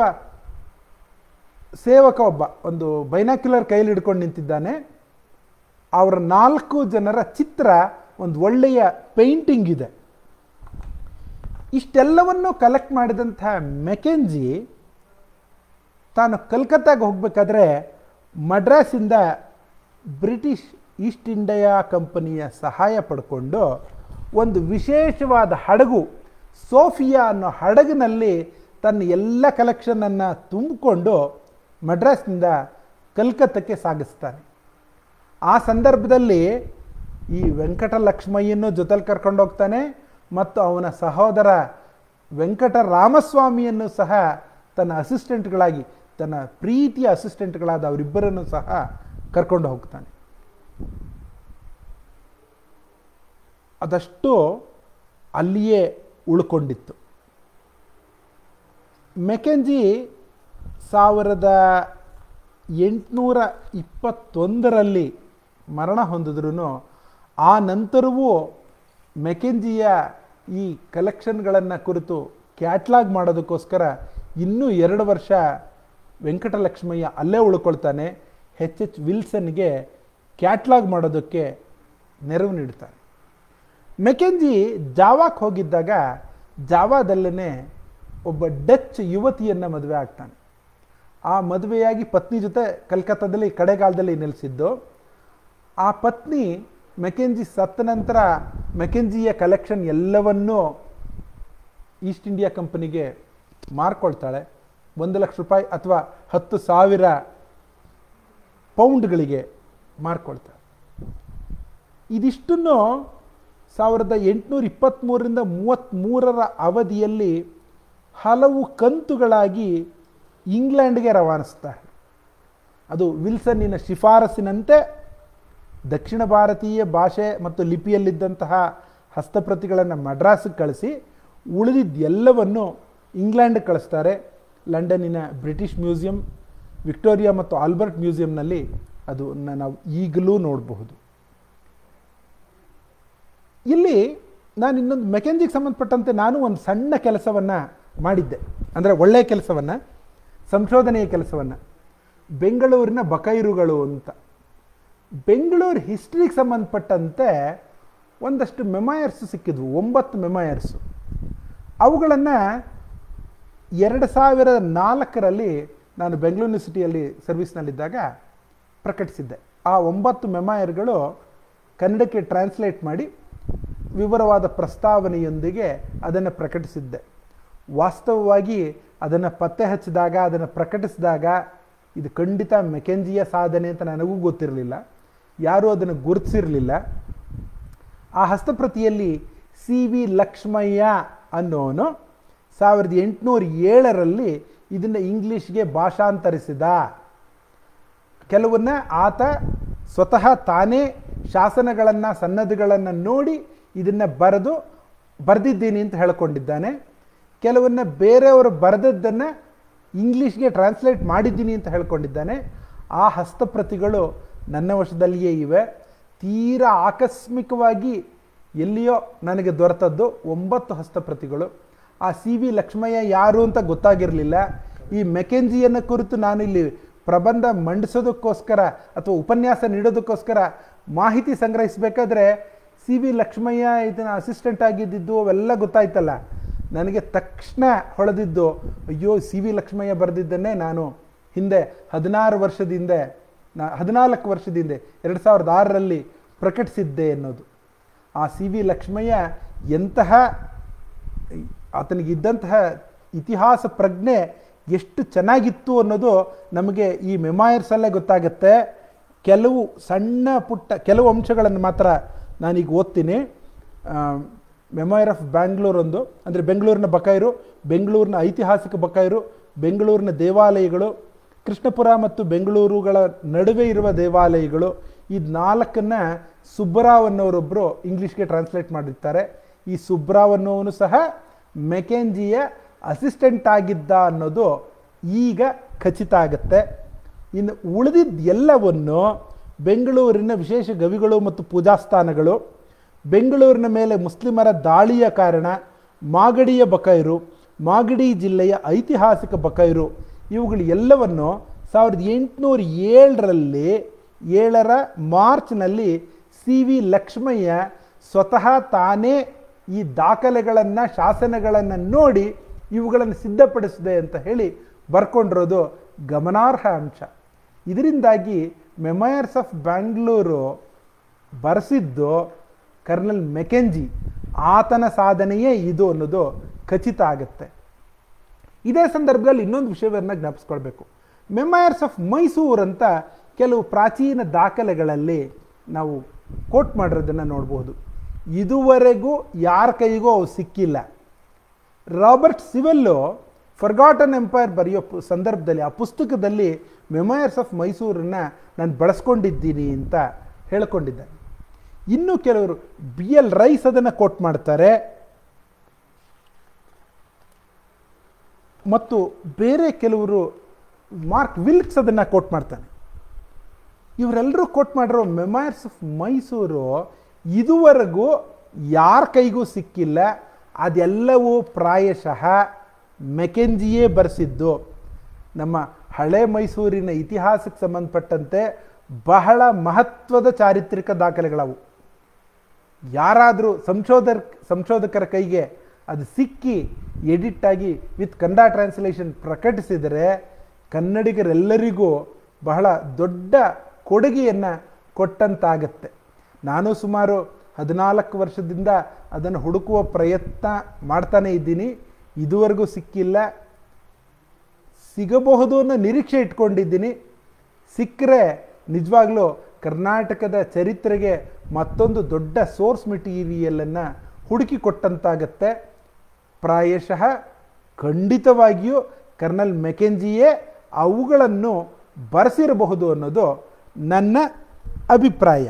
ಸೇವಕ ಒಬ್ಬ ಒಂದು ಬೈನಾಕ್ಯುಲರ್ ಕೈಲಿ ಹಿಡ್ಕೊಂಡು ನಿಂತಿದ್ದಾನೆ ಅವರ ನಾಲ್ಕು ಜನರ ಚಿತ್ರ ಒಂದು ಒಳ್ಳೆಯ ಪೇಂಟಿಂಗ್ ಇದೆ ಇಷ್ಟೆಲ್ಲವನ್ನು ಕಲೆಕ್ಟ್ ಮಾಡಿದಂಥ ಮೆಕೆಂಜಿ ತಾನು ಕಲ್ಕತ್ತಾಗೆ ಹೋಗಬೇಕಾದ್ರೆ ಮಡ್ರಾಸಿಂದ ಬ್ರಿಟಿಷ್ ಈಸ್ಟ್ ಇಂಡಿಯಾ ಕಂಪನಿಯ ಸಹಾಯ ಪಡ್ಕೊಂಡು ಒಂದು ವಿಶೇಷವಾದ ಹಡಗು ಸೋಫಿಯಾ ಅನ್ನೋ ಹಡಗಿನಲ್ಲಿ ತನ್ನ ಎಲ್ಲ ಕಲೆಕ್ಷನನ್ನು ತುಂಬಿಕೊಂಡು ಮಡ್ರಾಸ್ನಿಂದ ಕಲ್ಕತ್ತಕ್ಕೆ ಸಾಗಿಸ್ತಾನೆ ಆ ಸಂದರ್ಭದಲ್ಲಿ ಈ ವೆಂಕಟಲಕ್ಷ್ಮಯ್ಯನ್ನು ಜೊತೆಲಿ ಕರ್ಕೊಂಡು ಹೋಗ್ತಾನೆ ಮತ್ತು ಅವನ ಸಹೋದರ ವೆಂಕಟ ರಾಮಸ್ವಾಮಿಯನ್ನು ಸಹ ತನ್ನ ಅಸಿಸ್ಟೆಂಟ್ಗಳಾಗಿ ತನ್ನ ಪ್ರೀತಿಯ ಅಸಿಸ್ಟೆಂಟ್ಗಳಾದ ಅವರಿಬ್ಬರನ್ನು ಸಹ ಕರ್ಕೊಂಡು ಹೋಗ್ತಾನೆ ಅದಷ್ಟು ಅಲ್ಲಿಯೇ ಉಳ್ಕೊಂಡಿತ್ತು ಮೆಕೆಂಜಿ ಸಾವಿರದ ಎಂಟುನೂರ ಇಪ್ಪತ್ತೊಂದರಲ್ಲಿ ಮರಣ ಹೊಂದಿದ್ರೂ ಆ ನಂತರವೂ ಮೆಕೆಂಜಿಯ ಈ ಕಲೆಕ್ಷನ್ಗಳನ್ನು ಕುರಿತು ಕ್ಯಾಟ್ಲಾಗ್ ಮಾಡೋದಕ್ಕೋಸ್ಕರ ಇನ್ನೂ ಎರಡು ವರ್ಷ ವೆಂಕಟಲಕ್ಷ್ಮಯ್ಯ ಅಲ್ಲೇ ಉಳ್ಕೊಳ್ತಾನೆ ಎಚ್ ಎಚ್ ವಿಲ್ಸನ್ಗೆ ಕ್ಯಾಟ್ಲಾಗ್ ಮಾಡೋದಕ್ಕೆ ನೆರವು ನೀಡ್ತಾನೆ ಮೆಕೆಂಜಿ ಜಾವಾಕ್ಕೆ ಹೋಗಿದ್ದಾಗ ಜಾವಾದಲ್ಲೇ ಒಬ್ಬ ಡಚ್ ಯುವತಿಯನ್ನು ಮದುವೆ ಆಗ್ತಾನೆ ಆ ಮದುವೆಯಾಗಿ ಪತ್ನಿ ಜೊತೆ ಕಲ್ಕತ್ತಾದಲ್ಲಿ ಕಡೆಗಾಲದಲ್ಲಿ ನೆಲೆಸಿದ್ದು ಆ ಪತ್ನಿ ಮೆಕೆಂಜಿ ಸತ್ತ ನಂತರ ಮೆಕೆಂಜಿಯ ಕಲೆಕ್ಷನ್ ಎಲ್ಲವನ್ನೂ ಈಸ್ಟ್ ಇಂಡಿಯಾ ಕಂಪನಿಗೆ ಮಾರ್ಕೊಳ್ತಾಳೆ ಒಂದು ಲಕ್ಷ ರೂಪಾಯಿ ಅಥವಾ ಹತ್ತು ಸಾವಿರ ಪೌಂಡ್ಗಳಿಗೆ ಮಾರ್ಕೊಳ್ತಾಳೆ ಇದಿಷ್ಟನ್ನು ಸಾವಿರದ ಎಂಟುನೂರ ಇಪ್ಪತ್ತ್ಮೂರರಿಂದ ಮೂವತ್ತ್ಮೂರರ ಅವಧಿಯಲ್ಲಿ ಹಲವು ಕಂತುಗಳಾಗಿ ಇಂಗ್ಲೆಂಡ್ಗೆ ರವಾನಿಸ್ತಾರೆ ಅದು ವಿಲ್ಸನ್ನಿನ ಶಿಫಾರಸಿನಂತೆ ದಕ್ಷಿಣ ಭಾರತೀಯ ಭಾಷೆ ಮತ್ತು ಲಿಪಿಯಲ್ಲಿದ್ದಂತಹ ಹಸ್ತಪ್ರತಿಗಳನ್ನು ಮಡ್ರಾಸಿಗೆ ಕಳಿಸಿ ಉಳಿದಿದ್ದೆಲ್ಲವನ್ನು ಇಂಗ್ಲೆಂಡ್ ಕಳಿಸ್ತಾರೆ ಲಂಡನ್ನಿನ ಬ್ರಿಟಿಷ್ ಮ್ಯೂಸಿಯಂ ವಿಕ್ಟೋರಿಯಾ ಮತ್ತು ಆಲ್ಬರ್ಟ್ ಮ್ಯೂಸಿಯಂನಲ್ಲಿ ಅದು ನಾವು ಈಗಲೂ ನೋಡಬಹುದು ಇಲ್ಲಿ ನಾನು ಇನ್ನೊಂದು ಮೆಕೆಂಜಿಗೆ ಸಂಬಂಧಪಟ್ಟಂತೆ ನಾನು ಒಂದು ಸಣ್ಣ ಕೆಲಸವನ್ನು ಮಾಡಿದ್ದೆ ಅಂದರೆ ಒಳ್ಳೆಯ ಕೆಲಸವನ್ನು ಸಂಶೋಧನೆಯ ಕೆಲಸವನ್ನು ಬೆಂಗಳೂರಿನ ಬಕೈರುಗಳು ಅಂತ ಬೆಂಗಳೂರು ಹಿಸ್ಟ್ರಿಗೆ ಸಂಬಂಧಪಟ್ಟಂತೆ ಒಂದಷ್ಟು ಮೆಮಯರ್ಸ್ ಸಿಕ್ಕಿದ್ವು ಒಂಬತ್ತು ಮೆಮಯರ್ಸು ಅವುಗಳನ್ನು ಎರಡು ಸಾವಿರದ ನಾಲ್ಕರಲ್ಲಿ ನಾನು ಬೆಂಗಳೂರು ಯೂನಿವರ್ಸಿಟಿಯಲ್ಲಿ ಸರ್ವಿಸ್ನಲ್ಲಿದ್ದಾಗ ಪ್ರಕಟಿಸಿದ್ದೆ ಆ ಒಂಬತ್ತು ಮೆಮಯರ್ಗಳು ಕನ್ನಡಕ್ಕೆ ಟ್ರಾನ್ಸ್ಲೇಟ್ ಮಾಡಿ ವಿವರವಾದ ಪ್ರಸ್ತಾವನೆಯೊಂದಿಗೆ ಅದನ್ನು ಪ್ರಕಟಿಸಿದ್ದೆ ವಾಸ್ತವವಾಗಿ ಅದನ್ನು ಪತ್ತೆ ಹಚ್ಚಿದಾಗ ಅದನ್ನು ಪ್ರಕಟಿಸಿದಾಗ ಇದು ಖಂಡಿತ ಮೆಕೆಂಜಿಯ ಸಾಧನೆ ಅಂತ ನನಗೂ ಗೊತ್ತಿರಲಿಲ್ಲ ಯಾರೂ ಅದನ್ನು ಗುರುತಿಸಿರಲಿಲ್ಲ ಆ ಹಸ್ತಪ್ರತಿಯಲ್ಲಿ ಸಿ ವಿ ಲಕ್ಷ್ಮಯ್ಯ ಅನ್ನೋನು ಸಾವಿರದ ಎಂಟುನೂರ ಏಳರಲ್ಲಿ ಇದನ್ನು ಇಂಗ್ಲೀಷ್ಗೆ ಭಾಷಾಂತರಿಸಿದ ಕೆಲವನ್ನ ಆತ ಸ್ವತಃ ತಾನೇ ಶಾಸನಗಳನ್ನು ಸನ್ನದ್ಗಳನ್ನು ನೋಡಿ ಇದನ್ನು ಬರೆದು ಬರೆದಿದ್ದೀನಿ ಅಂತ ಹೇಳ್ಕೊಂಡಿದ್ದಾನೆ ಕೆಲವನ್ನ ಬೇರೆಯವರು ಬರೆದದ್ದನ್ನು ಇಂಗ್ಲೀಷ್ಗೆ ಟ್ರಾನ್ಸ್ಲೇಟ್ ಮಾಡಿದ್ದೀನಿ ಅಂತ ಹೇಳ್ಕೊಂಡಿದ್ದಾನೆ ಆ ಹಸ್ತಪ್ರತಿಗಳು ನನ್ನ ವಶದಲ್ಲಿಯೇ ಇವೆ ತೀರಾ ಆಕಸ್ಮಿಕವಾಗಿ ಎಲ್ಲಿಯೋ ನನಗೆ ದೊರೆತದ್ದು ಒಂಬತ್ತು ಹಸ್ತಪ್ರತಿಗಳು ಆ ಸಿ ವಿ ಲಕ್ಷ್ಮಯ್ಯ ಯಾರು ಅಂತ ಗೊತ್ತಾಗಿರಲಿಲ್ಲ ಈ ಮೆಕೆಂಜಿಯನ್ನು ಕುರಿತು ನಾನಿಲ್ಲಿ ಪ್ರಬಂಧ ಮಂಡಿಸೋದಕ್ಕೋಸ್ಕರ ಅಥವಾ ಉಪನ್ಯಾಸ ನೀಡೋದಕ್ಕೋಸ್ಕರ ಮಾಹಿತಿ ಸಂಗ್ರಹಿಸಬೇಕಾದ್ರೆ ಸಿ ವಿ ಲಕ್ಷ್ಮಯ್ಯ ಇದನ್ನ ಅಸಿಸ್ಟೆಂಟ್ ಆಗಿದ್ದಿದ್ದು ಅವೆಲ್ಲ ಗೊತ್ತಾಯ್ತಲ್ಲ ನನಗೆ ತಕ್ಷಣ ಹೊಳೆದಿದ್ದು ಅಯ್ಯೋ ಸಿ ವಿ ಲಕ್ಷ್ಮಯ್ಯ ಬರೆದಿದ್ದನ್ನೇ ನಾನು ಹಿಂದೆ ಹದಿನಾರು ವರ್ಷದ ಹಿಂದೆ ನಾ ಹದಿನಾಲ್ಕು ವರ್ಷದ ಹಿಂದೆ ಎರಡು ಸಾವಿರದ ಆರರಲ್ಲಿ ಪ್ರಕಟಿಸಿದ್ದೆ ಅನ್ನೋದು ಆ ಸಿ ವಿ ಲಕ್ಷ್ಮಯ್ಯ ಎಂತಹ ಆತನಿಗಿದ್ದಂತಹ ಇತಿಹಾಸ ಪ್ರಜ್ಞೆ ಎಷ್ಟು ಚೆನ್ನಾಗಿತ್ತು ಅನ್ನೋದು ನಮಗೆ ಈ ಮೆಮಾಯರ್ಸಲ್ಲೇ ಗೊತ್ತಾಗುತ್ತೆ ಕೆಲವು ಸಣ್ಣ ಪುಟ್ಟ ಕೆಲವು ಅಂಶಗಳನ್ನು ಮಾತ್ರ ನಾನೀಗ ಓದ್ತೀನಿ ಮೆಮೊಯರ್ ಆಫ್ ಬ್ಯಾಂಗ್ಳೂರ್ ಒಂದು ಅಂದರೆ ಬೆಂಗಳೂರಿನ ಬಕಾಯಿರು ಬೆಂಗಳೂರಿನ ಐತಿಹಾಸಿಕ ಬಕಾಯಿರು ಬೆಂಗಳೂರಿನ ದೇವಾಲಯಗಳು ಕೃಷ್ಣಪುರ ಮತ್ತು ಬೆಂಗಳೂರುಗಳ ನಡುವೆ ಇರುವ ದೇವಾಲಯಗಳು ಈ ನಾಲ್ಕನ್ನ ಸುಬ್ಬರಾವ್ ಅನ್ನೋರೊಬ್ಬರು ಇಂಗ್ಲೀಷ್ಗೆ ಟ್ರಾನ್ಸ್ಲೇಟ್ ಮಾಡಿರ್ತಾರೆ ಈ ಸುಬ್ರಾವ್ ಅನ್ನೋವನು ಸಹ ಮೆಕೆಂಜಿಯ ಅಸಿಸ್ಟೆಂಟ್ ಆಗಿದ್ದ ಅನ್ನೋದು ಈಗ ಖಚಿತ ಆಗುತ್ತೆ ಇನ್ನು ಉಳಿದಿದ್ದ ಎಲ್ಲವನ್ನು ಬೆಂಗಳೂರಿನ ವಿಶೇಷ ಗವಿಗಳು ಮತ್ತು ಪೂಜಾಸ್ಥಾನಗಳು ಬೆಂಗಳೂರಿನ ಮೇಲೆ ಮುಸ್ಲಿಮರ ದಾಳಿಯ ಕಾರಣ ಮಾಗಡಿಯ ಬಕೈರು ಮಾಗಡಿ ಜಿಲ್ಲೆಯ ಐತಿಹಾಸಿಕ ಬಕೈರು ಇವುಗಳು ಎಲ್ಲವನ್ನು ಸಾವಿರದ ಎಂಟುನೂರ ಏಳರಲ್ಲಿ ಏಳರ ಮಾರ್ಚ್ನಲ್ಲಿ ಸಿ ವಿ ಲಕ್ಷ್ಮಯ್ಯ ಸ್ವತಃ ತಾನೇ ಈ ದಾಖಲೆಗಳನ್ನು ಶಾಸನಗಳನ್ನು ನೋಡಿ ಇವುಗಳನ್ನು ಸಿದ್ಧಪಡಿಸಿದೆ ಅಂತ ಹೇಳಿ ಬರ್ಕೊಂಡಿರೋದು ಗಮನಾರ್ಹ ಅಂಶ ಇದರಿಂದಾಗಿ ಮೆಮಯರ್ಸ್ ಆಫ್ ಬ್ಯಾಂಗ್ಳೂರು ಬರೆಸಿದ್ದು ಕರ್ನಲ್ ಮೆಕೆಂಜಿ ಆತನ ಸಾಧನೆಯೇ ಇದು ಅನ್ನೋದು ಖಚಿತ ಆಗುತ್ತೆ ಇದೇ ಸಂದರ್ಭದಲ್ಲಿ ಇನ್ನೊಂದು ವಿಷಯವನ್ನು ಜ್ಞಾಪಿಸ್ಕೊಳ್ಬೇಕು ಮೆಮೈರ್ಸ್ ಆಫ್ ಮೈಸೂರು ಅಂತ ಕೆಲವು ಪ್ರಾಚೀನ ದಾಖಲೆಗಳಲ್ಲಿ ನಾವು ಕೋಟ್ ಮಾಡಿರೋದನ್ನು ನೋಡ್ಬೋದು ಇದುವರೆಗೂ ಯಾರ ಕೈಗೂ ಅವು ಸಿಕ್ಕಿಲ್ಲ ರಾಬರ್ಟ್ ಸಿವೆಲ್ಲು ಫರ್ಗಾಟನ್ ಎಂಪೈರ್ ಬರೆಯೋ ಪು- ಸಂದರ್ಭದಲ್ಲಿ ಆ ಪುಸ್ತಕದಲ್ಲಿ ಮೆಮೈರ್ಸ್ ಆಫ್ ಮೈಸೂರನ್ನ ನಾನು ಬಳಸ್ಕೊಂಡಿದ್ದೀನಿ ಅಂತ ಹೇಳ್ಕೊಂಡಿದ್ದಾನೆ ಇನ್ನು ಕೆಲವರು ಬಿ ಎಲ್ ರೈಸ್ ಅದನ್ನು ಕೋಟ್ ಮಾಡ್ತಾರೆ ಮತ್ತು ಬೇರೆ ಕೆಲವರು ಮಾರ್ಕ್ ವಿಲ್ಕ್ಸ್ ಅದನ್ನು ಕೋಟ್ ಮಾಡ್ತಾನೆ ಇವರೆಲ್ಲರೂ ಕೋಟ್ ಮಾಡಿರೋ ಮೆಮೈರ್ಸ್ ಆಫ್ ಮೈಸೂರು ಇದುವರೆಗೂ ಯಾರ ಕೈಗೂ ಸಿಕ್ಕಿಲ್ಲ ಅದೆಲ್ಲವೂ ಪ್ರಾಯಶಃ ಮೆಕೆಂಜಿಯೇ ಬರೆಸಿದ್ದು ನಮ್ಮ ಹಳೆ ಮೈಸೂರಿನ ಇತಿಹಾಸಕ್ಕೆ ಸಂಬಂಧಪಟ್ಟಂತೆ ಬಹಳ ಮಹತ್ವದ ಚಾರಿತ್ರಿಕ ದಾಖಲೆಗಳವು ಯಾರಾದರೂ ಸಂಶೋಧಕ ಸಂಶೋಧಕರ ಕೈಗೆ ಅದು ಸಿಕ್ಕಿ ಎಡಿಟ್ ಆಗಿ ವಿತ್ ಕನ್ನಡ ಟ್ರಾನ್ಸ್ಲೇಷನ್ ಪ್ರಕಟಿಸಿದರೆ ಕನ್ನಡಿಗರೆಲ್ಲರಿಗೂ ಬಹಳ ದೊಡ್ಡ ಕೊಡುಗೆಯನ್ನು ಕೊಟ್ಟಂತಾಗತ್ತೆ ನಾನು ಸುಮಾರು ಹದಿನಾಲ್ಕು ವರ್ಷದಿಂದ ಅದನ್ನು ಹುಡುಕುವ ಪ್ರಯತ್ನ ಮಾಡ್ತಾನೆ ಇದ್ದೀನಿ ಇದುವರೆಗೂ ಸಿಕ್ಕಿಲ್ಲ ಸಿಗಬಹುದು ಅನ್ನೋ ನಿರೀಕ್ಷೆ ಇಟ್ಕೊಂಡಿದ್ದೀನಿ ಸಿಕ್ಕರೆ ನಿಜವಾಗ್ಲೂ ಕರ್ನಾಟಕದ ಚರಿತ್ರೆಗೆ ಮತ್ತೊಂದು ದೊಡ್ಡ ಸೋರ್ಸ್ ಮೆಟೀರಿಯಲನ್ನು ಹುಡುಕಿ ಕೊಟ್ಟಂತಾಗತ್ತೆ ಪ್ರಾಯಶಃ ಖಂಡಿತವಾಗಿಯೂ ಕರ್ನಲ್ ಮೆಕೆಂಜಿಯೇ ಅವುಗಳನ್ನು ಬರೆಸಿರಬಹುದು ಅನ್ನೋದು ನನ್ನ ಅಭಿಪ್ರಾಯ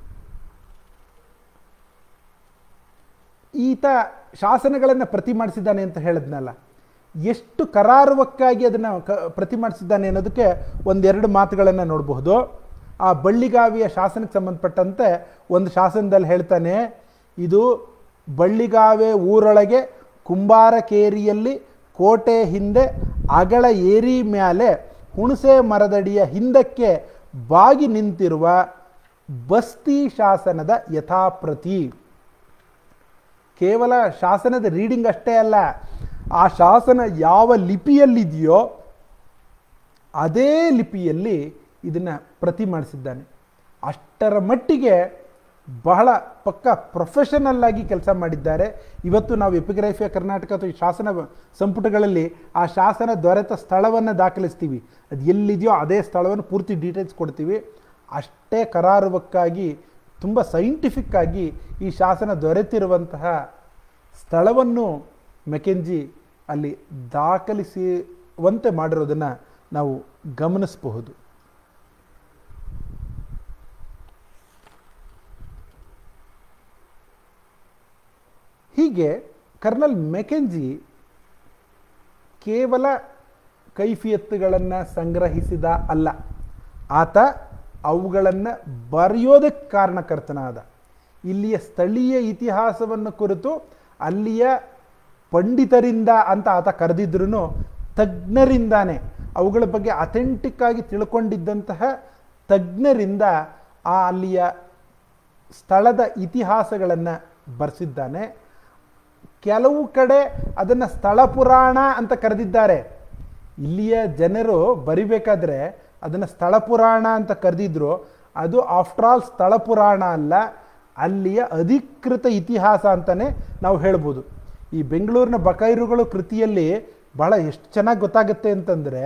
ಈತ ಶಾಸನಗಳನ್ನು ಪ್ರತಿ ಮಾಡಿಸಿದ್ದಾನೆ ಅಂತ ಹೇಳಿದ್ನಲ್ಲ ಎಷ್ಟು ಕರಾರುವಕ್ಕಾಗಿ ಅದನ್ನು ಕ ಪ್ರತಿ ಮಾಡಿಸಿದ್ದಾನೆ ಅನ್ನೋದಕ್ಕೆ ಒಂದೆರಡು ಮಾತುಗಳನ್ನು ನೋಡಬಹುದು ಆ ಬಳ್ಳಿಗಾವಿಯ ಶಾಸನಕ್ಕೆ ಸಂಬಂಧಪಟ್ಟಂತೆ ಒಂದು ಶಾಸನದಲ್ಲಿ ಹೇಳ್ತಾನೆ ಇದು ಬಳ್ಳಿಗಾವೆ ಊರೊಳಗೆ ಕುಂಬಾರಕೇರಿಯಲ್ಲಿ ಕೋಟೆ ಹಿಂದೆ ಅಗಳ ಏರಿ ಮ್ಯಾಲೆ ಹುಣಸೆ ಮರದಡಿಯ ಹಿಂದಕ್ಕೆ ಬಾಗಿ ನಿಂತಿರುವ ಬಸ್ತಿ ಶಾಸನದ ಯಥಾಪ್ರತಿ ಕೇವಲ ಶಾಸನದ ರೀಡಿಂಗ್ ಅಷ್ಟೇ ಅಲ್ಲ ಆ ಶಾಸನ ಯಾವ ಲಿಪಿಯಲ್ಲಿದೆಯೋ ಅದೇ ಲಿಪಿಯಲ್ಲಿ ಇದನ್ನು ಪ್ರತಿ ಮಾಡಿಸಿದ್ದಾನೆ ಅಷ್ಟರ ಮಟ್ಟಿಗೆ ಬಹಳ ಪಕ್ಕ ಪ್ರೊಫೆಷನಲ್ ಆಗಿ ಕೆಲಸ ಮಾಡಿದ್ದಾರೆ ಇವತ್ತು ನಾವು ಎಪಿಗ್ರೈಫಿಯ ಕರ್ನಾಟಕ ಅಥವಾ ಈ ಶಾಸನ ಸಂಪುಟಗಳಲ್ಲಿ ಆ ಶಾಸನ ದೊರೆತ ಸ್ಥಳವನ್ನು ದಾಖಲಿಸ್ತೀವಿ ಅದು ಎಲ್ಲಿದೆಯೋ ಅದೇ ಸ್ಥಳವನ್ನು ಪೂರ್ತಿ ಡೀಟೇಲ್ಸ್ ಕೊಡ್ತೀವಿ ಅಷ್ಟೇ ಕರಾರುವಕ್ಕಾಗಿ ತುಂಬ ಸೈಂಟಿಫಿಕ್ ಆಗಿ ಈ ಶಾಸನ ದೊರೆತಿರುವಂತಹ ಸ್ಥಳವನ್ನು ಮೆಕೆಂಜಿ ಅಲ್ಲಿ ದಾಖಲಿಸುವಂತೆ ಮಾಡಿರೋದನ್ನು ನಾವು ಗಮನಿಸಬಹುದು ಹೀಗೆ ಕರ್ನಲ್ ಮೆಕೆಂಜಿ ಕೇವಲ ಕೈಫಿಯತ್ತುಗಳನ್ನು ಸಂಗ್ರಹಿಸಿದ ಅಲ್ಲ ಆತ ಅವುಗಳನ್ನು ಬರೆಯೋದಕ್ಕೆ ಕಾರಣಕರ್ತನಾದ ಇಲ್ಲಿಯ ಸ್ಥಳೀಯ ಇತಿಹಾಸವನ್ನು ಕುರಿತು ಅಲ್ಲಿಯ ಪಂಡಿತರಿಂದ ಅಂತ ಆತ ಕರೆದಿದ್ರು ತಜ್ಞರಿಂದಾನೆ ಅವುಗಳ ಬಗ್ಗೆ ಅಥೆಂಟಿಕ್ ಆಗಿ ತಿಳ್ಕೊಂಡಿದ್ದಂತಹ ತಜ್ಞರಿಂದ ಆ ಅಲ್ಲಿಯ ಸ್ಥಳದ ಇತಿಹಾಸಗಳನ್ನು ಬರೆಸಿದ್ದಾನೆ ಕೆಲವು ಕಡೆ ಅದನ್ನು ಸ್ಥಳ ಪುರಾಣ ಅಂತ ಕರೆದಿದ್ದಾರೆ ಇಲ್ಲಿಯ ಜನರು ಬರಿಬೇಕಾದ್ರೆ ಅದನ್ನು ಸ್ಥಳ ಪುರಾಣ ಅಂತ ಕರೆದಿದ್ರು ಅದು ಆಫ್ಟರ್ ಆಲ್ ಸ್ಥಳ ಪುರಾಣ ಅಲ್ಲ ಅಲ್ಲಿಯ ಅಧಿಕೃತ ಇತಿಹಾಸ ಅಂತಲೇ ನಾವು ಹೇಳ್ಬೋದು ಈ ಬೆಂಗಳೂರಿನ ಬಕೈರುಗಳು ಕೃತಿಯಲ್ಲಿ ಬಹಳ ಎಷ್ಟು ಚೆನ್ನಾಗಿ ಗೊತ್ತಾಗುತ್ತೆ ಅಂತಂದರೆ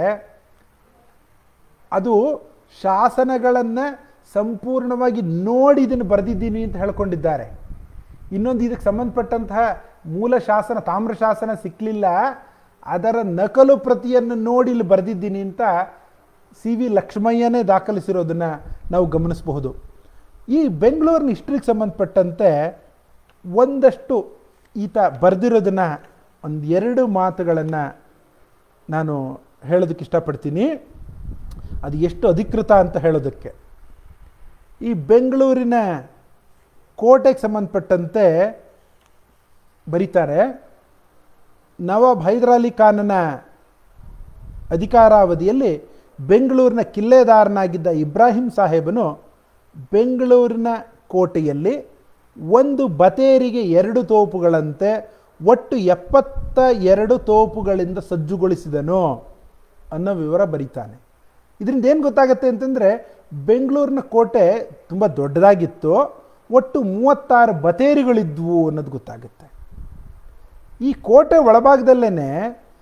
ಅದು ಶಾಸನಗಳನ್ನು ಸಂಪೂರ್ಣವಾಗಿ ನೋಡಿ ಇದನ್ನು ಬರೆದಿದ್ದೀನಿ ಅಂತ ಹೇಳ್ಕೊಂಡಿದ್ದಾರೆ ಇನ್ನೊಂದು ಇದಕ್ಕೆ ಸಂಬಂಧಪಟ್ಟಂತಹ ಮೂಲ ಶಾಸನ ತಾಮ್ರ ಶಾಸನ ಸಿಕ್ಕಲಿಲ್ಲ ಅದರ ನಕಲು ಪ್ರತಿಯನ್ನು ನೋಡಿ ಇಲ್ಲಿ ಬರೆದಿದ್ದೀನಿ ಅಂತ ಸಿ ವಿ ಲಕ್ಷ್ಮಯ್ಯನೇ ದಾಖಲಿಸಿರೋದನ್ನು ನಾವು ಗಮನಿಸಬಹುದು ಈ ಬೆಂಗಳೂರಿನ ಹಿಸ್ಟ್ರಿಗೆ ಸಂಬಂಧಪಟ್ಟಂತೆ ಒಂದಷ್ಟು ಈತ ಬರೆದಿರೋದನ್ನು ಒಂದು ಎರಡು ಮಾತುಗಳನ್ನು ನಾನು ಹೇಳೋದಕ್ಕೆ ಇಷ್ಟಪಡ್ತೀನಿ ಅದು ಎಷ್ಟು ಅಧಿಕೃತ ಅಂತ ಹೇಳೋದಕ್ಕೆ ಈ ಬೆಂಗಳೂರಿನ ಕೋಟೆಗೆ ಸಂಬಂಧಪಟ್ಟಂತೆ ಬರೀತಾರೆ ನವಾಬ್ ಹೈದರಾಲಿ ಖಾನನ ಅಧಿಕಾರಾವಧಿಯಲ್ಲಿ ಬೆಂಗಳೂರಿನ ಕಿಲ್ಲೆದಾರನಾಗಿದ್ದ ಇಬ್ರಾಹಿಂ ಸಾಹೇಬನು ಬೆಂಗಳೂರಿನ ಕೋಟೆಯಲ್ಲಿ ಒಂದು ಬತೇರಿಗೆ ಎರಡು ತೋಪುಗಳಂತೆ ಒಟ್ಟು ಎಪ್ಪತ್ತ ಎರಡು ತೋಪುಗಳಿಂದ ಸಜ್ಜುಗೊಳಿಸಿದನು ಅನ್ನೋ ವಿವರ ಬರೀತಾನೆ ಇದರಿಂದ ಏನು ಗೊತ್ತಾಗುತ್ತೆ ಅಂತಂದರೆ ಬೆಂಗಳೂರಿನ ಕೋಟೆ ತುಂಬ ದೊಡ್ಡದಾಗಿತ್ತು ಒಟ್ಟು ಮೂವತ್ತಾರು ಬತೇರಿಗಳಿದ್ವು ಅನ್ನೋದು ಗೊತ್ತಾಗುತ್ತೆ ಈ ಕೋಟೆ ಒಳಭಾಗದಲ್ಲೇ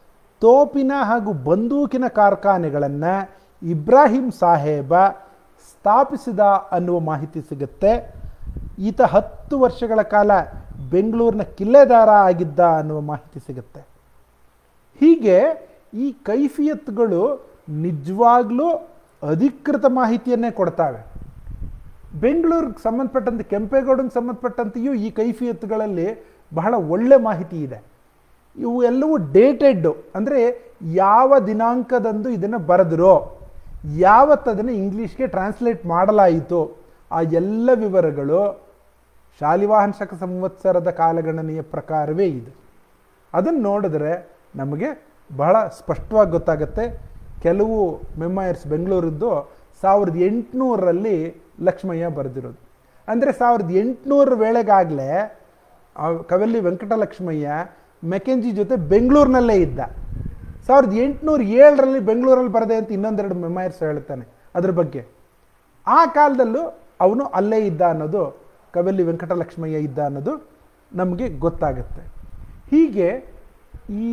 ತೋಪಿನ ಹಾಗೂ ಬಂದೂಕಿನ ಕಾರ್ಖಾನೆಗಳನ್ನು ಇಬ್ರಾಹಿಂ ಸಾಹೇಬ ಸ್ಥಾಪಿಸಿದ ಅನ್ನುವ ಮಾಹಿತಿ ಸಿಗುತ್ತೆ ಈತ ಹತ್ತು ವರ್ಷಗಳ ಕಾಲ ಬೆಂಗಳೂರಿನ ಕಿಲ್ಲೆದಾರ ಆಗಿದ್ದ ಅನ್ನುವ ಮಾಹಿತಿ ಸಿಗುತ್ತೆ ಹೀಗೆ ಈ ಕೈಫಿಯತ್ಗಳು ನಿಜವಾಗ್ಲೂ ಅಧಿಕೃತ ಮಾಹಿತಿಯನ್ನೇ ಕೊಡ್ತಾವೆ ಬೆಂಗಳೂರಿಗೆ ಸಂಬಂಧಪಟ್ಟಂತೆ ಕೆಂಪೇಗೌಡನಿಗೆ ಸಂಬಂಧಪಟ್ಟಂತೆಯೂ ಈ ಕೈಫಿಯತ್ಗಳಲ್ಲಿ ಬಹಳ ಒಳ್ಳೆ ಮಾಹಿತಿ ಇದೆ ಇವು ಎಲ್ಲವೂ ಡೇಟೆಡ್ ಅಂದರೆ ಯಾವ ದಿನಾಂಕದಂದು ಇದನ್ನು ಬರೆದಿರೋ ಯಾವತ್ತು ಅದನ್ನು ಇಂಗ್ಲೀಷ್ಗೆ ಟ್ರಾನ್ಸ್ಲೇಟ್ ಮಾಡಲಾಯಿತು ಆ ಎಲ್ಲ ವಿವರಗಳು ಶಾಲಿವಾಹನ ಶಕ ಸಂವತ್ಸರದ ಕಾಲಗಣನೆಯ ಪ್ರಕಾರವೇ ಇದೆ ಅದನ್ನು ನೋಡಿದ್ರೆ ನಮಗೆ ಬಹಳ ಸ್ಪಷ್ಟವಾಗಿ ಗೊತ್ತಾಗುತ್ತೆ ಕೆಲವು ಮೆಮೈರ್ಸ್ ಬೆಂಗಳೂರದ್ದು ಸಾವಿರದ ಎಂಟುನೂರರಲ್ಲಿ ಲಕ್ಷ್ಮಯ್ಯ ಬರೆದಿರೋದು ಅಂದರೆ ಸಾವಿರದ ಎಂಟುನೂರ ವೇಳೆಗಾಗಲೇ ಕವಲ್ಲಿ ವೆಂಕಟಲಕ್ಷ್ಮಯ್ಯ ಮೆಕೆಂಜಿ ಜೊತೆ ಬೆಂಗಳೂರಿನಲ್ಲೇ ಇದ್ದ ಸಾವಿರದ ಎಂಟುನೂರ ಏಳರಲ್ಲಿ ಬೆಂಗಳೂರಲ್ಲಿ ಬರದೆ ಅಂತ ಇನ್ನೊಂದೆರಡು ಮೆಮೈರ್ಸ್ ಹೇಳ್ತಾನೆ ಅದ್ರ ಬಗ್ಗೆ ಆ ಕಾಲದಲ್ಲೂ ಅವನು ಅಲ್ಲೇ ಇದ್ದ ಅನ್ನೋದು ಕವಲ್ಲಿ ವೆಂಕಟಲಕ್ಷ್ಮಯ್ಯ ಇದ್ದ ಅನ್ನೋದು ನಮಗೆ ಗೊತ್ತಾಗುತ್ತೆ ಹೀಗೆ ಈ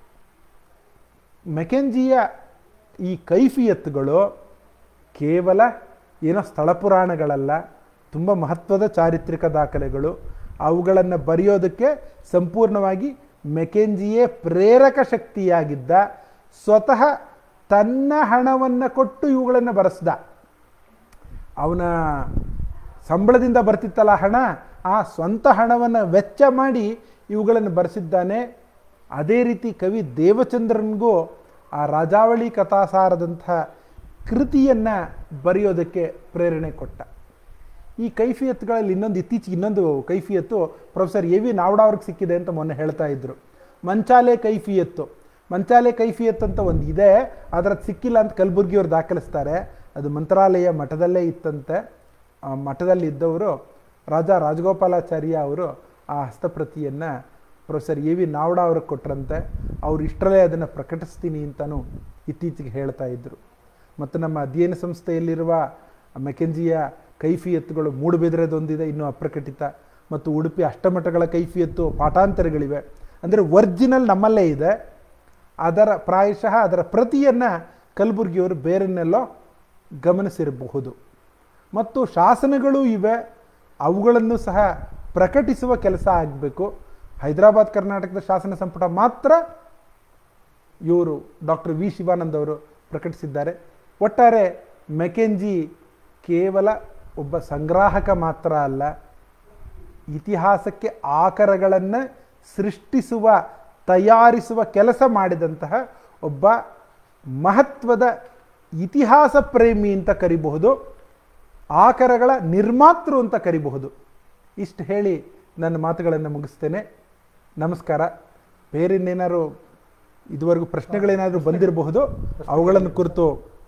ಮೆಕೆಂಜಿಯ ಈ ಕೈಫಿಯತ್ಗಳು ಕೇವಲ ಏನೋ ಸ್ಥಳ ಪುರಾಣಗಳಲ್ಲ ತುಂಬ ಮಹತ್ವದ ಚಾರಿತ್ರಿಕ ದಾಖಲೆಗಳು ಅವುಗಳನ್ನು ಬರೆಯೋದಕ್ಕೆ ಸಂಪೂರ್ಣವಾಗಿ ಮೆಕೆಂಜಿಯೇ ಪ್ರೇರಕ ಶಕ್ತಿಯಾಗಿದ್ದ ಸ್ವತಃ ತನ್ನ ಹಣವನ್ನು ಕೊಟ್ಟು ಇವುಗಳನ್ನು ಬರೆಸ್ದ ಅವನ ಸಂಬಳದಿಂದ ಬರ್ತಿತ್ತಲ್ಲ ಹಣ ಆ ಸ್ವಂತ ಹಣವನ್ನು ವೆಚ್ಚ ಮಾಡಿ ಇವುಗಳನ್ನು ಬರೆಸಿದ್ದಾನೆ ಅದೇ ರೀತಿ ಕವಿ ದೇವಚಂದ್ರನಿಗೂ ಆ ರಾಜಾವಳಿ ಕಥಾಸಾರದಂಥ ಕೃತಿಯನ್ನು ಬರೆಯೋದಕ್ಕೆ ಪ್ರೇರಣೆ ಕೊಟ್ಟ ಈ ಕೈಫಿಯತ್ಗಳಲ್ಲಿ ಇನ್ನೊಂದು ಇತ್ತೀಚೆಗೆ ಇನ್ನೊಂದು ಕೈಫಿಯತ್ತು ಪ್ರೊಫೆಸರ್ ಎ ವಿ ನಾವ್ಡ ಅವ್ರಿಗೆ ಸಿಕ್ಕಿದೆ ಅಂತ ಮೊನ್ನೆ ಹೇಳ್ತಾ ಇದ್ರು ಮಂಚಾಲೆ ಕೈಫಿಯತ್ತು ಮಂಚಾಲೆ ಕೈಫಿಯತ್ ಅಂತ ಒಂದು ಇದೆ ಅದರ ಸಿಕ್ಕಿಲ್ಲ ಅಂತ ಕಲಬುರ್ಗಿಯವ್ರು ದಾಖಲಿಸ್ತಾರೆ ಅದು ಮಂತ್ರಾಲಯ ಮಠದಲ್ಲೇ ಇತ್ತಂತೆ ಆ ಮಠದಲ್ಲಿ ಇದ್ದವರು ರಾಜಾ ರಾಜಗೋಪಾಲಾಚಾರ್ಯ ಅವರು ಆ ಹಸ್ತಪ್ರತಿಯನ್ನು ಪ್ರೊಫೆಸರ್ ಎ ವಿ ನಾವ್ಡ ಅವ್ರಿಗೆ ಕೊಟ್ರಂತೆ ಅವ್ರು ಇಷ್ಟರಲ್ಲೇ ಅದನ್ನು ಪ್ರಕಟಿಸ್ತೀನಿ ಅಂತಲೂ ಇತ್ತೀಚೆಗೆ ಹೇಳ್ತಾ ಇದ್ದರು ಮತ್ತು ನಮ್ಮ ಅಧ್ಯಯನ ಸಂಸ್ಥೆಯಲ್ಲಿರುವ ಮೆಕೆಂಜಿಯ ಕೈಫಿಯತ್ತುಗಳು ಮೂಡುಬೆದರೆದೊಂದಿದೆ ಇನ್ನೂ ಅಪ್ರಕಟಿತ ಮತ್ತು ಉಡುಪಿ ಅಷ್ಟಮಠಗಳ ಕೈಫಿಯತ್ತು ಪಾಠಾಂತರಗಳಿವೆ ಅಂದರೆ ಒರಿಜಿನಲ್ ನಮ್ಮಲ್ಲೇ ಇದೆ ಅದರ ಪ್ರಾಯಶಃ ಅದರ ಪ್ರತಿಯನ್ನು ಕಲಬುರಗಿಯವರು ಬೇರೆನ್ನೆಲ್ಲೋ ಗಮನಿಸಿರಬಹುದು ಮತ್ತು ಶಾಸನಗಳು ಇವೆ ಅವುಗಳನ್ನು ಸಹ ಪ್ರಕಟಿಸುವ ಕೆಲಸ ಆಗಬೇಕು ಹೈದರಾಬಾದ್ ಕರ್ನಾಟಕದ ಶಾಸನ ಸಂಪುಟ ಮಾತ್ರ ಇವರು ಡಾಕ್ಟರ್ ವಿ ಶಿವಾನಂದ್ ಅವರು ಪ್ರಕಟಿಸಿದ್ದಾರೆ ಒಟ್ಟಾರೆ ಮೆಕೆಂಜಿ ಕೇವಲ ಒಬ್ಬ ಸಂಗ್ರಾಹಕ ಮಾತ್ರ ಅಲ್ಲ ಇತಿಹಾಸಕ್ಕೆ ಆಕರಗಳನ್ನು ಸೃಷ್ಟಿಸುವ ತಯಾರಿಸುವ ಕೆಲಸ ಮಾಡಿದಂತಹ ಒಬ್ಬ ಮಹತ್ವದ ಇತಿಹಾಸ ಪ್ರೇಮಿ ಅಂತ ಕರಿಬಹುದು ಆಕರಗಳ ನಿರ್ಮಾತೃ ಅಂತ ಕರಿಬಹುದು ಇಷ್ಟು ಹೇಳಿ ನನ್ನ ಮಾತುಗಳನ್ನು ಮುಗಿಸ್ತೇನೆ ನಮಸ್ಕಾರ ಬೇರೆನ್ನೇನಾದ್ರು ಇದುವರೆಗೂ ಪ್ರಶ್ನೆಗಳೇನಾದರೂ ಬಂದಿರಬಹುದು ಅವುಗಳನ್ನು ಕುರಿತು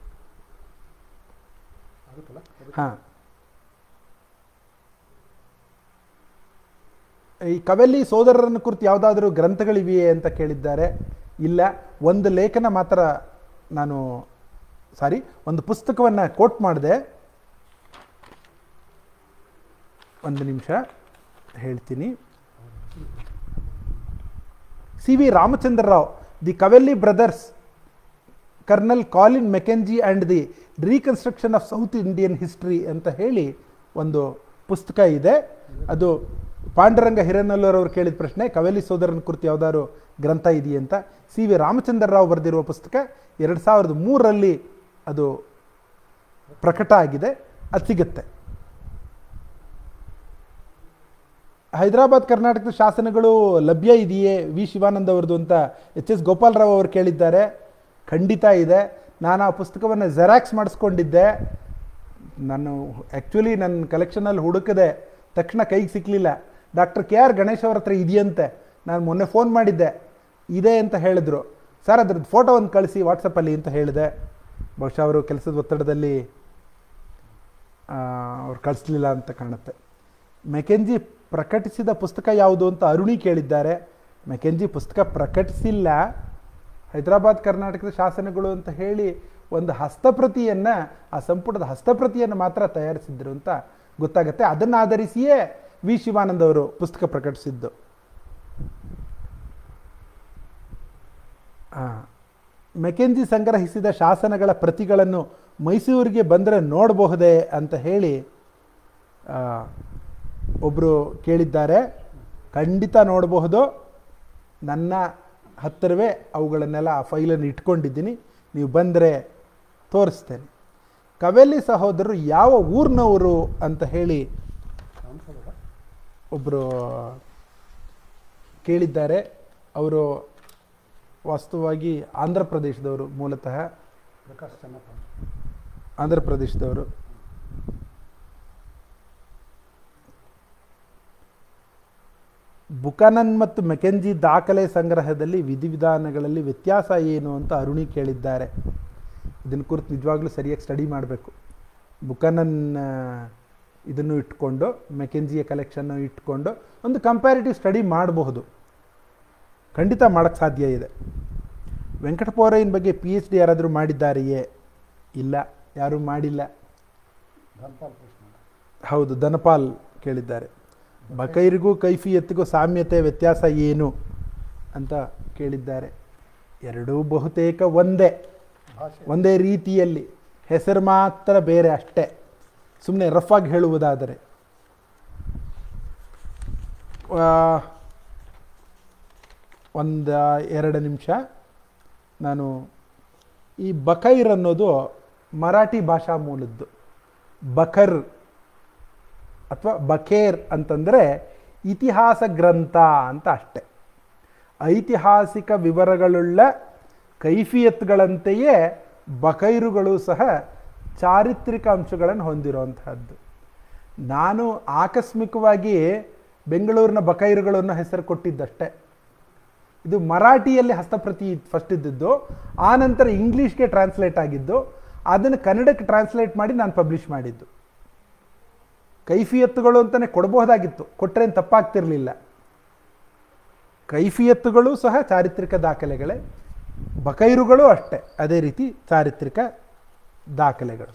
ಆಗುತ್ತಲ್ಲ ಹಾಂ ಈ ಕವೆಲ್ಲಿ ಸೋದರರನ್ನು ಕುರಿತು ಯಾವುದಾದ್ರೂ ಗ್ರಂಥಗಳಿವೆಯೇ ಅಂತ ಕೇಳಿದ್ದಾರೆ ಇಲ್ಲ ಒಂದು ಲೇಖನ ಮಾತ್ರ ನಾನು ಸಾರಿ ಒಂದು ಪುಸ್ತಕವನ್ನು ಕೋಟ್ ಮಾಡಿದೆ ಒಂದು ನಿಮಿಷ ಹೇಳ್ತೀನಿ C V Ramachandra Rao the Kavali brothers colonel Colin Mackenzie and the reconstruction of South Indian history ಅಂತ ಹೇಳಿ ಒಂದು ಪುಸ್ತಕ ಇದೆ ಅದು ಪಾಂಡುರಂಗ ಹಿರೇನಲ್ಲೂರ್ ಅವರು ಕೇಳಿದ ಪ್ರಶ್ನೆ ಕವೆಲಿ ಸೋದರನ ಕುರಿತು ಯಾವ್ದಾದ್ರು ಗ್ರಂಥ ಇದೆಯೇ ಅಂತ ಸಿ ವಿ ರಾಮಚಂದ್ರ ರಾವ್ ಬರೆದಿರುವ ಪುಸ್ತಕ ಎರಡು ಸಾವಿರದ ಮೂರರಲ್ಲಿ ಅದು ಪ್ರಕಟ ಆಗಿದೆ ಅದು ಸಿಗುತ್ತೆ ಹೈದರಾಬಾದ್ ಕರ್ನಾಟಕದ ಶಾಸನಗಳು ಲಭ್ಯ ಇದೆಯೇ ವಿ ಶಿವಾನಂದ್ ಅವರದು ಅಂತ ಎಚ್ ಎಸ್ ಗೋಪಾಲರಾವ್ ಅವರು ಕೇಳಿದ್ದಾರೆ ಖಂಡಿತ ಇದೆ ನಾನು ಆ ಪುಸ್ತಕವನ್ನು ಜೆರಾಕ್ಸ್ ಮಾಡಿಸ್ಕೊಂಡಿದ್ದೆ ನಾನು ಆ್ಯಕ್ಚುಲಿ ನನ್ನ ಕಲೆಕ್ಷನಲ್ಲಿ ಹುಡುಕದೆ ತಕ್ಷಣ ಕೈಗೆ ಸಿಕ್ಕಲಿಲ್ಲ ಡಾಕ್ಟರ್ ಕೆ ಆರ್ ಗಣೇಶ್ ಅವ್ರ ಹತ್ರ ಇದೆಯಂತೆ ನಾನು ಮೊನ್ನೆ ಫೋನ್ ಮಾಡಿದ್ದೆ ಇದೆ ಅಂತ ಹೇಳಿದ್ರು ಸರ್ ಅದ್ರದ್ದು ಫೋಟೋ ಒಂದು ಕಳಿಸಿ ವಾಟ್ಸಪ್ಪಲ್ಲಿ ಅಂತ ಹೇಳಿದೆ ಬಹುಶಃ ಅವರು ಕೆಲಸದ ಒತ್ತಡದಲ್ಲಿ ಅವ್ರು ಕಳಿಸ್ಲಿಲ್ಲ ಅಂತ ಕಾಣುತ್ತೆ ಮೆಕೆಂಜಿ ಪ್ರಕಟಿಸಿದ ಪುಸ್ತಕ ಯಾವುದು ಅಂತ ಅರುಣಿ ಕೇಳಿದ್ದಾರೆ ಮೆಕೆಂಜಿ ಪುಸ್ತಕ ಪ್ರಕಟಿಸಿಲ್ಲ ಹೈದರಾಬಾದ್ ಕರ್ನಾಟಕದ ಶಾಸನಗಳು ಅಂತ ಹೇಳಿ ಒಂದು ಹಸ್ತಪ್ರತಿಯನ್ನು ಆ ಸಂಪುಟದ ಹಸ್ತಪ್ರತಿಯನ್ನು ಮಾತ್ರ ತಯಾರಿಸಿದ್ರು ಅಂತ ಗೊತ್ತಾಗುತ್ತೆ ಅದನ್ನು ಆಧರಿಸಿಯೇ ವಿ ಶಿವಾನಂದ್ ಅವರು ಪುಸ್ತಕ ಪ್ರಕಟಿಸಿದ್ದು ಆ, ಮೆಕೆಂಜಿ ಸಂಗ್ರಹಿಸಿದ ಶಾಸನಗಳ ಪ್ರತಿಗಳನ್ನು ಮೈಸೂರಿಗೆ ಬಂದರೆ ನೋಡಬಹುದೇ ಅಂತ ಹೇಳಿ ಒಬ್ಬರು ಕೇಳಿದ್ದಾರೆ ಖಂಡಿತ ನೋಡಬಹುದು ನನ್ನ ಹತ್ತಿರವೇ ಅವುಗಳನ್ನೆಲ್ಲ ಆ ಫೈಲನ್ನು ಇಟ್ಕೊಂಡಿದ್ದೀನಿ ನೀವು ಬಂದರೆ ತೋರಿಸ್ತೇನೆ ಕವೆಲಿ ಸಹೋದರರು ಯಾವ ಊರಿನವರು ಅಂತ ಹೇಳಿ ಒಬ್ಬರು ಕೇಳಿದ್ದಾರೆ ಅವರು ವಾಸ್ತವವಾಗಿ ಆಂಧ್ರ ಪ್ರದೇಶದವರು ಮೂಲತಃ ಪ್ರಕಾಶ್ ಚೆನ್ನಪ್ಪ ಆಂಧ್ರ ಪ್ರದೇಶದವರು ಬುಕನನ್ ಮತ್ತು ಮೆಕೆಂಜಿ ದಾಖಲೆ ಸಂಗ್ರಹದಲ್ಲಿ ವಿಧಿವಿಧಾನಗಳಲ್ಲಿ ವ್ಯತ್ಯಾಸ ಏನು ಅಂತ ಅರುಣಿ ಕೇಳಿದ್ದಾರೆ ಇದನ್ನು ಕುರಿತು ನಿಜವಾಗ್ಲೂ ಸರಿಯಾಗಿ ಸ್ಟಡಿ ಮಾಡಬೇಕು ಬುಕನನ್ ಆ, ಇದನ್ನು ಇಟ್ಕೊಂಡು ಮೆಕೆಂಜಿಯ ಕಲೆಕ್ಷನ್ನು ಇಟ್ಕೊಂಡು ಒಂದು ಕಂಪ್ಯಾರಿಟಿವ್ ಸ್ಟಡಿ ಮಾಡಬಹುದು ಖಂಡಿತ ಮಾಡೋಕ್ಕೆ ಸಾಧ್ಯ ಇದೆ ವೆಂಕಟಪೋರಯ್ಯನ ಬಗ್ಗೆ ಪಿ ಎಚ್ ಡಿ ಯಾರಾದರೂ ಮಾಡಿದ್ದಾರೆಯೇ ಇಲ್ಲ ಯಾರೂ ಮಾಡಿಲ್ಲ ಧನ್ಪಾಲ್ ಕೃಷ್ಣ ಹೌದು ಧನಪಾಲ್ ಕೇಳಿದ್ದಾರೆ ಬಕೈರಿಗೂ ಕೈಫಿಯತ್ತಿಗೂ ಸಾಮ್ಯತೆ ವ್ಯತ್ಯಾಸ ಏನು ಅಂತ ಕೇಳಿದ್ದಾರೆ ಎರಡೂ ಬಹುತೇಕ ಒಂದೇ ಭಾಷೆ ಒಂದೇ ರೀತಿಯಲ್ಲಿ ಹೆಸರು ಮಾತ್ರ ಬೇರೆ ಅಷ್ಟೇ ಸುಮ್ಮನೆ ರಫ್ ಆಗಿ ಹೇಳುವುದಾದರೆ ಒಂದು ಎರಡು ನಿಮಿಷ ನಾನು ಈ ಬಕೈರ್ ಅನ್ನೋದು ಮರಾಠಿ ಭಾಷಾ ಮೂಲದ್ದು ಬಕರ್ ಅಥವಾ ಬಕೇರ್ ಅಂತಂದರೆ ಇತಿಹಾಸ ಗ್ರಂಥ ಅಂತ ಅಷ್ಟೆ ಐತಿಹಾಸಿಕ ವಿವರಗಳುಳ್ಳ ಕೈಫಿಯತ್ಗಳಂತೆಯೇ ಬಕೈರುಗಳು ಸಹ ಚಾರಿತ್ರಿಕ ಅಂಶಗಳನ್ನು ಹೊಂದಿರುವಂತಹದ್ದು ನಾನು ಆಕಸ್ಮಿಕವಾಗಿ ಬೆಂಗಳೂರಿನ ಬಕೈರುಗಳು ಅನ್ನೋ ಹೆಸರು ಕೊಟ್ಟಿದ್ದಷ್ಟೇ ಇದು ಮರಾಠಿಯಲ್ಲಿ ಹಸ್ತಪ್ರತಿ ಫಸ್ಟ್ ಇದ್ದಿದ್ದು ಆ ನಂತರ ಇಂಗ್ಲೀಷ್ಗೆ ಟ್ರಾನ್ಸ್ಲೇಟ್ ಆಗಿದ್ದು ಅದನ್ನು ಕನ್ನಡಕ್ಕೆ ಟ್ರಾನ್ಸ್ಲೇಟ್ ಮಾಡಿ ನಾನು ಪಬ್ಲಿಷ್ ಮಾಡಿದ್ದು ಕೈಫಿಯತ್ತುಗಳು ಅಂತಲೇ ಕೊಡಬಹುದಾಗಿತ್ತು ಕೊಟ್ಟರೆ ತಪ್ಪಾಗ್ತಿರಲಿಲ್ಲ ಕೈಫಿಯತ್ತುಗಳು ಸಹ ಚಾರಿತ್ರಿಕ ದಾಖಲೆಗಳೇ ಬಕೈರುಗಳು ಅಷ್ಟೇ ಅದೇ ರೀತಿ ಚಾರಿತ್ರಿಕ ದಾಖಲೆಗಳು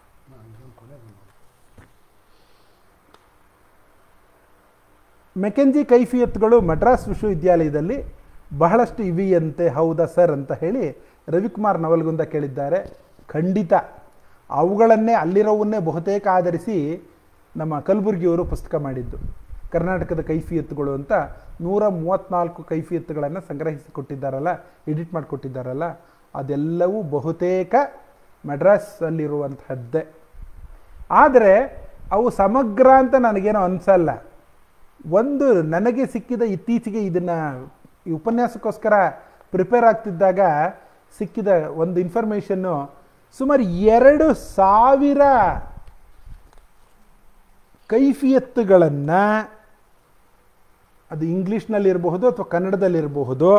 ಮೆಕೆಂಜಿ ಕೈಫಿಯತ್ಗಳು ಮಡ್ರಾಸ್ ವಿಶ್ವವಿದ್ಯಾಲಯದಲ್ಲಿ ಬಹಳಷ್ಟು ಇವೆಯಂತೆ ಹೌದಾ ಸರ್ ಅಂತ ಹೇಳಿ ರವಿಕುಮಾರ್ ನವಲ್ಗುಂದ ಕೇಳಿದ್ದಾರೆ ಖಂಡಿತ ಅವುಗಳನ್ನೇ ಅಲ್ಲಿರೋವನ್ನೇ ಬಹುತೇಕ ಆಧರಿಸಿ ನಮ್ಮ ಕಲಬುರಗಿಯವರು ಪುಸ್ತಕ ಮಾಡಿದ್ದು ಕರ್ನಾಟಕದ ಕೈಫಿಯತ್ತುಗಳು ಅಂತ ನೂರ ಮೂವತ್ತ್ನಾಲ್ಕು ಕೈಫಿಯತ್ತುಗಳನ್ನು ಸಂಗ್ರಹಿಸಿ ಕೊಟ್ಟಿದ್ದಾರಲ್ಲ ಎಡಿಟ್ ಮಾಡಿಕೊಟ್ಟಿದ್ದಾರಲ್ಲ ಅದೆಲ್ಲವೂ ಬಹುತೇಕ ಮಡ್ರಾಸಲ್ಲಿರುವಂತಹದ್ದೇ ಆದರೆ ಅವು ಸಮಗ್ರ ಅಂತ ನನಗೇನೋ ಅನಿಸಲ್ಲ ಒಂದು ನನಗೆ ಸಿಕ್ಕಿದ ಇತ್ತೀಚೆಗೆ ಇದನ್ನು ಈ ಉಪನ್ಯಾಸಕ್ಕೋಸ್ಕರ ಪ್ರಿಪೇರ್ ಆಗ್ತಿದ್ದಾಗ ಸಿಕ್ಕಿದ ಒಂದು ಇನ್ಫಾರ್ಮೇಷನ್ನು ಸುಮಾರು ಎರಡು ಸಾವಿರ ಕೈಫಿಯತ್ತುಗಳನ್ನು ಅದು ಇಂಗ್ಲೀಷ್ನಲ್ಲಿರಬಹುದು ಅಥವಾ ಕನ್ನಡದಲ್ಲಿರಬಹುದು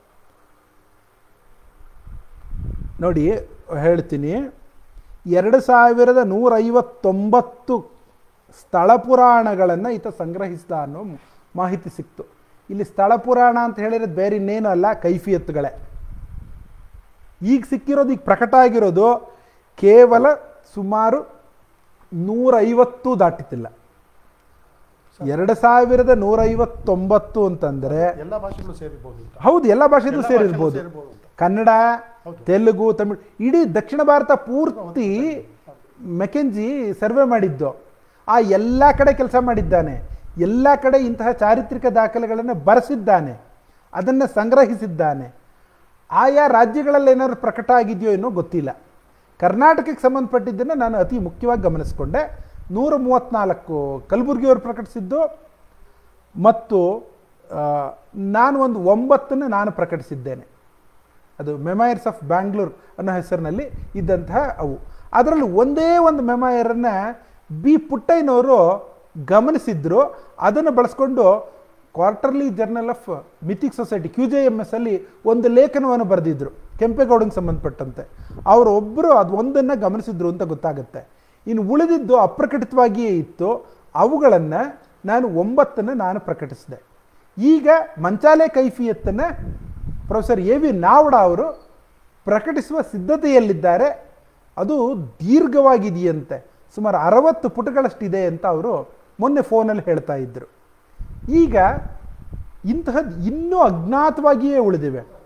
ನೋಡಿ ಹೇಳ್ತೀನಿ ಎರಡು ಸಾವಿರದ ನೂರೈವತ್ತೊಂಬತ್ತು ಸ್ಥಳ ಪುರಾಣಗಳನ್ನು ಈತ ಸಂಗ್ರಹಿಸಿದ ಅನ್ನೋ ಮಾಹಿತಿ ಸಿಕ್ತು ಇಲ್ಲಿ ಸ್ಥಳ ಪುರಾಣ ಅಂತ ಹೇಳಿರೋದು ಬೇರೆ ಇನ್ನೇನು ಅಲ್ಲ ಕೈಫಿಯತ್ತುಗಳೇ ಈಗ ಸಿಕ್ಕಿರೋದು ಈಗ ಪ್ರಕಟ ಆಗಿರೋದು ಕೇವಲ ಸುಮಾರು ನೂರೈವತ್ತು ದಾಟಿತಿಲ್ಲ ಎರಡು ಸಾವಿರದ ನೂರೈವತ್ತೊಂಬತ್ತು ಅಂತಂದರೆ ಎಲ್ಲ ಭಾಷೆಗಳು ಸೇರಿರ್ಬೋದು ಅಂತ ಹೌದು ಎಲ್ಲ ಭಾಷೆದು ಎಲ್ಲ ಸೇರಿರ್ಬೋದು ಭಾಷೆಗಳು ಸೇರಿರ್ಬೋದು ಅಂತ. ಕನ್ನಡ ಹೌದು. ತೆಲುಗು ತಮಿಳು ಇಡೀ ದಕ್ಷಿಣ ಭಾರತ ಪೂರ್ತಿ ಮೆಕೆಂಜಿ ಸರ್ವೆ ಮಾಡಿದ್ದು ಆ ಎಲ್ಲ ಕಡೆ ಕೆಲಸ ಮಾಡಿದ್ದಾನೆ ಎಲ್ಲ ಕಡೆ ಇಂತಹ ಚಾರಿತ್ರಿಕ ದಾಖಲೆಗಳನ್ನು ಬರೆಸಿದ್ದಾನೆ ಅದನ್ನು ಸಂಗ್ರಹಿಸಿದ್ದಾನೆ ಆಯಾ ರಾಜ್ಯಗಳಲ್ಲಿ ಏನಾದ್ರು ಪ್ರಕಟ ಆಗಿದೆಯೋ ಏನೋ ಗೊತ್ತಿಲ್ಲ ಕರ್ನಾಟಕಕ್ಕೆ ಸಂಬಂಧಪಟ್ಟಿದ್ದನ್ನು ನಾನು ಅತಿ ಮುಖ್ಯವಾಗಿ ಗಮನಿಸಿಕೊಂಡೆ ನೂರ ಮೂವತ್ತ್ನಾಲ್ಕು ಕಲಬುರಗಿಯವರು ಪ್ರಕಟಿಸಿದ್ದು ಮತ್ತು ಆ, ನಾನು ಒಂದು ಒಂಬತ್ತನ್ನು ನಾನು ಪ್ರಕಟಿಸಿದ್ದೇನೆ ಅದು ಮೆಮೈರ್ಸ್ ಆಫ್ ಬ್ಯಾಂಗ್ಳೂರ್ ಅನ್ನೋ ಹೆಸರಿನಲ್ಲಿ ಇದ್ದಂತಹ ಅವು ಅದರಲ್ಲಿ ಒಂದೇ ಒಂದು ಮೆಮೈರನ್ನು ಬಿ ಪುಟ್ಟಯ್ಯನವರು ಗಮನಿಸಿದ್ರು ಅದನ್ನು ಬಳಸ್ಕೊಂಡು quarterly journal of mythic society Q J M S ಅಲ್ಲಿ ಒಂದು ಲೇಖನವನ್ನು ಬರೆದಿದ್ರು ಕೆಂಪೇಗೌಡಂಗೆ ಸಂಬಂಧಪಟ್ಟಂತೆ ಅವರು ಒಬ್ಬರು ಅದು ಒಂದನ್ನು ಗಮನಿಸಿದ್ರು ಅಂತ ಗೊತ್ತಾಗುತ್ತೆ ಇನ್ನು ಉಳಿದಿದ್ದು ಅಪ್ರಕಟಿತವಾಗಿಯೇ ಇತ್ತು ಅವುಗಳನ್ನು ನಾನು ಒಂಬತ್ತನ್ನು ನಾನು ಪ್ರಕಟಿಸಿದೆ ಈಗ ಮಂಚಾಲೆ ಕೈಫಿಯತ್ತನ್ನು ಪ್ರೊಫೆಸರ್ ಎ ವಿ ನಾವಡ ಅವರು ಪ್ರಕಟಿಸುವ ಸಿದ್ಧತೆಯಲ್ಲಿದ್ದಾರೆ ಅದು ದೀರ್ಘವಾಗಿದೆಯಂತೆ ಸುಮಾರು ಅರವತ್ತು ಪುಟಗಳಷ್ಟಿದೆ ಅಂತ ಅವರು ಮೊನ್ನೆ ಫೋನಲ್ಲಿ ಹೇಳ್ತಾ ಇದ್ದರು ಈಗ ಇಂತಹದ್ದು ಇನ್ನೂ ಅಜ್ಞಾತವಾಗಿಯೇ ಉಳಿದಿವೆ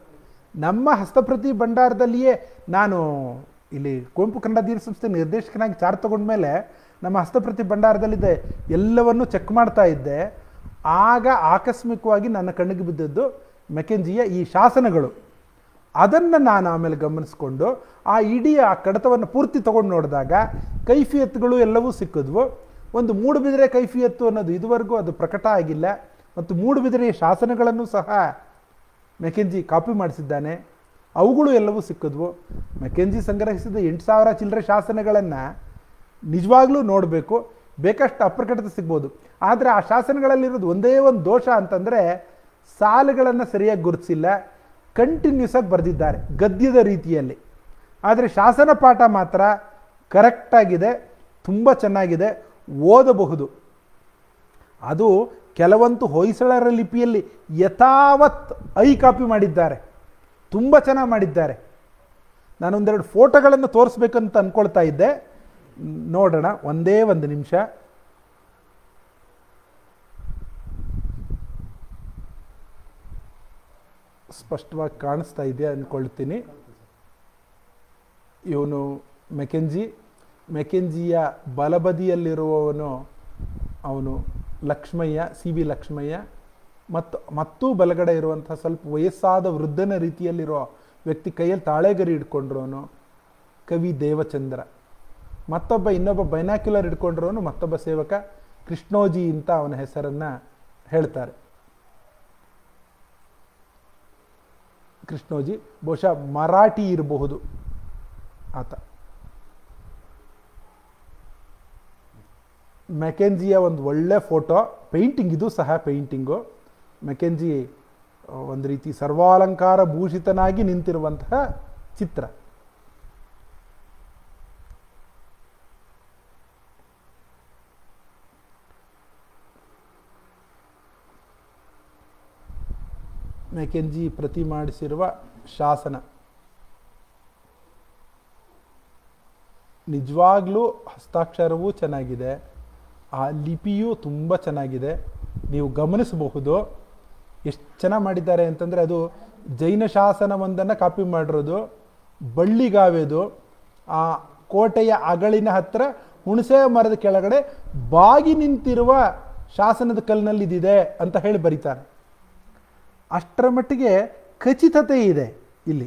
ನಮ್ಮ ಹಸ್ತಪ್ರತಿ ಭಂಡಾರದಲ್ಲಿಯೇ ನಾನು ಇಲ್ಲಿ ಕುವೆಂಪು ಕನ್ನಡ ಧೀರ ಸಂಸ್ಥೆ ನಿರ್ದೇಶಕನಾಗಿ ಚಾರ್ಜ್ ತಗೊಂಡ್ಮೇಲೆ ನಮ್ಮ ಹಸ್ತಪ್ರತಿ ಭಂಡಾರದಲ್ಲಿದೆ ಎಲ್ಲವನ್ನು ಚೆಕ್ ಮಾಡ್ತಾ ಇದ್ದೆ ಆಗ ಆಕಸ್ಮಿಕವಾಗಿ ನನ್ನ ಕಣ್ಣಿಗೆ ಬಿದ್ದದ್ದು ಮೆಕೆಂಜಿಯ ಈ ಶಾಸನಗಳು ಅದನ್ನು ನಾನು ಆಮೇಲೆ ಗಮನಿಸ್ಕೊಂಡು ಆ ಇಡೀ ಆ ಕಡತವನ್ನು ಪೂರ್ತಿ ತಗೊಂಡು ನೋಡಿದಾಗ ಕೈಫಿಯತ್ಗಳು ಎಲ್ಲವೂ ಸಿಕ್ಕಿದ್ವು ಒಂದು ಮೂಡುಬಿದಿರೆ ಕೈಫಿಯತ್ತು ಅನ್ನೋದು ಇದುವರೆಗೂ ಅದು ಪ್ರಕಟ ಆಗಿಲ್ಲ ಮತ್ತು ಮೂಡುಬಿದಿರೆಯ ಶಾಸನಗಳನ್ನು ಸಹ ಮೆಕೆಂಜಿ ಕಾಪಿ ಮಾಡಿಸಿದ್ದಾನೆ ಅವುಗಳು ಎಲ್ಲವೂ ಸಿಕ್ಕಿದ್ವು ಮೆಕೆಂಜಿ ಸಂಗ್ರಹಿಸಿದ ಎಂಟು ಸಾವಿರ ಚಿಲ್ಲರೆ ಶಾಸನಗಳನ್ನು ನಿಜವಾಗ್ಲೂ ನೋಡಬೇಕು ಬೇಕಷ್ಟು ಅಪ್ರಕಟಿತ ಸಿಗ್ಬೋದು ಆದರೆ ಆ ಶಾಸನಗಳಲ್ಲಿರೋದು ಒಂದೇ ಒಂದು ದೋಷ ಅಂತಂದರೆ ಸಾಲುಗಳನ್ನು ಸರಿಯಾಗಿ ಗುರುತಿಸಿಲ್ಲ ಕಂಟಿನ್ಯೂಸ್ ಆಗಿ ಬರೆದಿದ್ದಾರೆ ಗದ್ಯದ ರೀತಿಯಲ್ಲಿ ಆದರೆ ಶಾಸನ ಪಾಠ ಮಾತ್ರ ಕರೆಕ್ಟಾಗಿದೆ ತುಂಬ ಚೆನ್ನಾಗಿದೆ ಓದಬಹುದು ಅದು ಕೆಲವಂತೂ ಹೊಯ್ಸಳರ ಲಿಪಿಯಲ್ಲಿ ಯಥಾವತ್ ಐ ಕಾಪಿ ಮಾಡಿದ್ದಾರೆ ತುಂಬ ಚೆನ್ನಾಗಿ ಮಾಡಿದ್ದಾರೆ ನಾನೊಂದೆರಡು ಫೋಟೋಗಳನ್ನು ತೋರಿಸ್ಬೇಕಂತ ಅಂದ್ಕೊಳ್ತಾ ಇದ್ದೆ ನೋಡೋಣ ಒಂದೇ ಒಂದು ನಿಮಿಷ ಸ್ಪಷ್ಟವಾಗಿ ಕಾಣಿಸ್ತಾ ಇದೆ ಅಂದ್ಕೊಳ್ತೀನಿ ಇವನು ಮೆಕೆಂಜಿ ಮೆಕೆಂಜಿಯ ಬಲಬದಿಯಲ್ಲಿರುವವನು ಅವನು ಲಕ್ಷ್ಮಯ್ಯ ಸಿ ಬಿ ಲಕ್ಷ್ಮಯ್ಯ ಮತ್ತು ಮತ್ತೂ ಬಲಗಡೆ ಇರುವಂತಹ ಸ್ವಲ್ಪ ವಯಸ್ಸಾದ ವೃದ್ಧನ ರೀತಿಯಲ್ಲಿರೋ ವ್ಯಕ್ತಿ ಕೈಯಲ್ಲಿ ತಾಳೆಗರಿ ಹಿಡ್ಕೊಂಡಿರೋನು ಕವಿ ದೇವಚಂದ್ರ ಮತ್ತೊಬ್ಬ ಇನ್ನೊಬ್ಬ ಬೈನಾಕ್ಯುಲರ್ ಹಿಡ್ಕೊಂಡಿರೋನು ಮತ್ತೊಬ್ಬ ಸೇವಕ ಕೃಷ್ಣೋಜಿ ಅಂತ ಅವನ ಹೆಸರನ್ನು ಹೇಳ್ತಾರೆ ಕೃಷ್ಣೋಜಿ ಬಹುಶಃ ಮರಾಠಿ ಇರಬಹುದು ಆತ ಮೆಕೆಂಜಿಯ ಒಂದು ಒಳ್ಳೆ ಫೋಟೋ ಪೇಂಟಿಂಗ್ ಇದು ಸಹ ಪೇಂಟಿಂಗು ಮೆಕೆಂಜಿ ಆ, ಒಂದು ರೀತಿ ಸರ್ವಾಲಂಕಾರ ಭೂಷಿತನಾಗಿ ನಿಂತಿರುವಂತಹ ಚಿತ್ರ ಮೆಕೆಂಜಿ ಪ್ರತಿ ಮಾಡಿಸಿರುವ ಶಾಸನ ನಿಜವಾಗ್ಲೂ ಹಸ್ತಾಕ್ಷರವೂ ಚೆನ್ನಾಗಿದೆ ಆ ಲಿಪಿಯೂ ತುಂಬ ಚೆನ್ನಾಗಿದೆ ನೀವು ಗಮನಿಸಬಹುದು ಎಷ್ಟು ಚೆನ್ನಾಗಿ ಮಾಡಿದ್ದಾರೆ ಅಂತಂದರೆ ಅದು ಜೈನ ಶಾಸನವೊಂದನ್ನು ಕಾಪಿ ಮಾಡಿರೋದು ಬಳ್ಳಿಗಾವೆದು ಆ ಕೋಟೆಯ ಅಗಳಿನ ಹತ್ರ ಹುಣಸೆ ಮರದ ಕೆಳಗಡೆ ಬಾಗಿ ನಿಂತಿರುವ ಶಾಸನದ ಕಲ್ಲಿನಲ್ಲಿ ಇದಿದೆ ಅಂತ ಹೇಳಿ ಬರೀತಾರೆ ಅಷ್ಟರ ಮಟ್ಟಿಗೆ ಖಚಿತತೆ ಇದೆ ಇಲ್ಲಿ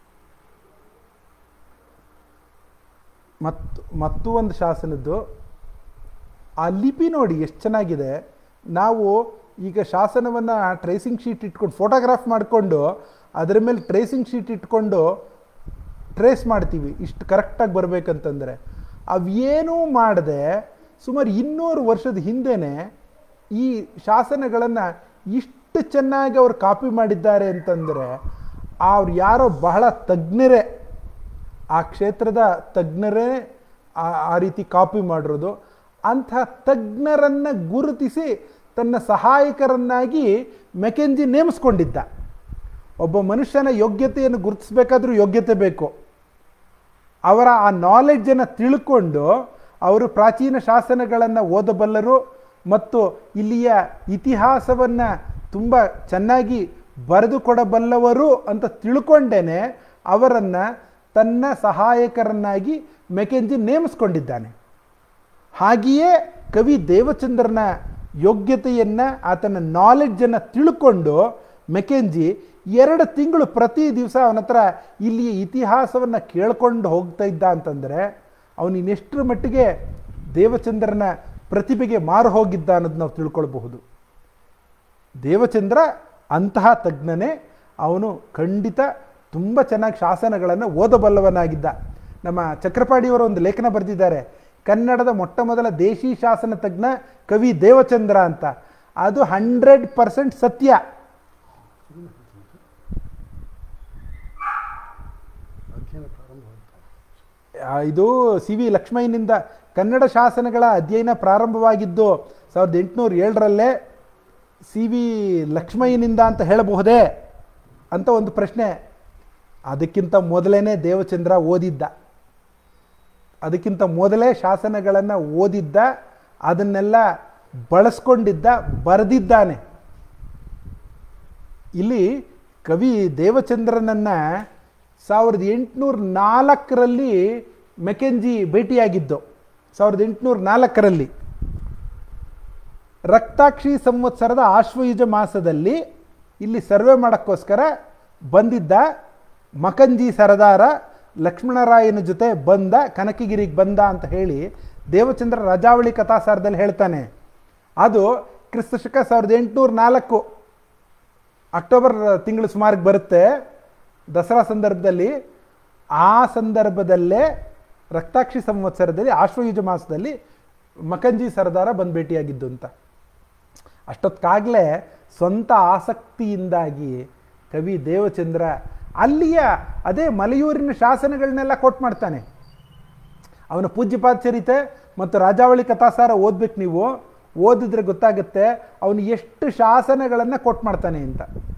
ಮತ್ತು ಮತ್ತೂ ಒಂದು ಶಾಸನದ್ದು ಆ ಲಿಪಿ ನೋಡಿ ಎಷ್ಟು ಚೆನ್ನಾಗಿದೆ ನಾವು ಈಗ ಶಾಸನವನ್ನು ಟ್ರೇಸಿಂಗ್ ಶೀಟ್ ಇಟ್ಕೊಂಡು ಫೋಟೋಗ್ರಾಫ್ ಮಾಡಿಕೊಂಡು ಅದರ ಮೇಲೆ ಟ್ರೇಸಿಂಗ್ ಶೀಟ್ ಇಟ್ಕೊಂಡು ಟ್ರೇಸ್ ಮಾಡ್ತೀವಿ ಇಷ್ಟು ಕರೆಕ್ಟಾಗಿ ಬರಬೇಕಂತಂದರೆ ಅವೇನೂ ಮಾಡದೆ ಸುಮಾರು ಇನ್ನೂರು ವರ್ಷದ ಹಿಂದೆನೇ ಈ ಶಾಸನಗಳನ್ನು ಇಷ್ಟು ಚೆನ್ನಾಗಿ ಅವ್ರು ಕಾಪಿ ಮಾಡಿದ್ದಾರೆ ಅಂತಂದರೆ ಅವ್ರು ಯಾರೋ ಬಹಳ ತಜ್ಞರೇ ಆ ಕ್ಷೇತ್ರದ ತಜ್ಞರೇ ಆ ಆ ರೀತಿ ಕಾಪಿ ಮಾಡಿರೋದು ಅಂಥ ತಜ್ಞರನ್ನು ಗುರುತಿಸಿ ತನ್ನ ಸಹಾಯಕರನ್ನಾಗಿ ಮೆಕೆಂಜಿ ನೇಮಿಸ್ಕೊಂಡಿದ್ದ ಒಬ್ಬ ಮನುಷ್ಯನ ಯೋಗ್ಯತೆಯನ್ನು ಗುರುತಿಸಬೇಕಾದ್ರೂ ಯೋಗ್ಯತೆ ಬೇಕು ಅವರ ಆ ನಾಲೆಡ್ಜನ್ನು ತಿಳ್ಕೊಂಡು ಅವರು ಪ್ರಾಚೀನ ಶಾಸನಗಳನ್ನು ಓದಬಲ್ಲರು ಮತ್ತು ಇಲ್ಲಿಯ ಇತಿಹಾಸವನ್ನು ತುಂಬ ಚೆನ್ನಾಗಿ ಬರೆದುಕೊಡಬಲ್ಲವರು ಅಂತ ತಿಳ್ಕೊಂಡೇನೆ ಅವರನ್ನು ತನ್ನ ಸಹಾಯಕರನ್ನಾಗಿ ಮೆಕೆಂಜಿ ನೇಮಿಸ್ಕೊಂಡಿದ್ದಾನೆ ಹಾಗೆಯೇ ಕವಿ ದೇವಚಂದ್ರನ ಯೋಗ್ಯತೆಯನ್ನು ಆತನ ನಾಲೆಡ್ಜನ್ನು ತಿಳ್ಕೊಂಡು ಮೆಕೆಂಜಿ ಎರಡು ತಿಂಗಳು ಪ್ರತಿ ದಿವಸ ಅವನ ಹತ್ರ ಇಲ್ಲಿಯ ಇತಿಹಾಸವನ್ನು ಕೇಳ್ಕೊಂಡು ಹೋಗ್ತಾ ಇದ್ದ ಅಂತಂದರೆ ಅವನು ಇನ್ನೆಷ್ಟರ ಮಟ್ಟಿಗೆ ದೇವಚಂದ್ರನ ಪ್ರತಿಭೆಗೆ ಮಾರು ಹೋಗಿದ್ದ ಅನ್ನೋದು ನಾವು ತಿಳ್ಕೊಳ್ಬಹುದು ದೇವಚಂದ್ರ ಅಂತಹ ತಜ್ಞನೇ ಅವನು ಖಂಡಿತ ತುಂಬ ಚೆನ್ನಾಗಿ ಶಾಸನಗಳನ್ನು ಓದಬಲ್ಲವನಾಗಿದ್ದ ನಮ್ಮ ಚಕ್ರಪಾಣಿಯವರು ಒಂದು ಲೇಖನ ಬರೆದಿದ್ದಾರೆ ಕನ್ನಡದ ಮೊಟ್ಟ ಮೊದಲ ದೇಶಿ ಶಾಸನ ತಜ್ಞ ಕವಿ ದೇವಚಂದ್ರ ಅಂತ ಅದು ಹಂಡ್ರೆಡ್ ಪರ್ಸೆಂಟ್ ಸತ್ಯ ಅಧ್ಯಯನ ಪ್ರಾರಂಭವಾಯಿತು ಆ, ಇದು ಸಿ ವಿ ಲಕ್ಷ್ಮಯ್ಯನಿಂದ ಕನ್ನಡ ಶಾಸನಗಳ ಅಧ್ಯಯನ ಪ್ರಾರಂಭವಾಗಿದ್ದು ಸಾವಿರದ ಎಂಟುನೂರ ಏಳರಲ್ಲೇ ಸಿ ವಿ ಲಕ್ಷ್ಮಯ್ಯನಿಂದ ಅಂತ ಹೇಳಬಹುದೇ ಅಂತ ಒಂದು ಪ್ರಶ್ನೆ ಅದಕ್ಕಿಂತ ಮೊದಲೇನೆ ದೇವಚಂದ್ರ ಓದಿದ್ದ ಅದಕ್ಕಿಂತ ಮೊದಲೇ ಶಾಸನಗಳನ್ನು ಓದಿದ್ದ ಅದನ್ನೆಲ್ಲ ಬಳಸ್ಕೊಂಡಿದ್ದ ಬರೆದಿದ್ದಾನೆ ಇಲ್ಲಿ ಕವಿ ದೇವಚಂದ್ರನನ್ನು ಸಾವಿರದ ಎಂಟುನೂರ ನಾಲ್ಕರಲ್ಲಿ ಮೆಕೆಂಜಿ ಭೇಟಿಯಾಗಿದ್ದು ಸಾವಿರದ ಎಂಟುನೂರ ನಾಲ್ಕರಲ್ಲಿ ರಕ್ತಾಕ್ಷಿ ಸಂವತ್ಸರದ ಆಶ್ವಯುಜ ಮಾಸದಲ್ಲಿ ಇಲ್ಲಿ ಸರ್ವೆ ಮಾಡೋಕ್ಕೋಸ್ಕರ ಬಂದಿದ್ದ ಮಕಂಜಿ ಸರದಾರ ಲಕ್ಷ್ಮಣರಾಯನ ಜೊತೆ ಬಂದ ಕನಕಗಿರಿಗೆ ಬಂದ ಅಂತ ಹೇಳಿ ದೇವಚಂದ್ರ ರಜಾವಳಿ ಕಥಾಸಾರದಲ್ಲಿ ಹೇಳ್ತಾನೆ ಅದು ಕ್ರಿಸ್ತ ಶಕ ಸಾವಿರದ ಎಂಟುನೂರ ನಾಲ್ಕು ಅಕ್ಟೋಬರ್ ತಿಂಗಳು ಸುಮಾರಿಗೆ ಬರುತ್ತೆ ದಸರಾ ಸಂದರ್ಭದಲ್ಲಿ ಆ ಸಂದರ್ಭದಲ್ಲೇ ರಕ್ತಾಕ್ಷಿ ಸಂವತ್ಸರದಲ್ಲಿ ಆಶ್ವಯುಜ ಮಾಸದಲ್ಲಿ ಮಕಂಜಿ ಸರದಾರ ಬಂದು ಭೇಟಿಯಾಗಿದ್ದು ಅಂತ ಅಷ್ಟೊತ್ತಾಗಲೇ ಸ್ವಂತ ಆಸಕ್ತಿಯಿಂದಾಗಿ ಕವಿ ದೇವಚಂದ್ರ ಅಲ್ಲಿಯ ಅದೇ ಮಲೆಯೂರಿನ ಶಾಸನಗಳನ್ನೆಲ್ಲ ಕೊಟ್ಟು ಮಾಡ್ತಾನೆ ಅವನ ಪೂಜ್ಯಪಾದ ಚರಿತೆ ಮತ್ತು ರಾಜಾವಳಿ ಕಥಾಸಾರ ಓದ್ಬೇಕು ನೀವು ಓದಿದ್ರೆ ಗೊತ್ತಾಗುತ್ತೆ ಅವನು ಎಷ್ಟು ಶಾಸನಗಳನ್ನು ಕೊಟ್ಟು ಮಾಡ್ತಾನೆ ಅಂತ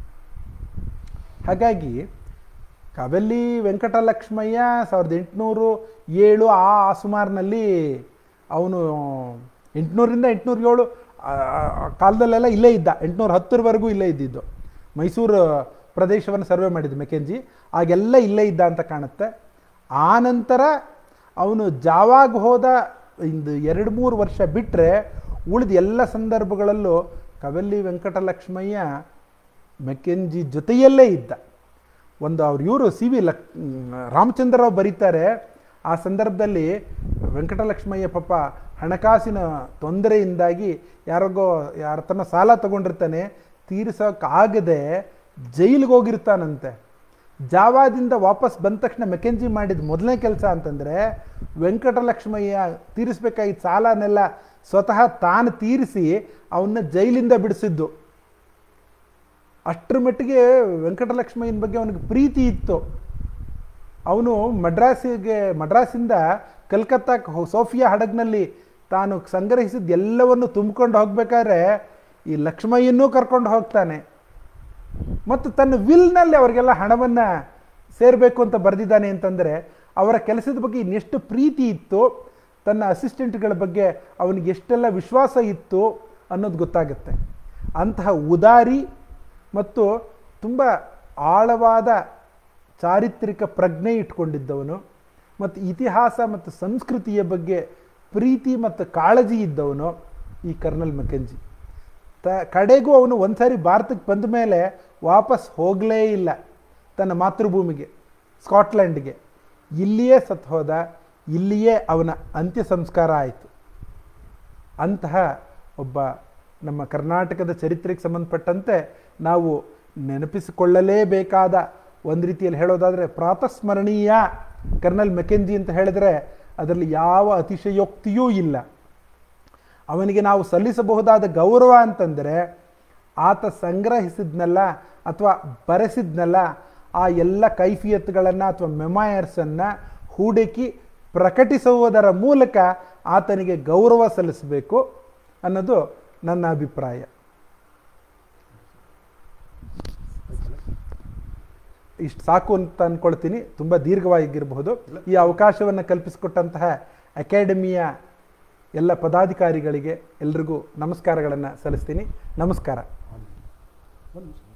ಹಾಗಾಗಿ ಕವೆಲ್ಲಿ ವೆಂಕಟಲಕ್ಷ್ಮಯ್ಯ ಸಾವಿರದ ಎಂಟುನೂರು ಏಳು ಆ ಆ ಸುಮಾರಿನಲ್ಲಿ ಅವನು ಎಂಟುನೂರಿಂದ ಎಂಟುನೂರ ಏಳು ಆ, ಆ ಕಾಲದಲ್ಲೆಲ್ಲ ಇಲ್ಲೇ ಇದ್ದ ಎಂಟುನೂರ ಹತ್ತರವರೆಗೂ ಇಲ್ಲೇ ಇದ್ದಿದ್ದು ಮೈಸೂರು ಪ್ರದೇಶವನ್ನು ಸರ್ವೆ ಮಾಡಿದ್ದು ಮೆಕೆಂಜಿ ಆಗೆಲ್ಲ ಇಲ್ಲೇ ಇದ್ದ ಅಂತ ಕಾಣುತ್ತೆ ಆ ನಂತರ ಅವನು ಜಾವಾಗ ಹೋದ ಇಂದು ಎರಡು ಮೂರು ವರ್ಷ ಬಿಟ್ಟರೆ ಉಳಿದ ಎಲ್ಲ ಸಂದರ್ಭಗಳಲ್ಲೂ ಕವೆಲ್ಲಿ ವೆಂಕಟಲಕ್ಷ್ಮಯ್ಯ ಮೆಕೆಂಜಿ ಜೊತೆಯಲ್ಲೇ ಇದ್ದ ಒಂದು ಅವ್ರ ಇವರು ಸಿ ವಿ ಲಕ್ ರಾಮಚಂದ್ರರಾವ್ ಬರೀತಾರೆ ಆ ಸಂದರ್ಭದಲ್ಲಿ ವೆಂಕಟಲಕ್ಷ್ಮಯ್ಯ ಪಾಪ ಹಣಕಾಸಿನ ತೊಂದರೆಯಿಂದಾಗಿ ಯಾರಿಗೋ ಯಾರ ತನ್ನ ಸಾಲ ತಗೊಂಡಿರ್ತಾನೆ ತೀರಿಸೋಕ್ಕಾಗದೆ ಜೈಲಿಗೆ ಹೋಗಿರ್ತಾನಂತೆ ಜಾವಾದಿಂದ ವಾಪಸ್ ಬಂದ ತಕ್ಷಣ ಮೆಕೆಂಜಿ ಮಾಡಿದ ಮೊದಲನೇ ಕೆಲಸ ಅಂತಂದರೆ ವೆಂಕಟಲಕ್ಷ್ಮಯ್ಯ ತೀರಿಸ್ಬೇಕಾಗಿದ್ದ ಸಾಲನೆಲ್ಲ ಸ್ವತಃ ತಾನು ತೀರಿಸಿ ಅವನ್ನ ಜೈಲಿಂದ ಬಿಡಿಸಿದ್ದು ಅಷ್ಟರ ಮಟ್ಟಿಗೆ ವೆಂಕಟಲಕ್ಷ್ಮಯ್ಯನ ಬಗ್ಗೆ ಅವನಿಗೆ ಪ್ರೀತಿ ಇತ್ತು ಅವನು ಮಡ್ರಾಸಿಗೆ ಮಡ್ರಾಸಿಂದ ಕಲ್ಕತ್ತಾಕ್ಕೆ ಹೋ- ಸೋಫಿಯಾ ಹಡಗ್ನಲ್ಲಿ ತಾನು ಸಂಗ್ರಹಿಸಿದ ಎಲ್ಲವನ್ನು ತುಂಬಿಕೊಂಡು ಹೋಗ್ಬೇಕಾದ್ರೆ ಈ ಲಕ್ಷ್ಮಯ್ಯನೂ ಕರ್ಕೊಂಡು ಹೋಗ್ತಾನೆ ಮತ್ತು ತನ್ನ ವಿಲ್ನಲ್ಲಿ ಅವರಿಗೆಲ್ಲ ಹಣವನ್ನು ಸೇರಬೇಕು ಅಂತ ಬರೆದಿದ್ದಾನೆ ಅಂತಂದರೆ ಅವರ ಕೆಲಸದ ಬಗ್ಗೆ ಇನ್ನೆಷ್ಟು ಪ್ರೀತಿ ಇತ್ತು ತನ್ನ ಅಸಿಸ್ಟೆಂಟ್ಗಳ ಬಗ್ಗೆ ಅವನಿಗೆ ಎಷ್ಟೆಲ್ಲ ವಿಶ್ವಾಸ ಇತ್ತು ಅನ್ನೋದು ಗೊತ್ತಾಗುತ್ತೆ ಅಂತಹ ಉದಾರಿ ಮತ್ತು ತುಂಬ ಆಳವಾದ ಚಾರಿತ್ರಿಕ ಪ್ರಜ್ಞೆ ಇಟ್ಕೊಂಡಿದ್ದವನು ಮತ್ತು ಇತಿಹಾಸ ಮತ್ತು ಸಂಸ್ಕೃತಿಯ ಬಗ್ಗೆ ಪ್ರೀತಿ ಮತ್ತು ಕಾಳಜಿ ಇದ್ದವನು ಈ ಕರ್ನಲ್ ಮೆಕೆಂಜಿ ತ ಕಡೆಗೂ ಅವನು ಒಂದ್ಸಾರಿ ಭಾರತಕ್ಕೆ ಬಂದ ಮೇಲೆ ವಾಪಸ್ ಹೋಗಲೇ ಇಲ್ಲ ತನ್ನ ಮಾತೃಭೂಮಿಗೆ ಸ್ಕಾಟ್ಲೆಂಡ್ಗೆ ಇಲ್ಲಿಯೇ ಸತ್ತು ಹೋದ ಇಲ್ಲಿಯೇ ಅವನ ಅಂತ್ಯ ಸಂಸ್ಕಾರ ಆಯಿತು ಅಂತಹ ಒಬ್ಬ ನಮ್ಮ ಕರ್ನಾಟಕದ ಚರಿತ್ರೆಗೆ ಸಂಬಂಧಪಟ್ಟಂತೆ ನಾವು ನೆನಪಿಸಿಕೊಳ್ಳಲೇಬೇಕಾದ ಒಂದು ರೀತಿಯಲ್ಲಿ ಹೇಳೋದಾದರೆ ಪ್ರಾತಸ್ಮರಣೀಯ ಕರ್ನಲ್ ಮೆಕೆಂಜಿ ಅಂತ ಹೇಳಿದರೆ ಅದರಲ್ಲಿ ಯಾವ ಅತಿಶಯೋಕ್ತಿಯೂ ಇಲ್ಲ ಅವನಿಗೆ ನಾವು ಸಲ್ಲಿಸಬಹುದಾದ ಗೌರವ ಅಂತಂದರೆ ಆತ ಸಂಗ್ರಹಿಸಿದ್ನಲ್ಲ ಅಥವಾ ಬರೆಸಿದ್ನಲ್ಲ ಆ ಎಲ್ಲ ಕೈಫಿಯತ್ಗಳನ್ನು ಅಥವಾ ಮೆಮಾಯರ್ಸನ್ನು ಹೂಡಿಕಿ ಪ್ರಕಟಿಸುವುದರ ಮೂಲಕ ಆತನಿಗೆ ಗೌರವ ಸಲ್ಲಿಸಬೇಕು ಅನ್ನೋದು ನನ್ನ ಅಭಿಪ್ರಾಯ ಇಷ್ಟು ಸಾಕು ಅಂತ ಅಂದ್ಕೊಳ್ತೀನಿ ತುಂಬ ದೀರ್ಘವಾಗಿರಬಹುದು ಈ ಅವಕಾಶವನ್ನು ಕಲ್ಪಿಸಿಕೊಟ್ಟಂತಹ ಅಕಾಡೆಮಿಯ ಎಲ್ಲ ಪದಾಧಿಕಾರಿಗಳಿಗೆ ಎಲ್ರಿಗೂ ನಮಸ್ಕಾರಗಳನ್ನು ಸಲ್ಲಿಸ್ತೀನಿ ನಮಸ್ಕಾರ ಒಂದು ನಿಮಿಷ.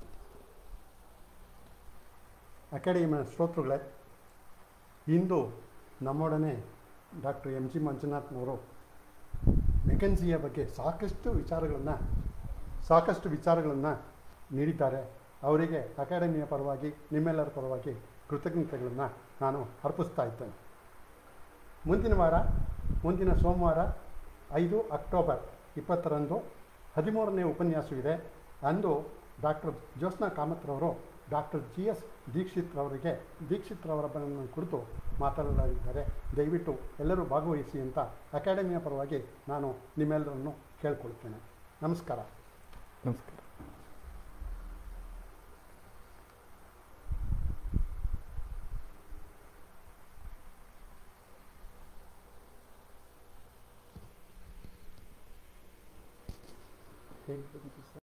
ಅಕಾಡೆಮಿಯ ಶ್ರೋತೃಗಳೇ ಇಂದು ನಮ್ಮೊಡನೆ ಡಾಕ್ಟರ್ ಎಂ ಜಿ ಮಂಜುನಾಥ್ನವರು ಮೆಕೆನ್ಸಿಯ ಬಗ್ಗೆ ಸಾಕಷ್ಟು ವಿಚಾರಗಳನ್ನು ಸಾಕಷ್ಟು ವಿಚಾರಗಳನ್ನು ನೀಡಿದ್ದಾರೆ ಅವರಿಗೆ ಅಕಾಡೆಮಿಯ ಪರವಾಗಿ ನಿಮ್ಮೆಲ್ಲರ ಪರವಾಗಿ ಕೃತಜ್ಞತೆಗಳನ್ನು ನಾನು ಅರ್ಪಿಸ್ತಾ ಇದ್ದೇನೆ ಮುಂದಿನ ವಾರ ಮುಂದಿನ ಸೋಮವಾರ ಐದು ಅಕ್ಟೋಬರ್ ಇಪ್ಪತ್ತರಂದು ಹದಿಮೂರನೇ ಉಪನ್ಯಾಸವಿದೆ ಅಂದು ಡಾಕ್ಟರ್ ಜ್ಯೋತ್ಸ್ನಾ ಕಾಮತ್ರವರು ಡಾಕ್ಟರ್ ಜಿ ಎಸ್ ದೀಕ್ಷಿತ್ ರವರಿಗೆ ದೀಕ್ಷಿತ್ ರವರ ಬನ್ನ ಕುರಿತು ಮಾತನಾಡಲಿದ್ದಾರೆ ದಯವಿಟ್ಟು ಎಲ್ಲರೂ ಭಾಗವಹಿಸಿ ಅಂತ ಅಕಾಡೆಮಿಯ ಪರವಾಗಿ ನಾನು ನಿಮ್ಮೆಲ್ಲರನ್ನು ಕೇಳ್ಕೊಳ್ತೇನೆ ನಮಸ್ಕಾರ ನಮಸ್ಕಾರ ಹೇಗೆ